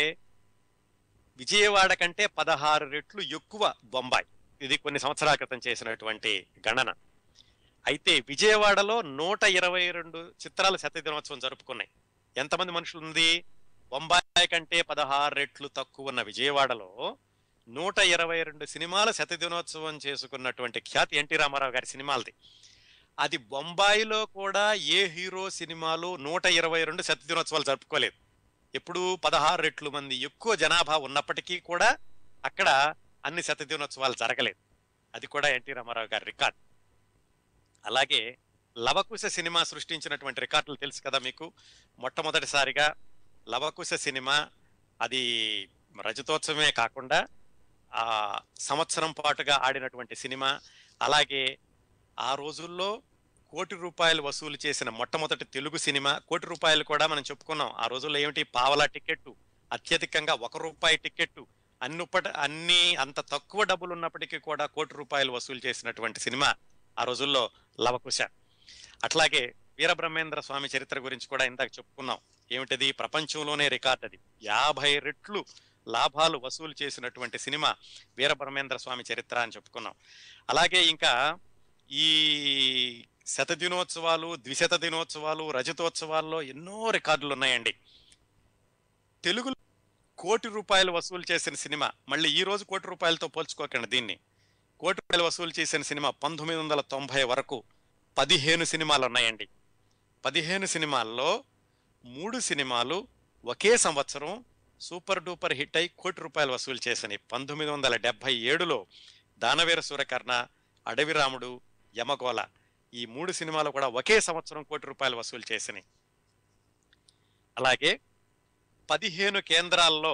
విజయవాడ కంటే పదహారు రెట్లు ఎక్కువ బొంబాయి ఇది కొన్ని సంవత్సరాల క్రితం చేసినటువంటి గణన అయితే విజయవాడలో నూట ఇరవై రెండు చిత్రాలు శత దినోత్సవం జరుపుకున్నాయి ఎంతమంది మనుషులు ఉంది బొంబాయి కంటే పదహారు రెట్లు తక్కువ ఉన్న విజయవాడలో నూట ఇరవై రెండు సినిమాలు శత దినోత్సవం చేసుకున్నటువంటి ఖ్యాతి ఎన్టీ రామారావు గారి సినిమాలది అది బొంబాయిలో కూడా ఏ హీరో సినిమాలు నూట ఇరవై రెండు శత దినోత్సవాలు జరుపుకోలేదు ఎప్పుడు పదహారు రెట్లు మంది ఎక్కువ జనాభా ఉన్నప్పటికీ కూడా అక్కడ అన్ని శత దినోత్సవాలు జరగలేదు అది కూడా ఎన్టీ రామారావు గారి రికార్డ్ అలాగే లవకుశ సినిమా సృష్టించినటువంటి రికార్డులు తెలుసు కదా మీకు మొట్టమొదటిసారిగా లవకుశ సినిమా అది రజతోత్సవమే కాకుండా ఆ సంవత్సరం పాటుగా ఆడినటువంటి సినిమా అలాగే ఆ రోజుల్లో కోటి రూపాయలు వసూలు చేసిన మొట్టమొదటి తెలుగు సినిమా కోటి రూపాయలు కూడా మనం చెప్పుకున్నాం ఆ రోజుల్లో ఏమిటి పావలా టికెట్టు అత్యధికంగా ఒక రూపాయి టికెట్టు అన్నుప్పటి అన్ని అంత తక్కువ డబ్బులు ఉన్నప్పటికీ కూడా కోటి రూపాయలు వసూలు చేసినటువంటి సినిమా ఆ రోజుల్లో లవకుశ అట్లాగే వీరబ్రహ్మేంద్ర స్వామి చరిత్ర గురించి కూడా ఇందాక చెప్పుకున్నాం ఏమిటది ప్రపంచంలోనే రికార్డ్ అది యాభై రెట్లు లాభాలు వసూలు చేసినటువంటి సినిమా వీరబ్రహ్మేంద్ర స్వామి చరిత్ర అని చెప్పుకున్నాం అలాగే ఇంకా ఈ శత దినోత్సవాలు ద్విశత దినోత్సవాలు రజతోత్సవాల్లో ఎన్నో రికార్డులు ఉన్నాయండి తెలుగు కోటి రూపాయలు వసూలు చేసిన సినిమా మళ్ళీ ఈ రోజు కోటి రూపాయలతో పోల్చుకోకండి దీన్ని కోటి రూపాయలు వసూలు చేసిన సినిమా పంతొమ్మిది వందల తొంభై వరకు పదిహేను సినిమాలు ఉన్నాయండి పదిహేను సినిమాల్లో మూడు సినిమాలు ఒకే సంవత్సరం సూపర్ డూపర్ హిట్ అయి కోటి రూపాయలు వసూలు చేసినాయి పంతొమ్మిది వందల డెబ్బై ఏడులో దానవీర సూరకర్ణ అడవిరాముడు యమగోళ ఈ మూడు సినిమాలు కూడా ఒకే సంవత్సరం కోటి రూపాయలు వసూలు చేసినాయి అలాగే పదిహేను కేంద్రాల్లో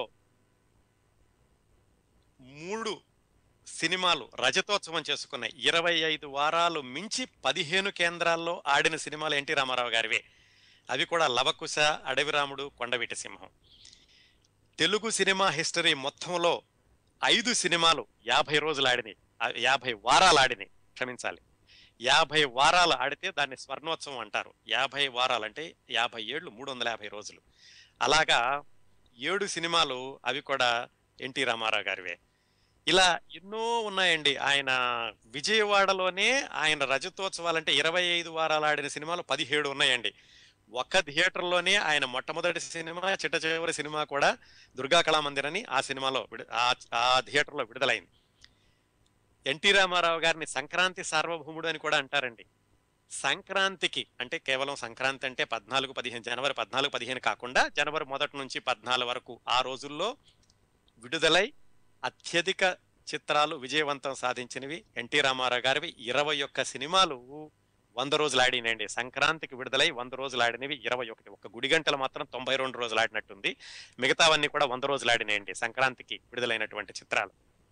మూడు సినిమాలు రజతోత్సవం చేసుకున్నాయి ఇరవై ఐదు వారాలు మించి పదిహేను కేంద్రాల్లో ఆడిన సినిమాలు ఎన్టీ రామారావు గారివే అవి కూడా లవకుశ అడవిరాముడు కొండవీటి సింహం తెలుగు సినిమా హిస్టరీ మొత్తంలో ఐదు సినిమాలు యాభై రోజులు ఆడినాయి ఆ యాభై వారాలు ఆడినాయి క్షమించాలి యాభై వారాలు ఆడితే దాన్ని స్వర్ణోత్సవం అంటారు యాభై వారాలు అంటే యాభై ఏళ్ళు మూడు వందల యాభై రోజులు అలాగా ఏడు సినిమాలు అవి కూడా ఎన్టీ రామారావు గారివే ఇలా ఎన్నో ఉన్నాయండి ఆయన విజయవాడలోనే ఆయన రజతోత్సవాలు అంటే ఇరవై ఐదు వారాలు ఆడిన సినిమాలు పదిహేడు ఉన్నాయండి ఒక్క థియేటర్లోనే ఆయన మొట్టమొదటి సినిమా చిట్ట చివరి సినిమా కూడా దుర్గా కళామందిర్ అని ఆ సినిమాలో విడు- ఆ- ఆ థియేటర్లో విడుదలైంది ఎన్టీ రామారావు గారిని సంక్రాంతి సార్వభౌముడు అని కూడా అంటారండి సంక్రాంతికి అంటే కేవలం సంక్రాంతి అంటే పద్నాలుగు పదిహేను జనవరి పద్నాలుగు పదిహేను కాకుండా జనవరి మొదటి నుంచి పద్నాలుగు వరకు ఆ రోజుల్లో విడుదలై అత్యధిక చిత్రాలు విజయవంతం సాధించినవి ఎన్టీ రామారావు గారివి ఇరవై ఒక్క సినిమాలు వంద రోజులు ఆడినండి సంక్రాంతికి విడుదలై వంద రోజులు ఆడినవి ఇరవై ఒకటి ఒక గుడి గంటలు మాత్రం తొంభై రెండు రోజులు ఆడినట్టుంది మిగతావన్నీ కూడా వంద రోజులు ఆడినాయండి సంక్రాంతికి విడుదలైనటువంటి చిత్రాలు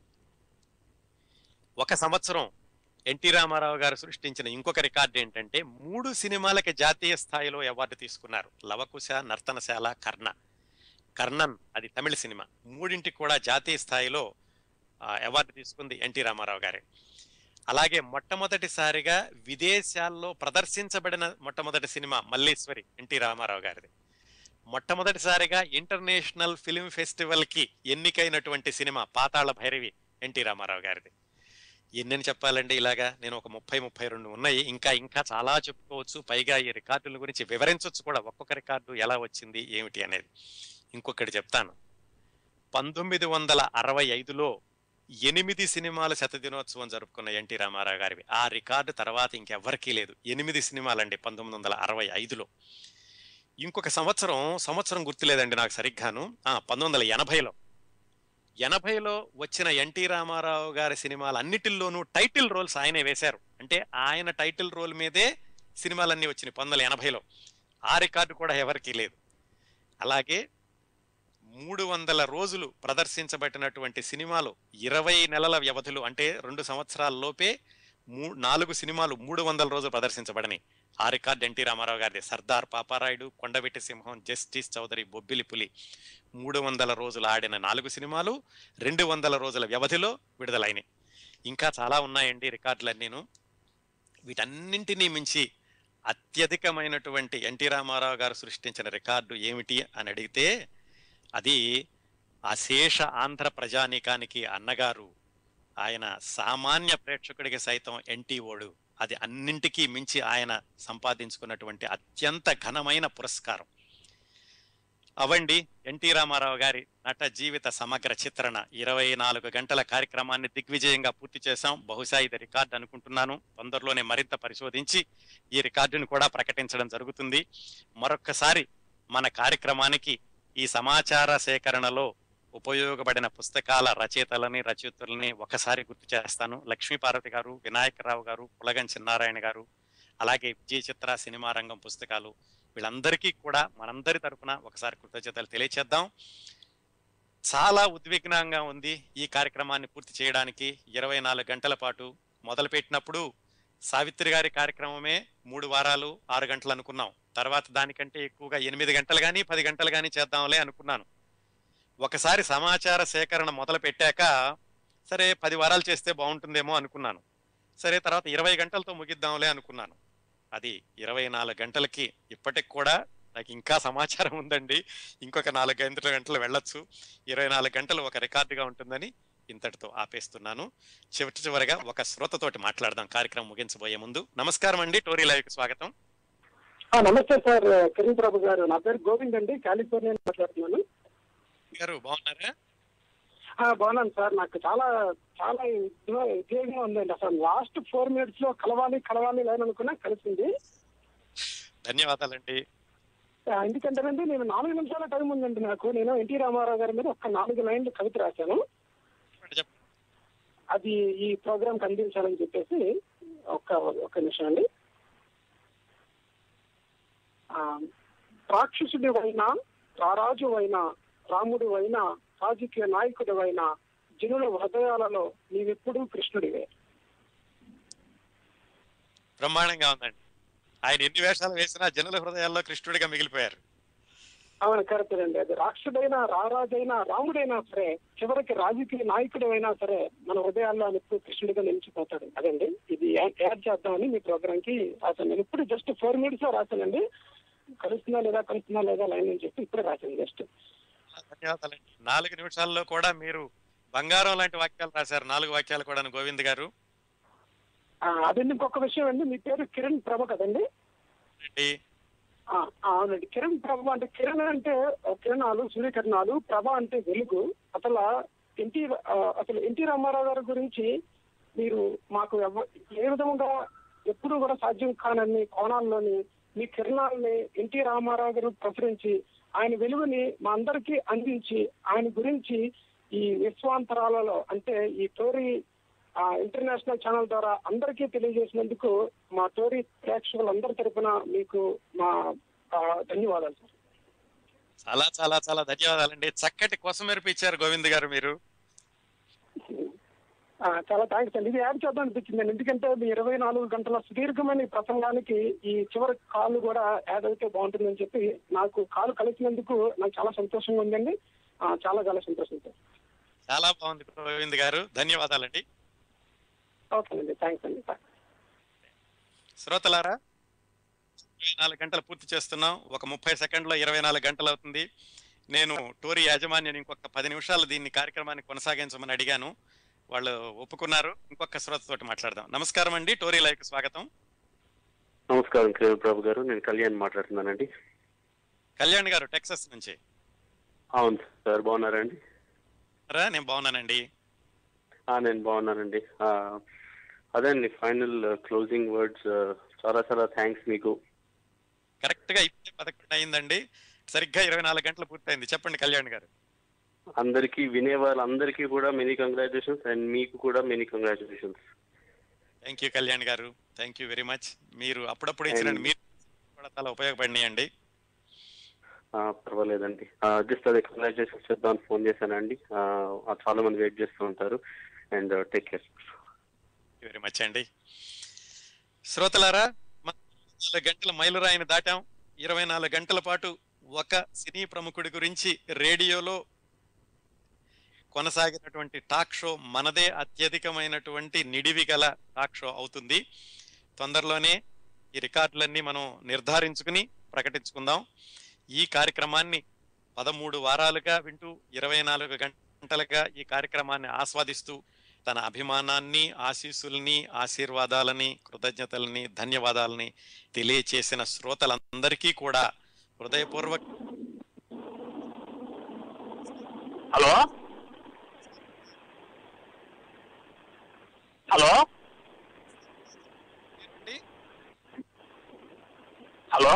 ఒక సంవత్సరం ఎన్టీ రామారావు గారు సృష్టించిన ఇంకొక రికార్డు ఏంటంటే మూడు సినిమాలకి జాతీయ స్థాయిలో అవార్డు తీసుకున్నారు లవకుశ నర్తనశాల కర్ణ కర్ణన్ అది తమిళ సినిమా మూడింటికి కూడా జాతీయ స్థాయిలో ఆ, అవార్డు తీసుకుంది ఎన్టీ రామారావు గారే అలాగే మొట్టమొదటిసారిగా విదేశాల్లో ప్రదర్శించబడిన మొట్టమొదటి సినిమా మల్లీశ్వరి ఎన్టీ రామారావు గారిది మొట్టమొదటిసారిగా ఇంటర్నేషనల్ ఫిల్మ్ ఫెస్టివల్ కి ఎన్నికైనటువంటి సినిమా పాతాళ భైరవి ఎన్టీ రామారావు గారిది ఎన్నని చెప్పాలండి ఇలాగా నేను ఒక ముప్పై ముప్పై రెండు ఉన్నాయి ఇంకా ఇంకా చాలా చెప్పుకోవచ్చు పైగా ఈ రికార్డుల గురించి వివరించవచ్చు కూడా ఒక్కొక్క రికార్డు ఎలా వచ్చింది ఏమిటి అనేది ఇంకొకటి చెప్తాను పంతొమ్మిది వందల అరవై ఐదులో ఎనిమిది సినిమాల శతదినోత్సవం జరుపుకున్న ఎన్టీ రామారావు గారివి ఆ రికార్డు తర్వాత ఇంకెవ్వరికీ లేదు ఎనిమిది సినిమాలండి పంతొమ్మిది వందల అరవై ఐదులో ఇంకొక సంవత్సరం సంవత్సరం గుర్తులేదండి నాకు సరిగ్గాను ఆ పంతొమ్మిది వందల ఎనభైలో ఎనభైలో వచ్చిన ఎన్టీ రామారావు గారి సినిమాలు అన్నిటిల్లోనూ టైటిల్ రోల్స్ ఆయనే వేశారు అంటే ఆయన టైటిల్ రోల్ మీదే సినిమాలన్నీ వచ్చినాయి పంతొమ్మిది వందల ఎనభైలో ఆ రికార్డు కూడా ఎవరికీ లేదు అలాగే మూడు వందల రోజులు ప్రదర్శించబడినటువంటి సినిమాలు ఇరవై నెలల వ్యవధిలో అంటే రెండు సంవత్సరాల లోపే మూ నాలుగు సినిమాలు మూడు వందల రోజులు ప్రదర్శించబడినాయి ఆ రికార్డు ఎన్టీ రామారావు గారిది సర్దార్ పాపారాయుడు కొండవెట్టి సింహం జస్టిస్ చౌదరి బొబ్బిలి పులి మూడు వందల రోజులు ఆడిన నాలుగు సినిమాలు రెండు వందల రోజుల వ్యవధిలో విడుదలైనాయి ఇంకా చాలా ఉన్నాయండి రికార్డులన్నీను వీటన్నింటినీ మించి అత్యధికమైనటువంటి ఎన్టీ రామారావు గారు సృష్టించిన రికార్డు ఏమిటి అని అడిగితే అది అశేష ఆంధ్ర ప్రజానీకానికి అన్నగారు ఆయన సామాన్య ప్రేక్షకుడికి సైతం ఎన్టీఓడు అది అన్నింటికీ మించి ఆయన సంపాదించుకున్నటువంటి అత్యంత ఘనమైన పురస్కారం అవండి ఎన్టీ రామారావు గారి నట జీవిత సమగ్ర చిత్రణ ఇరవై నాలుగు గంటల కార్యక్రమాన్ని దిగ్విజయంగా పూర్తి చేశాం బహుశా ఇది రికార్డు అనుకుంటున్నాను తొందరలోనే మరింత పరిశోధించి ఈ రికార్డును కూడా ప్రకటించడం జరుగుతుంది మరొక్కసారి మన కార్యక్రమానికి ఈ సమాచార సేకరణలో ఉపయోగపడిన పుస్తకాల రచయితలని రచయితలని ఒకసారి గుర్తు చేస్తాను లక్ష్మీపార్వతి గారు వినాయకరావు గారు పులగం చిన్నారాయణ గారు అలాగే విజయ చిత్ర సినిమా రంగం పుస్తకాలు వీళ్ళందరికీ కూడా మనందరి తరపున ఒకసారి కృతజ్ఞతలు తెలియచేద్దాం చాలా ఉద్విగ్నంగా ఉంది ఈ కార్యక్రమాన్ని పూర్తి చేయడానికి ఇరవై నాలుగు గంటల పాటు మొదలుపెట్టినప్పుడు సావిత్రి గారి కార్యక్రమమే మూడు వారాలు ఆరు గంటలు అనుకున్నాం తర్వాత దానికంటే ఎక్కువగా ఎనిమిది గంటలు కానీ పది గంటలు కానీ చేద్దాంలే అనుకున్నాను ఒకసారి సమాచార సేకరణ మొదలు పెట్టాక సరే పది వారాలు చేస్తే బాగుంటుందేమో అనుకున్నాను సరే తర్వాత ఇరవై గంటలతో ముగిద్దాంలే అనుకున్నాను అది ఇరవై నాలుగు గంటలకి ఇప్పటికి కూడా నాకు ఇంకా సమాచారం ఉందండి ఇంకొక నాలుగు గంటల గంటలు వెళ్ళొచ్చు ఇరవై నాలుగు గంటలు ఒక రికార్డుగా ఉంటుందని ఇంతటితో ఆపేస్తున్నాను చివరి చివరిగా ఒక శ్రోతతోటి మాట్లాడదాం కార్యక్రమం ముగించబోయే ముందు నమస్కారం అండి టోరీ లైవ్ కి స్వాగతం ఆ, నమస్తే సార్ కిరణ్ ప్రభు గారు నా పేరు గోవింద్ అండి కాలిఫోర్నియా నుంచి మాట్లాడుతున్నాను గారు బాగున్నారా ఆ, బాగున్నాను సార్ నాకు చాలా చాలా ఉద్వే- ఉద్వేగంగా ఉందండి అసలు లాస్ట్ ఫోర్ మినిట్స్ లో కలవాలి కలవాలి లేని అనుకున్నా కలిసింది ధన్యవాదాలండి ఆ, ఎందుకంటేనండి నేను నాలుగు నిమిషాల టైం ఉందండి నాకు నేను ఎన్టీ రామారావు గారి మీద ఒక నాలుగు లైన్లు కవిత రాశాను చెప్పండి. అది ఈ ప్రోగ్రామ్ కి అందించాలని చెప్పేసి ఒక్క ఒక్క నిమిషం అండి ఆ, రాక్షసుడి అయినా రారాజు అయినా రాముడు అయినా రాజకీయ నాయకుడు అయినా జనుల హృదయాలలో నీవెప్పుడూ కృష్ణుడివే బ్రహ్మాండంగా ఉందండి ఆయన ఎన్ని వేషాలు వేసినా జనుల హృదయాల్లో కృష్ణుడిగా మిగిలిపోయారు అవును కరెక్ట్ అండి అది రాక్షసుడైనా రారాజైనా రాముడైనా సరే చివరికి రాజకీయ నాయకుడు అయినా సరే మన హృదయాల్లో ఆయన ఎప్పుడు కృష్ణుడిగా నిలిచిపోతాడు అదండి ఇది యా- యాడ్ చేద్దామని మీ ప్రోగ్రామ్ కి రాశాను నేను ఇప్పుడు జస్ట్ ఫోర్ మినిట్స్ రాశానండి కలుస్తున్నా లేదా కలుస్తున్నా లేదా లైన్ అని చెప్పి ఇప్పుడే రాశాను జస్ట్ ధన్యవాదాలండి నాలుగు నిమిషాల్లో కూడా మీరు బంగారం లాంటి వాక్యాలు రాశారు నాలుగు వాక్యాలు కూడా గోవింద్ గారు అదండి ఇంకొక విషయం అండి మీ పేరు కిరణ్ ప్రభ కదండి అండి ఆ, ఆ, అవునండి కిరణ్ ప్రభ అంటే కిరణ్ అంటే ఆ, కిరణాలు సూర్యకిరణాలు ప్రభ అంటే వెలుగు అసలు ఎన్టీ ఆ, అసలు ఎన్టీ రామారావు గారి గురించి మీరు మాకు ఎవ- ఏ విధంగా ఎప్పుడూ కూడా సాధ్యం కానన్ని కోణాల్లోని మీ కిరణాలని ఎన్టీ రామారావు గారు ప్రచురించి ఆయన వెలుగుని మా అందరికీ అందించి ఆయన గురించి ఈ విశ్వాంతరాలలో అంటే ఈ టోరీ ఆ ఇంటర్నేషనల్ ఛానల్ ద్వారా అందరికీ తెలియజేసినందుకు మా టోరీ ప్రేక్షకులందరి తరపున మీకు మా ఆ, ధన్యవాదాలు సార్ చాలా చాలా చాలా ధన్యవాదాలండి చక్కటి కొసమెరుపు ఇచ్చారు గోవింద్ గారు మీరు ఆ, చాలా థ్యాంక్స్ అండి ఇది యాడ్ చేద్దాం అనిపించింది ఎందుకంటే మీ ఇరవై నాలుగు గంటల సుదీర్ఘమైన ఈ ప్రసంగానికి ఈ చివరి కాల్ కూడా యాడ్ అయితే బాగుంటుందని చెప్పి నాకు కాల్ కలిసినందుకు నాకు చాలా సంతోషంగా ఉందండి ఆ, చాలా చాలా సంతోషం సార్ చాలా బాగుంది గోవింద్ గారు ధన్యవాదాలండి ఓకేనండి థ్యాంక్స్ అండి థాంక్స్. శ్రోతలారా ఇరవై నాలుగు గంటలు పూర్తి చేస్తున్నాం ఒక ముప్పై సెకండ్లో ఇరవై నాలుగు గంటలు అవుతుంది నేను టోరీ యాజమాన్యం ఇంకొక పది నిమిషాలు దీన్ని కార్యక్రమాన్ని కొనసాగించమని అడిగాను వాళ్ళు ఒప్పుకున్నారు ఇంకొక శ్రోతతోటి మాట్లాడదాం నమస్కారం అండి టోరీ లైవ్ స్వాగతం నమస్కారం కిరణ్ ప్రభు గారు నేను కళ్యాణ్ మాట్లాడుతున్నానండి కళ్యాణ్ గారు టెక్సస్ నుంచి అవును సార్ బాగున్నారండి రా నేను బాగున్నానండి ఆ, నేను బాగున్నానండి ఆ, అదే అండి ఫైనల్ క్లోజింగ్ వర్డ్స్ చాలా చాలా థ్యాంక్స్ మీకు కరెక్ట్ గా ఇప్పుడే పదకొండు అయిందండి సరిగ్గా ఇరవై నాలుగు గంటలు పూర్తయింది చెప్పండి కళ్యాణ్ గారు అందరికీ వినే వాళ్ళందరికీ కూడా మెనీ కంగ్రాచులేషన్స్ అండ్ మీకు కూడా many congratulations thank you Kalyan గారు థ్యాంక్ యూ వెరీ మచ్ మీరు అప్పుడప్పుడు ఇచ్చిన And- మీరు కూడా చాలా ఉపయోగపడినాయండి పర్వాలేదండి జస్ట్ అదే కంగ్రాచులేషన్స్ చెప్దామని ఫోన్ చేశానండి ఆ, ఆ, చాలా మంది వెయిట్ చేస్తూ ఉంటారు and take care very much అండి శ్రోతలారా మనం నాలుగు గంటల మైలురాయిని దాటాం ఇరవై నాలుగు గంటల పాటు ఒక సినీ ప్రముఖుడి గురించి రేడియోలో కొనసాగినటువంటి టాక్ షో మనదే అత్యధికమైనటువంటి నిడివి గల టాక్ షో అవుతుంది తొందరలోనే ఈ రికార్డులన్నీ మనం నిర్ధారించుకుని ప్రకటించుకుందాం ఈ కార్యక్రమాన్ని పదమూడు వారాలుగా వింటూ ఇరవై నాలుగు గంటలుగా ఈ కార్యక్రమాన్ని ఆస్వాదిస్తూ తన అభిమానాన్ని ఆశీస్సుల్ని ఆశీర్వాదాలని కృతజ్ఞతలని ధన్యవాదాలని తెలియచేసిన శ్రోతలందరికీ కూడా హృదయపూర్వక హలో హలో హలో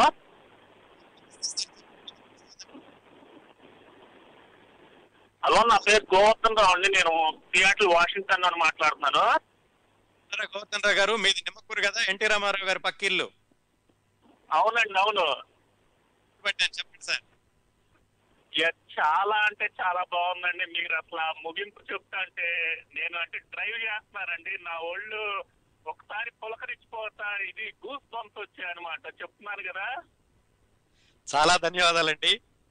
హలో నా పేరు గోవర్ధన్ రావు అండి నేను సియాటిల్ వాషింగ్టన్ నుండి మాట్లాడుతున్నాను గౌతమ్ రావు గారు మీది నిమ్మకూరు కదా ఎన్టీ రామారావు గారి పక్కిల్లు అవునండి అవును పెట్టాను చెప్పండి సార్ యా, చాలా అంటే చాలా బాగుందండి మీరు అసలు ఆ ముగింపు చెప్తా అంటే నేను అంటే డ్రైవ్ చేస్తున్నానండి నా ఒళ్ళు ఒకసారి పులకరించిపోతా ఇది గూస్ బంప్స్ వచ్చాయి అనమాట చెప్తున్నాను కదా చాలా ధన్యవాదాలండి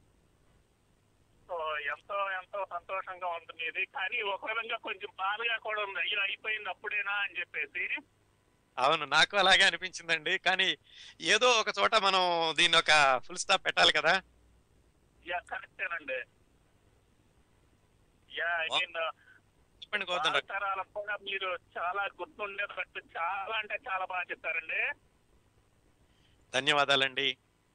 సో ఎంతో ఎంతో సంతోషంగా ఉంటుంది ఇది కానీ ఒక విధంగా కొంచెం బాధగా కూడా ఉంది అయ్యో అయిపోయింది అప్పుడేనా అని చెప్పేసి అవును నాకు అలాగే అనిపించిందండి కానీ ఏదో ఒక చోట మనం దీన్ని ఒక ఫుల్ స్టాప్ పెట్టాలి కదా యా కరెక్టేనండి యా ఐ మీన్ చెప్పండి గౌతమ్ రావు తరాలకు కూడా మీరు చాలా గుర్తుండేటట్టు చాలా అంటే చాలా బాగా చెప్పారండి ధన్యవాదాలండి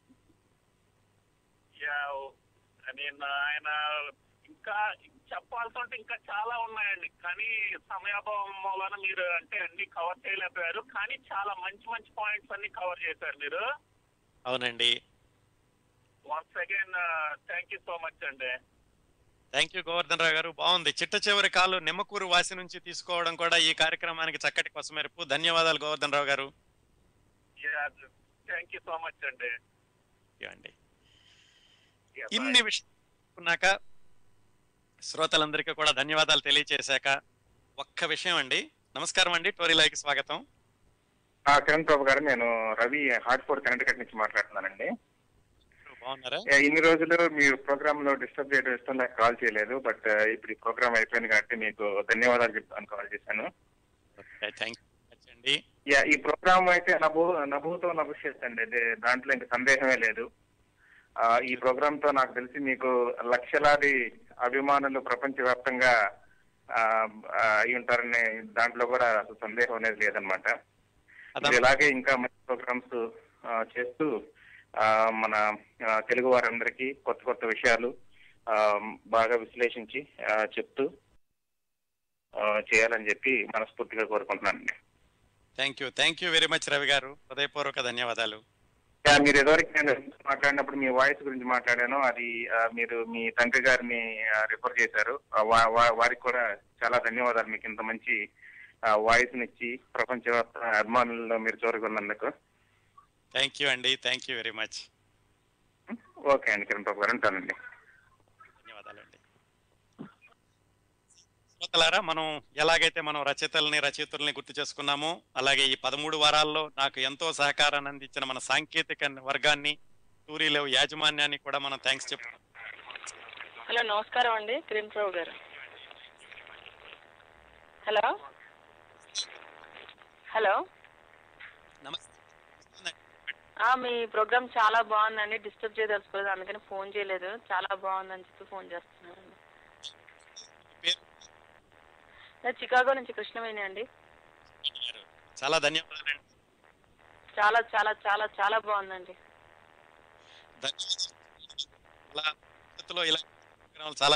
యా ఐ మీన్ ఆయన ఇంకా చెప్పాల్సి ఉంటే ఇంకా చాలా ఉన్నాయండి కానీ సమయాభావం వలన మీరు అంటే అన్ని కవర్ చేయలేకపోయారు కానీ చాలా మంచి మంచి పాయింట్స్ అన్ని కవర్ చేశారు మీరు అవునండి once again thank you so much అండి థ్యాంక్ యూ గోవర్ధన్ రావు గారు బాగుంది చిట్ట చివరి కాలు నిమ్మకూరు వాసి నుంచి తీసుకోవడం కూడా ఈ కార్యక్రమానికి చక్కటి కొసమెరుపు ధన్యవాదాలు గోవర్ధన్ రావు గారు థ్యాంక్ యూ సో మచ్ అండి ఇవ్వండి Yeah, bye. ఇన్ని విషయాలున్నాక శ్రోతలందరికీ కూడా ధన్యవాదాలు తెలియచేశాక ఒక్క విషయం అండి నమస్కారం అండి టోరీలాకి స్వాగతం ఆ, కిరణ్ ప్రభు గారు నేను రవి హార్ట్ఫోర్డ్ కనెక్టికట్ నుంచి మాట్లాడుతున్నానండి బాగున్నారా ఏ, ఇన్ని రోజులు మీ ప్రోగ్రామ్ లో డిస్టర్బ్ చేయడం ఇష్టం నాకు కాల్ చేయలేదు బట్ ఇప్పుడు ఈ ప్రోగ్రామ్ అయిపోయింది కాబట్టి మీకు ధన్యవాదాలు చెప్తాను కాల్ చేశాను థ్యాంక్ యూ అండి యా ఈ ప్రోగ్రామ్ అయితే నభూ నభూతో నభవిష్యత్ అండి అదే దాంట్లో ఇంకా సందేహమే లేదు ఆ, ఈ ప్రోగ్రామ్ తో నాకు తెలిసి మీకు లక్షలాది అభిమానులు ప్రపంచవ్యాప్తంగా ఆ, ఆ, అయి ఉంటారనే దాంట్లో కూడా అసలు సందేహం అనేది లేదనమాట మీరు ఇలాగే ఇంకా మంచి ప్రోగ్రామ్స్ చేస్తూ ఆ, మన ఆ, తెలుగు వారందరికీ కొత్త కొత్త విషయాలు ఆ, బాగా విశ్లేషించి ఆ, చెప్తూ ఆ, చేయాలని చెప్పి మనస్ఫూర్తిగా కోరుకుంటున్నానండి thank you thank you very much Ravi గారు హృదయపూర్వక ధన్యవాదాలు యా, మీరు ఇదివరకు నేను మాట్లాడినప్పుడు మీ వాయిస్ గురించి మాట్లాడాను అది ఆ, మీరు మీ తండ్రి గారిని రిఫర్ చేశారు ఆ, వా- వా- వారికి కూడా చాలా ధన్యవాదాలు మీకు ఇంత మంచి వాయిస్ నిచ్చి ప్రపంచవ్యాప్త అభిమానుల్లో మీరు చూరగొన్నందుకు థ్యాంక్ యూ అండి thank you very much okay అండి కిరణ్ బాబు గారు ఉంటానండి ధన్యవాదాలండి శ్రోతలారా మనం ఎలాగైతే మనం రచయితల్ని రచయితుల్ని గుర్తు చేసుకున్నామో అలాగే ఈ పదమూడు వారాల్లో నాకు ఎంతో సహకారాన్ని అందించిన మన సాంకేతిక వర్గాన్ని టూరీలో యాజమాన్యాన్ని కూడా మనం థ్యాంక్స్ చెప్ హలో నమస్కారం అండి కిరణ్ ప్రభు గారు హలో హలో నమస్తే ఆ, మీ ప్రోగ్రామ్ చాలా బాగుందండి డిస్టర్బ్ చేయదలుచుకోలేదు అందుకని ఫోన్ చేయలేదు చాలా బాగుందని చెప్పి ఫోన్ చేస్తున్నానండి నేను చికాగో నుంచి కృష్ణవేణి అండి చాలా ధన్యవాదాలండి చాలా చాలా చాలా చాలా బాగుందండి ధన్యవాదాలు ఇలా పద్ధతిలో ఇలా కార్యక్రమాలు చాలా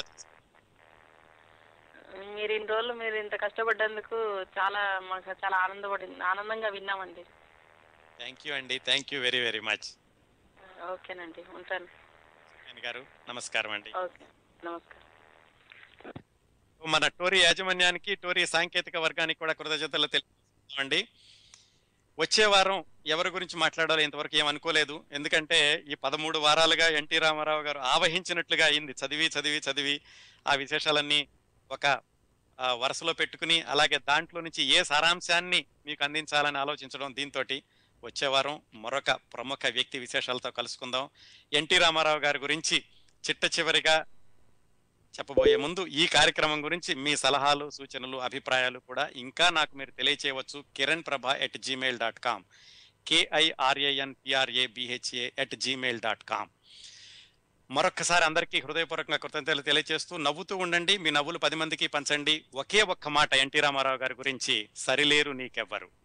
మీరు ఇన్ని రోజులు మీరు ఇంత కష్టపడ్డందుకు చాలా మాకు చాలా ఆనందపడింది ఆనందంగా విన్నామండి థ్యాంక్ యూ అండి thank you very very much ఓకేనండి ఉంటాను గారు నమస్కారం అండి ఓకే నమస్కారం మన టోరీ యాజమాన్యానికి టోరీ సాంకేతిక వర్గానికి కూడా కృతజ్ఞతలు తెలియజేస్తున్నామండి వచ్చే వారం ఎవరి గురించి మాట్లాడాలో ఇంతవరకు ఏం అనుకోలేదు ఎందుకంటే ఈ పదమూడు వారాలుగా ఎన్టీ రామారావు గారు ఆవహించినట్లుగా అయింది చదివి చదివి చదివి ఆ విశేషాలన్నీ ఒక ఆ, వరుసలో పెట్టుకుని అలాగే దాంట్లో నుంచి ఏ సారాంశాన్ని మీకు అందించాలని ఆలోచించడం దీంతో వచ్చే వారం మరొక ప్రముఖ వ్యక్తి విశేషాలతో కలుసుకుందాం ఎన్టీ రామారావు గారి గురించి చిట్ట చివరిగా చెప్పబోయే ముందు ఈ కార్యక్రమం గురించి మీ సలహాలు సూచనలు అభిప్రాయాలు కూడా ఇంకా నాకు మీరు తెలియచేయవచ్చు Kiran Prabha at Gmail dot com K I R A N P R A B H A at Gmail dot com మరొక్కసారి అందరికీ హృదయపూర్వకంగా కృతజ్ఞతలు తెలియజేస్తూ నవ్వుతూ ఉండండి మీ నవ్వులు పది మందికి పంచండి ఒకే ఒక్క మాట ఎన్టీ రామారావు గారి గురించి సరిలేరు నీకెవ్వరు